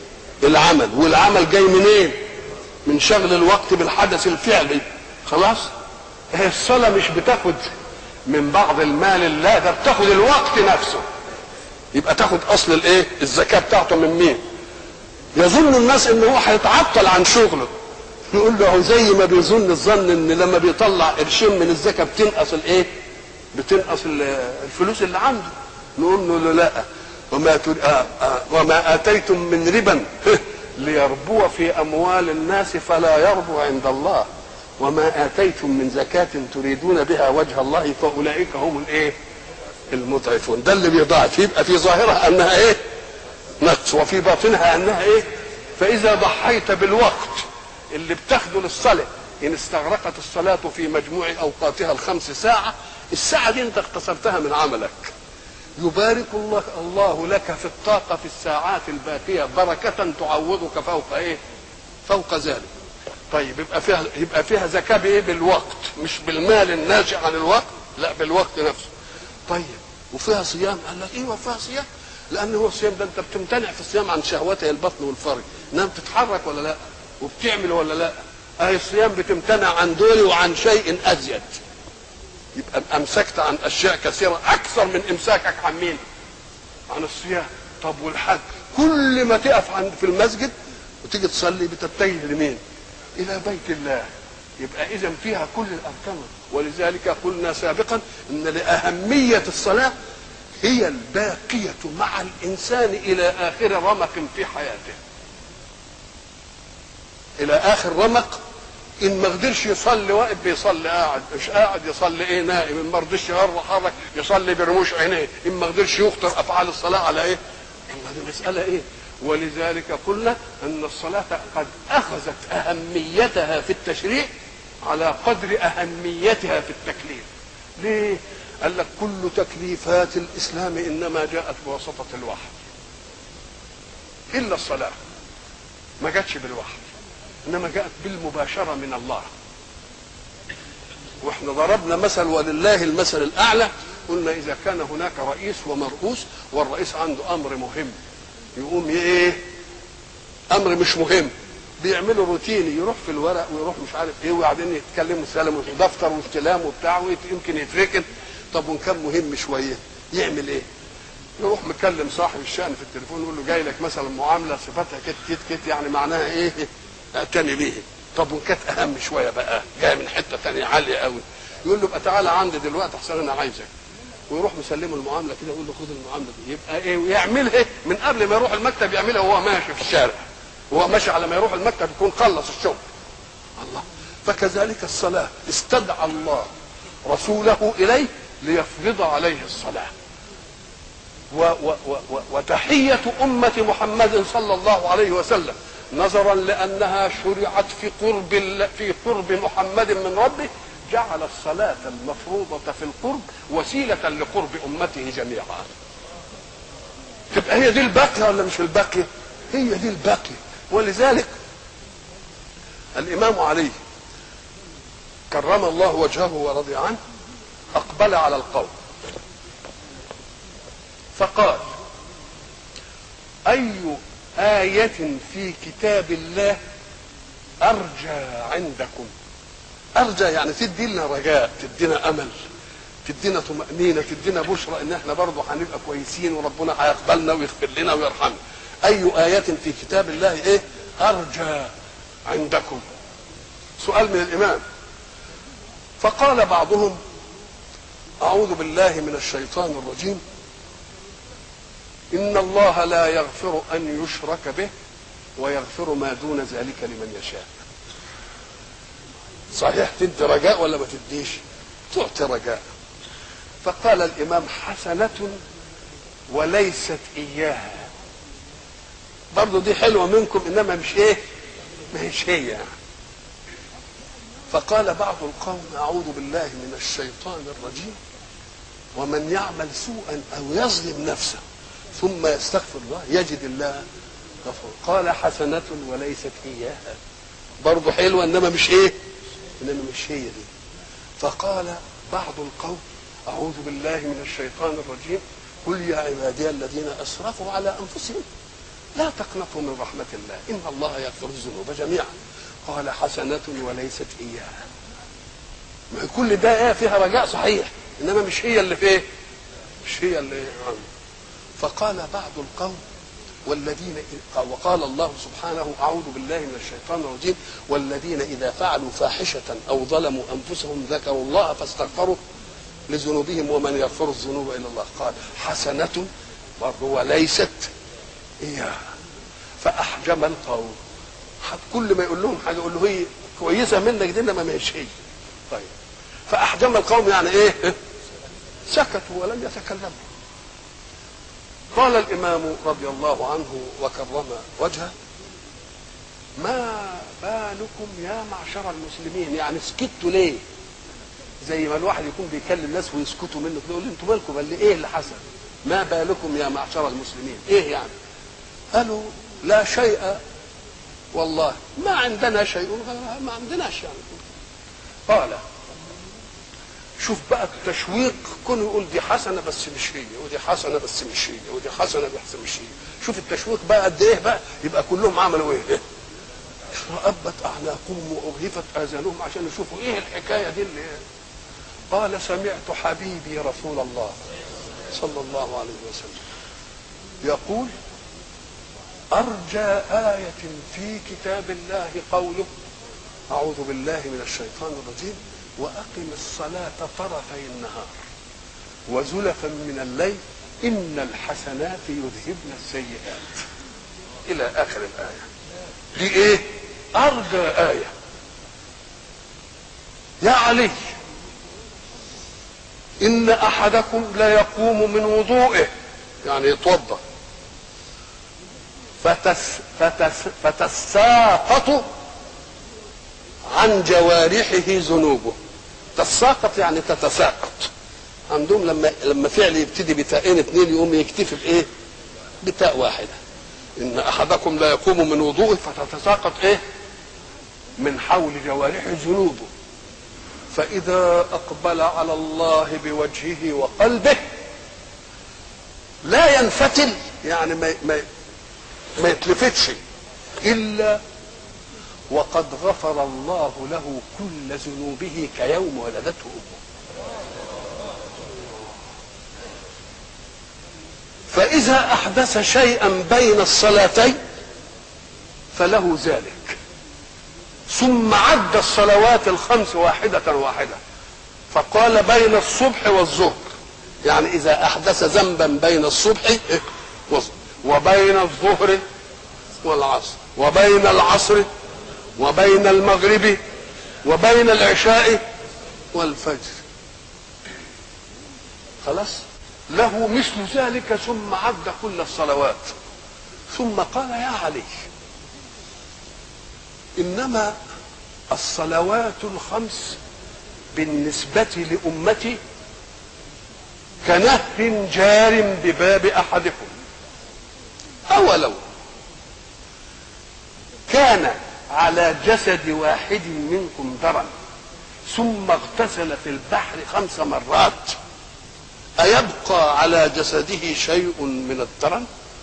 العمل والعمل جاي منين إيه؟ من شغل الوقت بالحدث الفعلي خلاص هي الصلاه مش بتاخد من بعض المال لا ده بتاخد الوقت نفسه يبقى تاخد اصل الايه الزكاه بتاعته من مين يظن الناس ان هو هيتعطل عن شغله نقول له زي ما بيظن الظن ان لما بيطلع قرشين من الزكاه بتنقص الايه بتنقص الفلوس اللي عنده نقول له لا وما آه آه وما اتيتم من ربا ليربو في اموال الناس فلا يربو عند الله وما اتيتم من زكاه تريدون بها وجه الله فاولئك هم الايه المضعفون ده اللي بيضاعف يبقى في ظاهرها انها ايه نقص وفي باطنها انها ايه فاذا ضحيت بالوقت اللي بتاخده للصلاه ان استغرقت الصلاه في مجموع اوقاتها الخمس ساعه الساعه دي انت اختصرتها من عملك يبارك الله الله لك في الطاقه في الساعات الباقيه بركه تعوضك فوق ايه فوق ذلك طيب يبقى فيها يبقى فيها زكاه بايه بالوقت مش بالمال الناشئ عن الوقت لا بالوقت نفسه طيب وفيها صيام قال لك ايوه فيها صيام لان هو الصيام ده انت بتمتنع في الصيام عن شهوته البطن والفرج انما بتتحرك ولا لا وبتعمل ولا لا اهي الصيام بتمتنع عن دول وعن شيء ازيد يبقى امسكت عن اشياء كثيره اكثر من امساكك عن مين عن الصيام طب والحج كل ما تقف عند في المسجد وتيجي تصلي بتتجه لمين الى بيت الله يبقى اذا فيها كل الاركان ولذلك قلنا سابقا ان لاهميه الصلاه هي الباقيه مع الانسان الى اخر رمق في حياته الى اخر رمق ان ما قدرش يصلي واقف بيصلي قاعد مش قاعد يصلي ايه نائم ان ما رضيش يحرك يصلي برموش عينيه ان ما قدرش يخطر افعال الصلاه على ايه الله دي مساله ايه ولذلك قلنا ان الصلاه قد اخذت اهميتها في التشريع على قدر اهميتها في التكليف ليه قال لك كل تكليفات الاسلام انما جاءت بواسطه الوحي الا الصلاه ما جاتش بالوحي انما جاءت بالمباشره من الله واحنا ضربنا مثل ولله المثل الاعلى قلنا اذا كان هناك رئيس ومرؤوس والرئيس عنده امر مهم يقوم ايه امر مش مهم بيعملوا روتيني يروح في الورق ويروح مش عارف ايه وبعدين يتكلموا سلام دفتر واستلام وبتاع ويمكن يتركن طب وان كان مهم شويه يعمل ايه يروح مكلم صاحب الشأن في التليفون يقول له جاي لك مثلا معامله صفتها كت كت كت يعني معناها ايه؟ اعتني بيه طب وان كانت اهم شويه بقى جايه من حته ثانيه عاليه قوي يقول له بقى تعالى عندي دلوقتي احسن انا عايزك ويروح مسلمه المعامله كده يقول له خد المعامله دي يبقى ايه ويعملها إيه؟ من قبل ما يروح المكتب يعملها وهو ماشي في الشارع وهو ماشي على ما يروح المكتب يكون خلص الشغل الله فكذلك الصلاه استدعى الله رسوله اليه ليفرض عليه الصلاه و و و و وتحية أمة محمد صلى الله عليه وسلم نظرا لأنها شرعت في قرب ال- في قرب محمد من ربه جعل الصلاة المفروضة في القرب وسيلة لقرب أمته جميعا تبقى هي دي الباقية ولا مش الباقية هي دي الباقية ولذلك الإمام علي كرم الله وجهه ورضي عنه أقبل على القوم فقال أي آية في كتاب الله أرجى عندكم أرجى يعني تدي لنا رجاء تدينا أمل تدينا طمأنينة تدينا بشرى إن إحنا برضه هنبقى كويسين وربنا هيقبلنا ويغفر لنا ويرحمنا أي آية في كتاب الله إيه أرجى عندكم سؤال من الإمام فقال بعضهم أعوذ بالله من الشيطان الرجيم إن الله لا يغفر أن يشرك به ويغفر ما دون ذلك لمن يشاء صحيح تدي رجاء ولا ما تديش تعطي رجاء فقال الإمام حسنة وليست إياها برضو دي حلوة منكم إنما مش إيه ما هيش هي يعني فقال بعض القوم أعوذ بالله من الشيطان الرجيم ومن يعمل سوءا أو يظلم نفسه ثم يستغفر الله يجد الله غفور قال حسنة وليست إياها برضه حلوة إنما مش إيه إنما مش هي دي فقال بعض القوم أعوذ بالله من الشيطان الرجيم قل يا عبادي الذين أسرفوا على أنفسهم لا تقنطوا من رحمة الله إن الله يغفر الذنوب جميعا قال حسنة وليست إياها ما كل ده إيه فيها رجاء صحيح إنما مش هي اللي فيه مش هي اللي فقال بعض القوم والذين وقال الله سبحانه اعوذ بالله من الشيطان الرجيم والذين اذا فعلوا فاحشه او ظلموا انفسهم ذكروا الله فاستغفروا لذنوبهم ومن يغفر الذنوب الا الله قال حسنه برضه وليست اياها فاحجم القوم كل ما يقول لهم حاجه يقول له هي كويسه منك دي انما مش هي طيب فاحجم القوم يعني ايه سكتوا ولم يتكلموا قال الإمام رضي الله عنه وكرم وجهه ما بالكم يا معشر المسلمين يعني سكتوا ليه زي ما الواحد يكون بيكلم ناس ويسكتوا منه كده يقول انتوا مالكم قال لي ايه اللي حصل ما بالكم يا معشر المسلمين ايه يعني قالوا لا شيء والله ما عندنا شيء ما عندناش يعني قال شوف بقى التشويق كونه يقول دي حسنه بس مش هي ودي حسنه بس مش هي ودي حسنه بس مش هي شوف التشويق بقى قد ايه بقى يبقى كلهم عملوا ايه رأبت اعناقهم وارهفت اذانهم عشان يشوفوا ايه الحكايه دي اللي قال سمعت حبيبي رسول الله صلى الله عليه وسلم يقول ارجى آية في كتاب الله قوله أعوذ بالله من الشيطان الرجيم وأقم الصلاة طرفي النهار وزلفا من الليل إن الحسنات يذهبن السيئات إلى آخر الآية دي إيه؟ أرجى آية يا علي إن أحدكم لا يقوم من وضوئه يعني يتوضأ فتس فتس فتساقط عن جوارحه ذنوبه تساقط يعني تتساقط عندهم لما لما فعل يبتدي بتاءين اثنين يقوم يكتفي بايه؟ بتاء واحده ان احدكم لا يقوم من وضوءه فتتساقط ايه؟ من حول جوارحه ذنوبه فاذا اقبل على الله بوجهه وقلبه لا ينفتل يعني ما ما ما يتلفتش الا وقد غفر الله له كل ذنوبه كيوم ولدته امه فإذا أحدث شيئا بين الصلاتين فله ذلك ثم عد الصلوات الخمس واحدة واحدة فقال بين الصبح والظهر يعني إذا أحدث ذنبا بين الصبح وبين الظهر والعصر وبين العصر وبين المغرب وبين العشاء والفجر خلاص له مثل ذلك ثم عد كل الصلوات ثم قال يا علي انما الصلوات الخمس بالنسبة لأمتي كنهر جار بباب أحدكم أولو كان على جسد واحد منكم درن ثم اغتسل في البحر خمس مرات أيبقى على جسده شيء من الدرن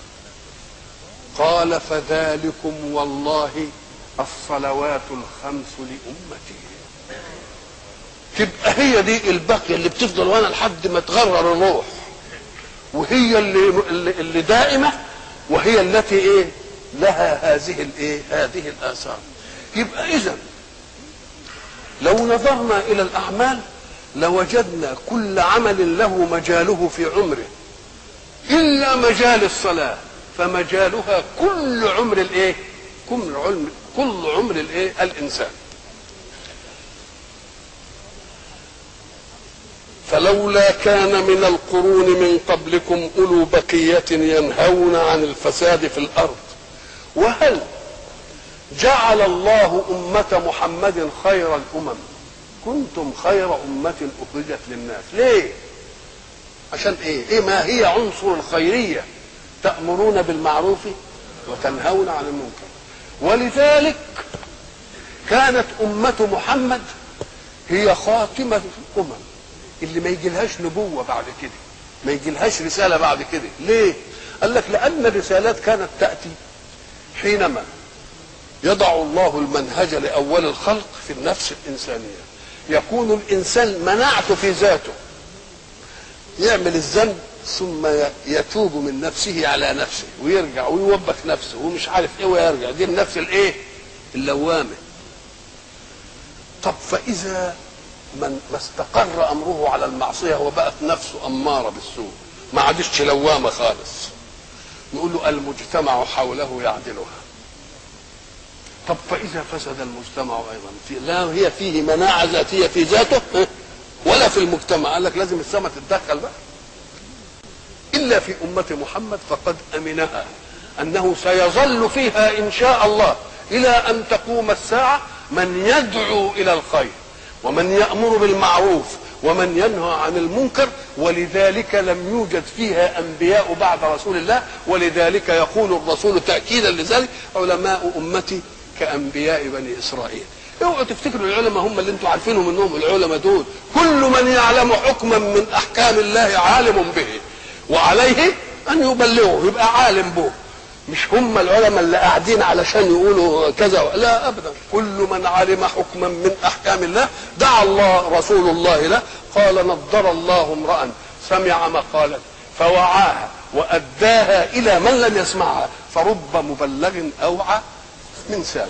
قال فذلكم والله الصلوات الخمس لأمتي تبقى هي دي الباقية اللي بتفضل وانا لحد ما تغرر الروح وهي اللي اللي دائمة وهي التي ايه لها هذه الايه هذه الآثار يبقى إذا لو نظرنا إلى الأعمال لوجدنا كل عمل له مجاله في عمره إلا مجال الصلاة فمجالها كل عمر الايه كل عمر كل عمر الايه الانسان فلولا كان من القرون من قبلكم اولو بقيه ينهون عن الفساد في الارض وهل جعل الله امه محمد خير الامم كنتم خير امه اخرجت للناس ليه عشان ايه ايه ما هي عنصر الخيريه تامرون بالمعروف وتنهون عن المنكر ولذلك كانت أمة محمد هي خاتمة الأمم اللي ما يجيلهاش نبوة بعد كده ما يجيلهاش رسالة بعد كده ليه؟ قال لك لأن الرسالات كانت تأتي حينما يضع الله المنهج لأول الخلق في النفس الإنسانية يكون الإنسان منعته في ذاته يعمل الذنب ثم يتوب من نفسه على نفسه ويرجع ويوبخ نفسه ومش عارف ايه ويرجع دي النفس الايه اللوامه طب فاذا من ما استقر امره على المعصيه وبقت نفسه اماره بالسوء ما عادش لوامه خالص نقول له المجتمع حوله يعدلها طب فاذا فسد المجتمع ايضا في لا هي فيه مناعه ذاتيه في ذاته ولا في المجتمع قال لك لازم السماء تتدخل بقى إلا في أمة محمد فقد أمنها أنه سيظل فيها إن شاء الله إلى أن تقوم الساعة من يدعو إلى الخير ومن يأمر بالمعروف ومن ينهى عن المنكر ولذلك لم يوجد فيها أنبياء بعد رسول الله ولذلك يقول الرسول تأكيدا لذلك علماء أمتي كأنبياء بني إسرائيل اوعوا تفتكروا العلماء هم اللي انتم عارفينهم انهم العلماء دول كل من يعلم حكما من احكام الله عالم به وعليه ان يبلغه يبقى عالم به مش هم العلماء اللي قاعدين علشان يقولوا كذا لا ابدا كل من علم حكما من احكام الله دعا الله رسول الله له قال نضر الله امرا سمع مقالة فوعاها واداها الى من لم يسمعها فرب مبلغ اوعى من سامع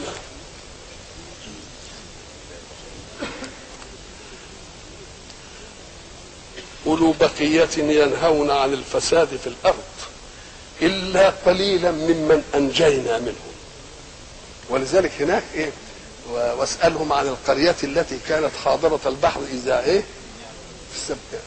أولو بقية ينهون عن الفساد في الأرض إلا قليلا ممن أنجينا منهم ولذلك هناك إيه واسألهم عن القرية التي كانت حاضرة البحر إذا إيه في السبت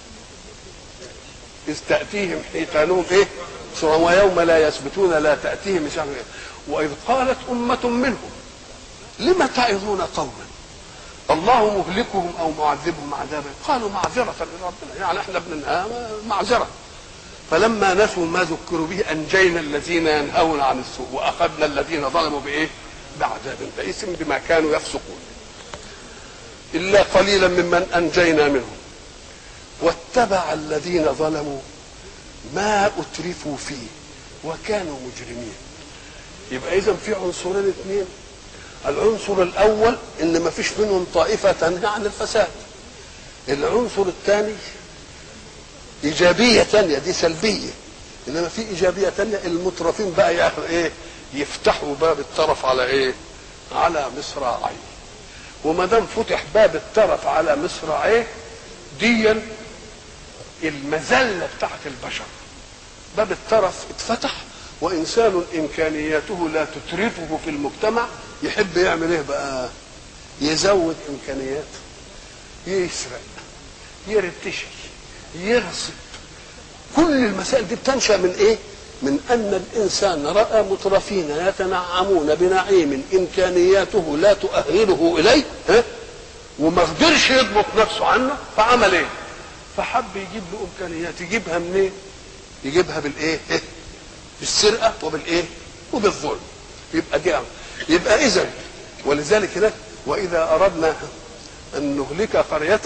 إذ تأتيهم حيتانهم إيه ويوم لا يثبتون لا تأتيهم مش عارف إيه وإذ قالت أمة منهم لم تعظون قوما الله مهلكهم او معذبهم عذابا قالوا معذرة لربنا يعني احنا بننهى معذرة فلما نسوا ما ذكروا به انجينا الذين ينهون عن السوء واخذنا الذين ظلموا بايه؟ بعذاب بئيس بما كانوا يفسقون الا قليلا ممن انجينا منهم واتبع الذين ظلموا ما اترفوا فيه وكانوا مجرمين يبقى اذا في عنصرين اثنين العنصر الاول ان ما فيش منهم طائفه تنهى عن الفساد العنصر الثاني ايجابيه ثانيه دي سلبيه انما في ايجابيه تانية المترفين بقى ياخد ايه يفتحوا باب الترف على ايه على مصراعيه وما دام فتح باب الترف على مصراعيه ديا المذله بتاعت البشر باب الترف اتفتح وانسان امكانياته لا تترفه في المجتمع يحب يعمل ايه بقى يزود امكانياته يسرق يرتشي يغصب كل المسائل دي بتنشا من ايه من ان الانسان راى مترفين يتنعمون بنعيم امكانياته لا تؤهله اليه ها وما قدرش يضبط نفسه عنه فعمل ايه فحب يجيب له امكانيات يجيبها منين يجيبها بالايه بالسرقه وبالايه وبالظلم يبقى دي أمر. يبقى اذا ولذلك هناك واذا اردنا ان نهلك قريه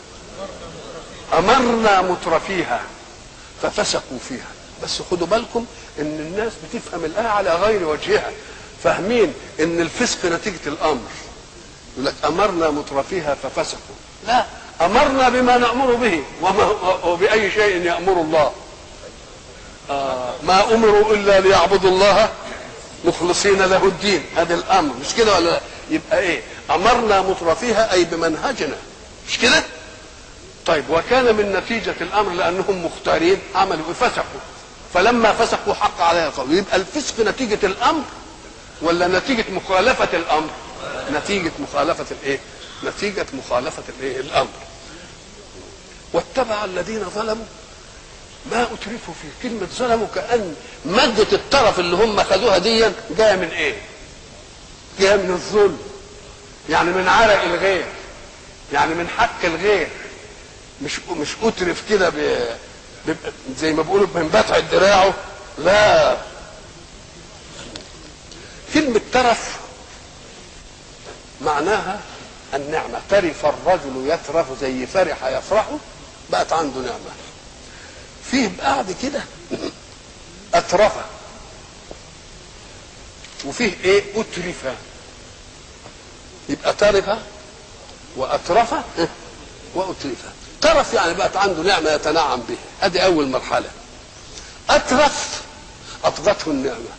امرنا مترفيها ففسقوا فيها بس خدوا بالكم ان الناس بتفهم الايه على غير وجهها فاهمين ان الفسق نتيجه الامر يقول لك امرنا مترفيها ففسقوا لا امرنا بما نامر به وما وباي شيء يامر الله آه ما امروا الا ليعبدوا الله مخلصين له الدين هذا الامر مش كده ولا لا يبقى ايه امرنا مترفيها اي بمنهجنا مش كده طيب وكان من نتيجة الأمر لأنهم مختارين عملوا فسقوا فلما فسقوا حق عليها القول يبقى الفسق نتيجة الأمر ولا نتيجة مخالفة الأمر نتيجة مخالفة الإيه نتيجة مخالفة الإيه الأمر واتبع الذين ظلموا ما أترفوا فيه كلمة ظلموا كأن مادة الطرف اللي هم خدوها دي جاية من إيه جاية من الظلم يعني من عرق الغير يعني من حق الغير مش مش اترف كده زي ما بيقولوا من بتع دراعه لا كلمة ترف معناها النعمة ترف الرجل يترف زي فرح يفرح بقت عنده نعمة فيه بعد كده أترف وفيه ايه أترف يبقى ترف وأترف وأترف ترف يعني بقت عنده نعمة يتنعم بها هذه أول مرحلة أترف أطغته النعمة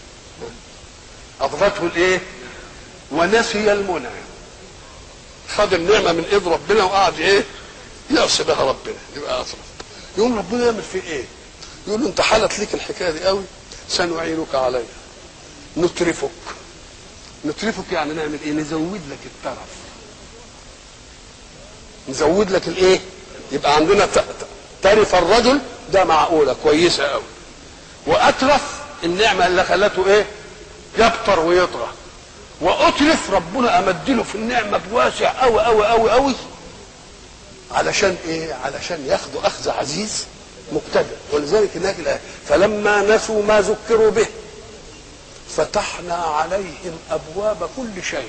أطغته الإيه ونسي المنعم خد النعمة من إيد ربنا وقعد إيه يعصي بها ربنا يبقى أطرف يقوم ربنا يعمل فيه إيه يقول له أنت حالت ليك الحكاية دي قوي سنعينك عليها نترفك نترفك يعني نعمل إيه نزود لك الترف نزود لك الايه يبقى عندنا ترف الرجل ده معقوله كويسه قوي واترف النعمه اللي خلته ايه يبطر ويطغى واترف ربنا امدله في النعمه بواسع قوي قوي قوي قوي علشان ايه علشان ياخدوا اخذ عزيز مقتدر ولذلك هناك الايه فلما نسوا ما ذكروا به فتحنا عليهم ابواب كل شيء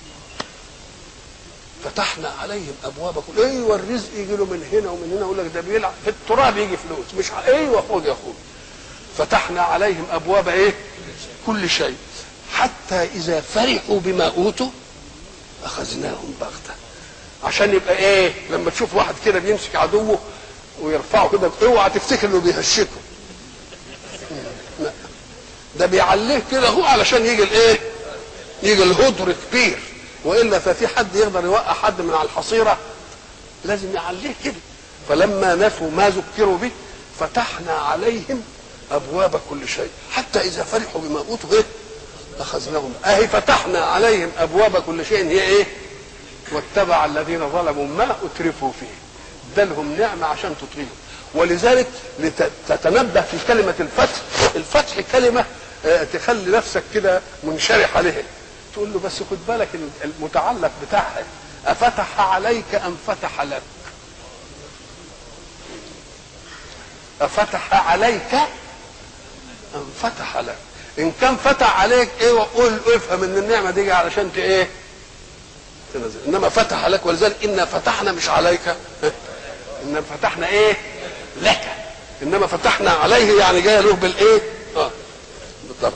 فتحنا عليهم ابواب كل ايوه الرزق يجي له من هنا ومن هنا يقول لك ده بيلعب في التراب يجي فلوس مش ح... ايوه خد يا اخوي فتحنا عليهم ابواب ايه كل شيء حتى اذا فرحوا بما اوتوا اخذناهم بغته عشان يبقى ايه لما تشوف واحد كده بيمسك عدوه ويرفعه كده اوعى تفتكر انه بيهشكه لا ده بيعليه كده هو علشان يجي الايه يجي الهدر كبير والا ففي حد يقدر يوقع حد من على الحصيره لازم يعليه كده فلما نسوا ما ذكروا به فتحنا عليهم ابواب كل شيء حتى اذا فرحوا بما اوتوا ايه اخذناهم اهي فتحنا عليهم ابواب كل شيء هي ايه واتبع الذين ظلموا ما اترفوا فيه ادالهم نعمه عشان تطغيهم ولذلك لتتنبه في كلمه الفتح الفتح كلمه تخلي نفسك كده منشرح عليها تقول له بس خد بالك المتعلق بتاعها أفتح عليك أم فتح لك أفتح عليك أم فتح لك إن كان فتح عليك إيه وقول افهم إن النعمة دي علشان إيه تنزل إنما فتح لك ولذلك إنا فتحنا مش عليك إنما فتحنا إيه لك إنما فتحنا عليه يعني جاي له بالإيه آه بالطبع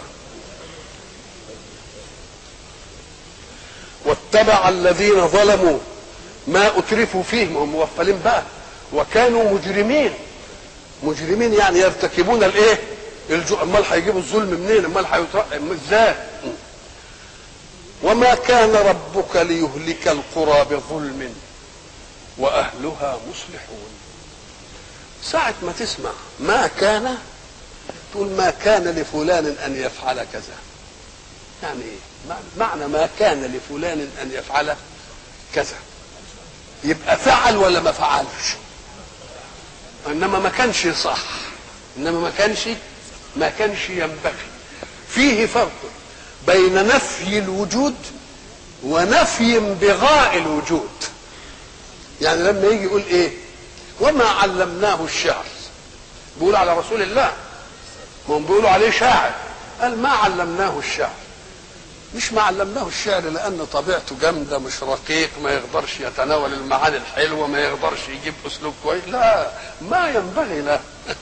واتبع الذين ظلموا ما اترفوا فيه ما هم موفلين بقى وكانوا مجرمين مجرمين يعني يرتكبون الايه الجو امال هيجيبوا الظلم منين امال هيترقى ازاي وما كان ربك ليهلك القرى بظلم واهلها مصلحون ساعة ما تسمع ما كان تقول ما كان لفلان ان يفعل كذا يعني ايه معنى ما كان لفلان ان يفعل كذا يبقى فعل ولا ما فعلش انما ما كانش صح انما ما كانش ما كانش ينبغي فيه فرق بين نفي الوجود ونفي انبغاء الوجود يعني لما يجي يقول ايه وما علمناه الشعر بيقول على رسول الله ما هم بيقولوا عليه شاعر قال ما علمناه الشعر مش ما علمناه الشعر لان طبيعته جامده مش رقيق ما يقدرش يتناول المعاني الحلوه ما يقدرش يجيب اسلوب كويس لا ما ينبغي له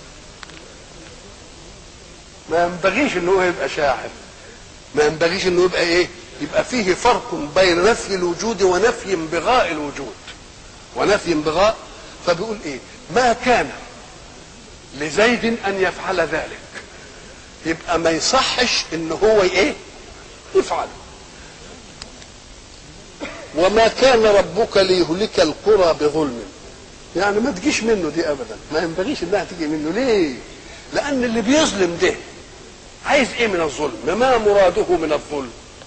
ما ينبغيش ان هو يبقى شاعر ما ينبغيش انه يبقى ايه يبقى فيه فرق بين نفي الوجود ونفي انبغاء الوجود ونفي انبغاء فبيقول ايه ما كان لزيد ان يفعل ذلك يبقى ما يصحش ان هو ايه يفعل وما كان ربك ليهلك القرى بظلم يعني ما تجيش منه دي ابدا ما ينبغيش انها تيجي منه ليه لان اللي بيظلم ده عايز ايه من الظلم ما مراده من الظلم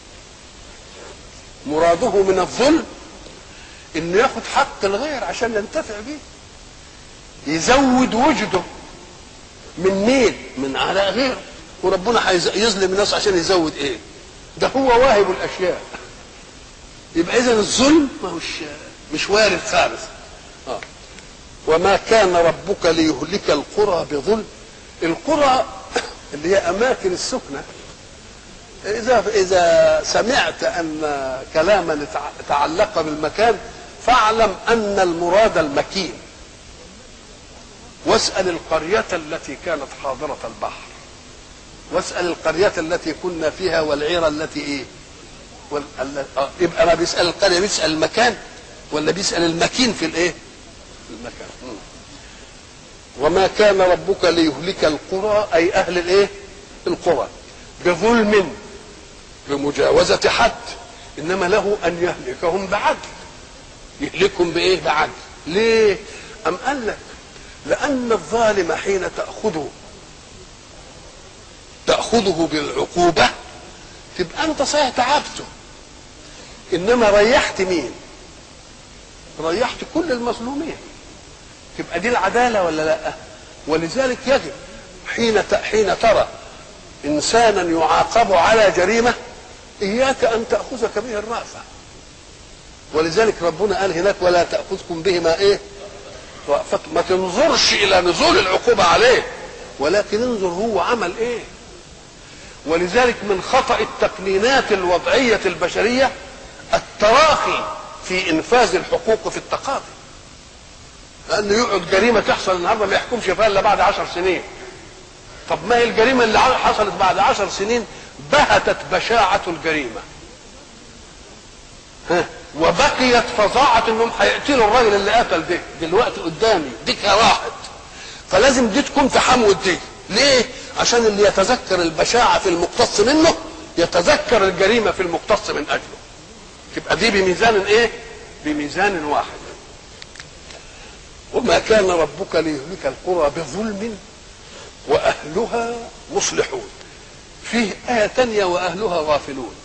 مراده من الظلم انه ياخد حق الغير عشان ينتفع بيه يزود وجده من مين من على غيره وربنا هيظلم الناس عشان يزود ايه ده هو واهب الاشياء يبقى اذا الظلم ما هوش مش وارد خالص آه. وما كان ربك ليهلك القرى بظلم القرى اللي هي اماكن السكنه اذا اذا سمعت ان كلاما تعلق بالمكان فاعلم ان المراد المكين واسال القريه التي كانت حاضره البحر واسال القريه التي كنا فيها والعيره التي ايه وال... آه. يبقى ما بيسال القريه بيسال المكان ولا بيسال المكين في الايه المكان م. وما كان ربك ليهلك القرى اي اهل الايه القرى بظلم بمجاوزه حد انما له ان يهلكهم بعدل يهلكهم بايه بعدل ليه ام قال لك لان الظالم حين تاخذه تاخذه بالعقوبه تبقى انت صحيح تعبته انما ريحت مين ريحت كل المظلومين تبقى دي العداله ولا لا ولذلك يجب حين حين ترى انسانا يعاقب على جريمه اياك ان تاخذك به الرافه ولذلك ربنا قال هناك ولا تاخذكم بهما ايه رأفة ما تنظرش الى نزول العقوبه عليه ولكن انظر هو عمل ايه ولذلك من خطا التقنينات الوضعيه البشريه التراخي في انفاذ الحقوق في التقاضي لانه يقعد جريمه تحصل النهارده ما يحكمش فيها الا بعد عشر سنين طب ما هي الجريمه اللي حصلت بعد عشر سنين بهتت بشاعه الجريمه ها وبقيت فظاعه انهم هيقتلوا الراجل اللي قتل ده دلوقتي قدامي دي راحت فلازم دي تكون في حمو دي ليه عشان اللي يتذكر البشاعه في المقتص منه يتذكر الجريمه في المقتص من اجله تبقى دي بميزان ايه بميزان واحد وما كان ربك ليهلك القرى بظلم واهلها مصلحون فيه آية تانية وأهلها غافلون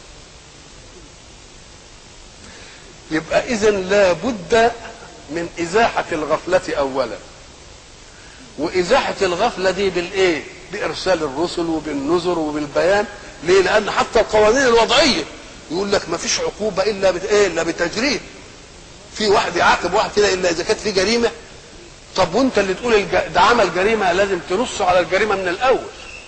يبقى إذا لا بد من إزاحة الغفلة أولا وإزاحة الغفلة دي بالإيه؟ بإرسال الرسل وبالنذر وبالبيان ليه؟ لأن حتى القوانين الوضعية يقول لك ما فيش عقوبة إلا بت... إيه؟ إلا بتجريد في واحد يعاقب واحد كده إلا إذا كانت في جريمة طب وأنت اللي تقول الج... ده عمل جريمة لازم تنص على الجريمة من الأول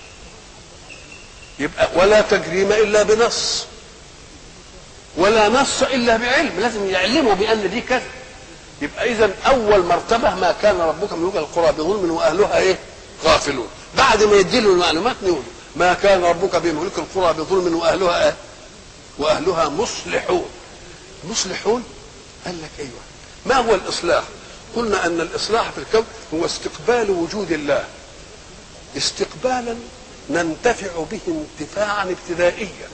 يبقى ولا تجريم الا بنص ولا نص الا بعلم لازم يعلموا بان دي كذا يبقى اذا اول مرتبه ما كان ربك ملوك القرى بظلم واهلها ايه غافلون بعد ما يديله المعلومات نقول ما كان ربك بملك القرى بظلم واهلها ايه واهلها مصلحون مصلحون قال لك ايوه ما هو الاصلاح قلنا ان الاصلاح في الكون هو استقبال وجود الله استقبالا ننتفع به انتفاعا ابتدائيا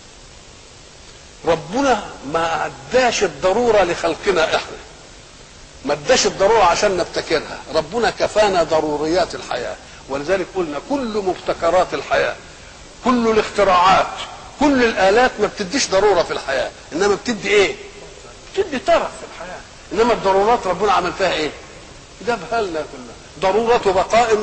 ربنا ما اداش الضروره لخلقنا احنا ما اداش الضروره عشان نبتكرها ربنا كفانا ضروريات الحياه ولذلك قلنا كل مبتكرات الحياه كل الاختراعات كل الالات ما بتديش ضروره في الحياه انما بتدي ايه بتدي طرف في الحياه انما الضرورات ربنا عمل فيها ايه جابها لنا كلها ضروره بقاء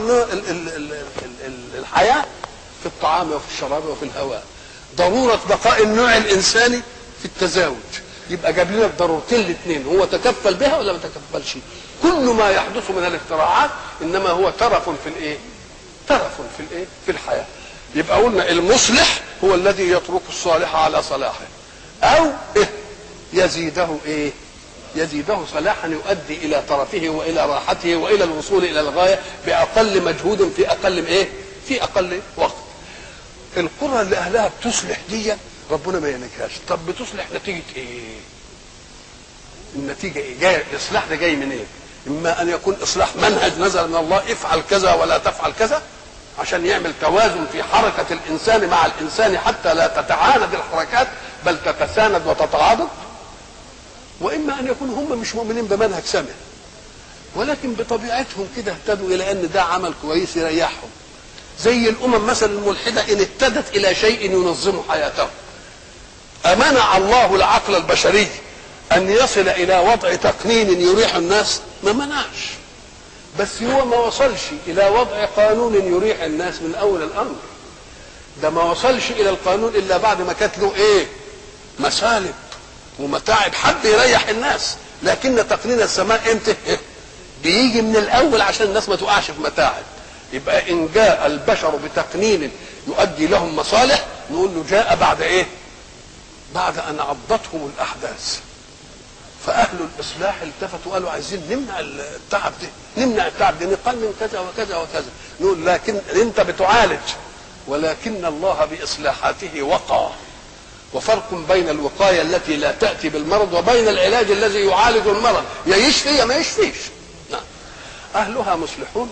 الحياه في الطعام وفي الشراب وفي الهواء ضروره بقاء النوع الانساني في التزاوج يبقى جاب لنا الضرورتين الاثنين هو تكفل بها ولا ما تكفلش كل ما يحدث من الاختراعات انما هو ترف في الايه ترف في الايه في الحياه يبقى قلنا المصلح هو الذي يترك الصالح على صلاحه او إيه يزيده ايه يزيده صلاحا يؤدي الى طرفه والى راحته والى الوصول الى الغايه باقل مجهود في اقل ايه في اقل وقت القرى اللي اهلها بتصلح دي ربنا ما ينكهاش طب بتصلح نتيجه ايه النتيجه ايه جاي الاصلاح ده جاي من ايه اما ان يكون اصلاح منهج نزل من الله افعل كذا ولا تفعل كذا عشان يعمل توازن في حركة الإنسان مع الإنسان حتى لا تتعاند الحركات بل تتساند وتتعاضد وإما أن يكونوا هم مش مؤمنين بمنهج سامع ولكن بطبيعتهم كده اهتدوا إلى أن ده عمل كويس يريحهم زي الأمم مثلا الملحدة إن اهتدت إلى شيء ينظم حياتهم أمنع الله العقل البشري أن يصل إلى وضع تقنين يريح الناس ما منعش بس هو ما وصلش الى وضع قانون يريح الناس من اول الامر ده ما وصلش الى القانون الا بعد ما كانت له ايه مسالب ومتاعب حد يريح الناس لكن تقنين السماء امتى بيجي من الاول عشان الناس ما تقعش في متاعب يبقى ان جاء البشر بتقنين يؤدي لهم مصالح نقول له جاء بعد ايه بعد ان عضتهم الاحداث فاهل الاصلاح التفتوا قالوا عايزين نمنع التعب ده نمنع التعب ده نقنن كذا وكذا وكذا نقول لكن انت بتعالج ولكن الله باصلاحاته وقى وفرق بين الوقايه التي لا تاتي بالمرض وبين العلاج الذي يعالج المرض يا يشفي يا ما يشفيش نعم اهلها مصلحون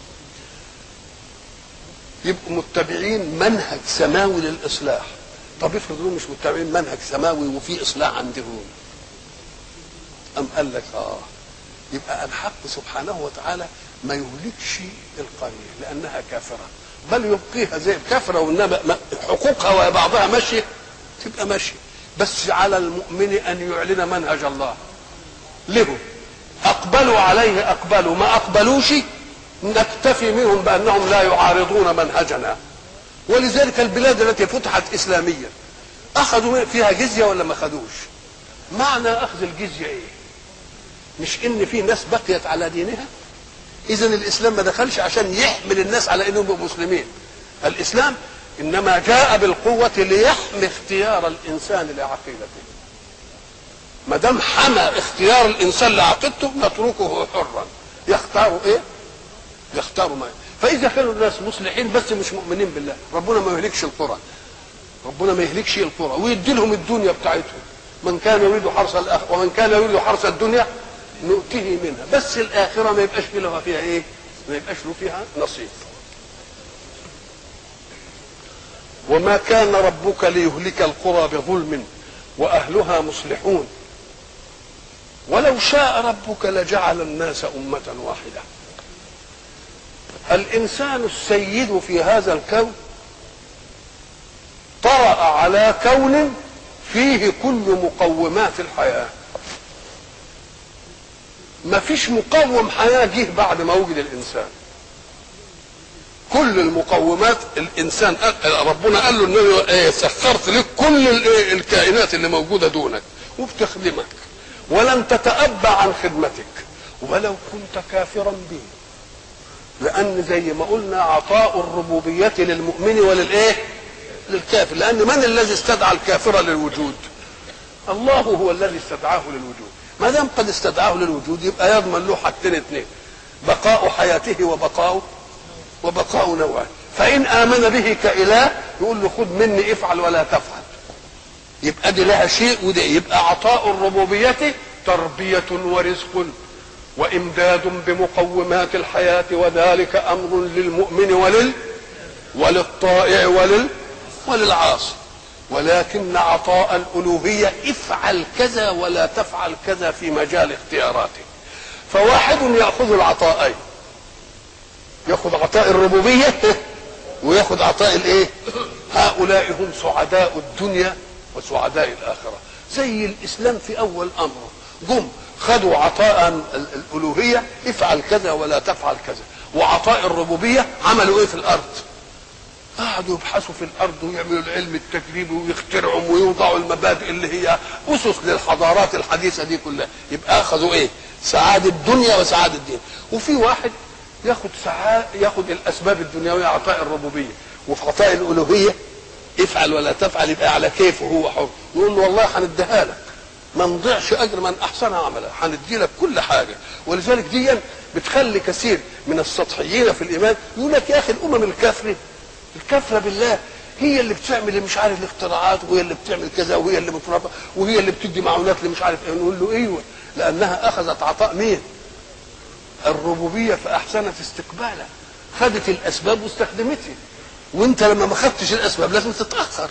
يبقوا متبعين منهج سماوي للاصلاح طب افرضوا مش متبعين منهج سماوي وفي اصلاح عندهم أم قال لك آه يبقى الحق سبحانه وتعالى ما يهلكش القرية لأنها كافرة بل يبقيها زي كافرة وإنما حقوقها وبعضها ماشية تبقى ماشية بس على المؤمن أن يعلن منهج الله له أقبلوا عليه أقبلوا ما أقبلوش نكتفي منهم بأنهم لا يعارضون منهجنا ولذلك البلاد التي فتحت إسلاميا أخذوا فيها جزية ولا ما أخذوش معنى أخذ الجزية إيه مش ان في ناس بقيت على دينها اذا الاسلام ما دخلش عشان يحمل الناس على انهم يبقوا مسلمين الاسلام انما جاء بالقوه ليحمي اختيار الانسان لعقيدته ما دام حمى اختيار الانسان لعقيدته نتركه حرا يختار ايه يختار ما فاذا كانوا الناس مصلحين بس مش مؤمنين بالله ربنا ما يهلكش القرى ربنا ما يهلكش القرى ويدي لهم الدنيا بتاعتهم من كان يريد حرث الاخ ومن كان يريد حرث الدنيا نؤتيه منها بس الآخرة ما يبقاش له فيها إيه ما يبقاش له فيها نصيب وما كان ربك ليهلك القرى بظلم وأهلها مصلحون ولو شاء ربك لجعل الناس أمة واحدة الإنسان السيد في هذا الكون طرأ على كون فيه كل مقومات الحياه ما فيش مقوم حياة جه بعد ما وجد الإنسان كل المقومات الإنسان ربنا قال له إن إيه سخرت لك كل الكائنات اللي موجودة دونك وبتخدمك ولن تتأبى عن خدمتك ولو كنت كافرا به لأن زي ما قلنا عطاء الربوبية للمؤمن وللإيه؟ للكافر لأن من الذي استدعى الكافر للوجود؟ الله هو الذي استدعاه للوجود ما دام قد استدعاه للوجود يبقى يضمن له حاجتين اثنين بقاء حياته وبقاء وبقاء نوعه فإن آمن به كإله يقول له خذ مني افعل ولا تفعل يبقى دي لها شيء وده يبقى عطاء الربوبية تربية ورزق وامداد بمقومات الحياه وذلك امر للمؤمن ولل وللطائع ولل وللعاصي ولكن عطاء الالوهيه افعل كذا ولا تفعل كذا في مجال اختياراتك فواحد ياخذ العطاءين ياخذ عطاء الربوبيه وياخذ عطاء الايه هؤلاء هم سعداء الدنيا وسعداء الاخره زي الاسلام في اول امره جم خدوا عطاء الالوهيه افعل كذا ولا تفعل كذا وعطاء الربوبيه عملوا ايه في الارض قعدوا يبحثوا في الارض ويعملوا العلم التجريبي ويخترعوا ويوضعوا المبادئ اللي هي اسس للحضارات الحديثه دي كلها يبقى اخذوا ايه سعاده الدنيا وسعاده الدين وفي واحد ياخد سعاده ياخد الاسباب الدنيويه عطاء الربوبيه وفي عطاء الالوهيه افعل ولا تفعل يبقى على كيفه هو حر يقول له والله هنديها لك ما نضيعش اجر من احسن عملا هندي لك كل حاجه ولذلك دي بتخلي كثير من السطحيين في الايمان يقول لك يا اخي الامم الكافره الكافره بالله هي اللي بتعمل مش عارف الاختراعات وهي اللي بتعمل كذا وهي اللي بتربى وهي اللي بتدي معونات اللي مش عارف ايه نقول له ايوه لانها اخذت عطاء مين؟ الربوبيه فاحسنت استقباله خدت الاسباب واستخدمتها وانت لما ما خدتش الاسباب لازم تتاخر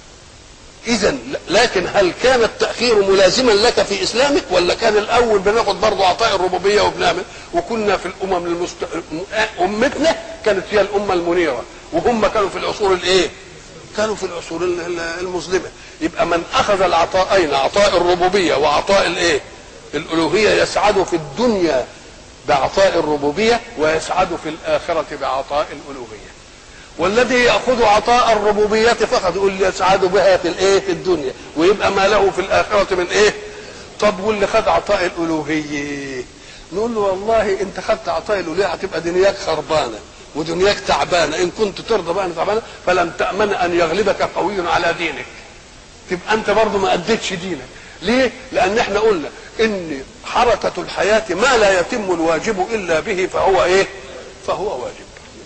اذا لكن هل كان التاخير ملازما لك في اسلامك ولا كان الاول بناخد برضه عطاء الربوبيه وبنعمل وكنا في الامم المست... امتنا كانت هي الامه المنيره وهم كانوا في العصور الايه كانوا في العصور المظلمه يبقى من اخذ العطاءين عطاء الربوبيه وعطاء الايه الالوهيه يسعد في الدنيا بعطاء الربوبيه ويسعد في الاخره بعطاء الالوهيه والذي ياخذ عطاء الربوبيه فقط يقول يسعد بها في الايه في الدنيا ويبقى ما له في الاخره من ايه طب واللي خد عطاء الالوهيه نقول له والله انت خدت عطاء الالوهيه هتبقى دنياك خربانه ودنياك تعبانه ان كنت ترضى بقى تعبانه فلم تامن ان يغلبك قوي على دينك تبقى انت برضه ما اديتش دينك ليه لان احنا قلنا ان حركه الحياه ما لا يتم الواجب الا به فهو ايه فهو واجب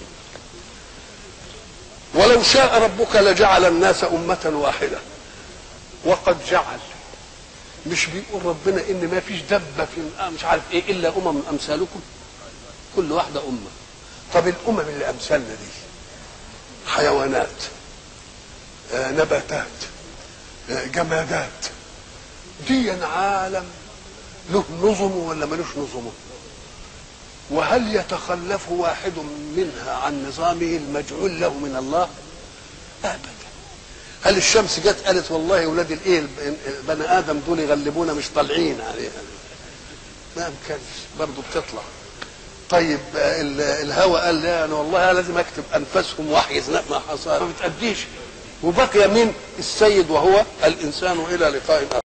ولو شاء ربك لجعل الناس أمة واحدة وقد جعل مش بيقول ربنا ان ما فيش دبه في مش عارف ايه الا امم امثالكم كل واحده امه طب الامم اللي امثالنا دي حيوانات آه نباتات آه جمادات دي عالم له نظم ولا ملوش نظمه وهل يتخلف واحد منها عن نظامه المجعول له من الله ابدا هل الشمس جت قالت والله يا ولاد الايه بني ادم دول يغلبونا مش طالعين عليها ما امكنش برضه بتطلع طيب الهوى قال لا انا والله لازم اكتب انفسهم واحيز ما حصل ما بتأديش وبقي من السيد وهو الانسان الى لقاء اخر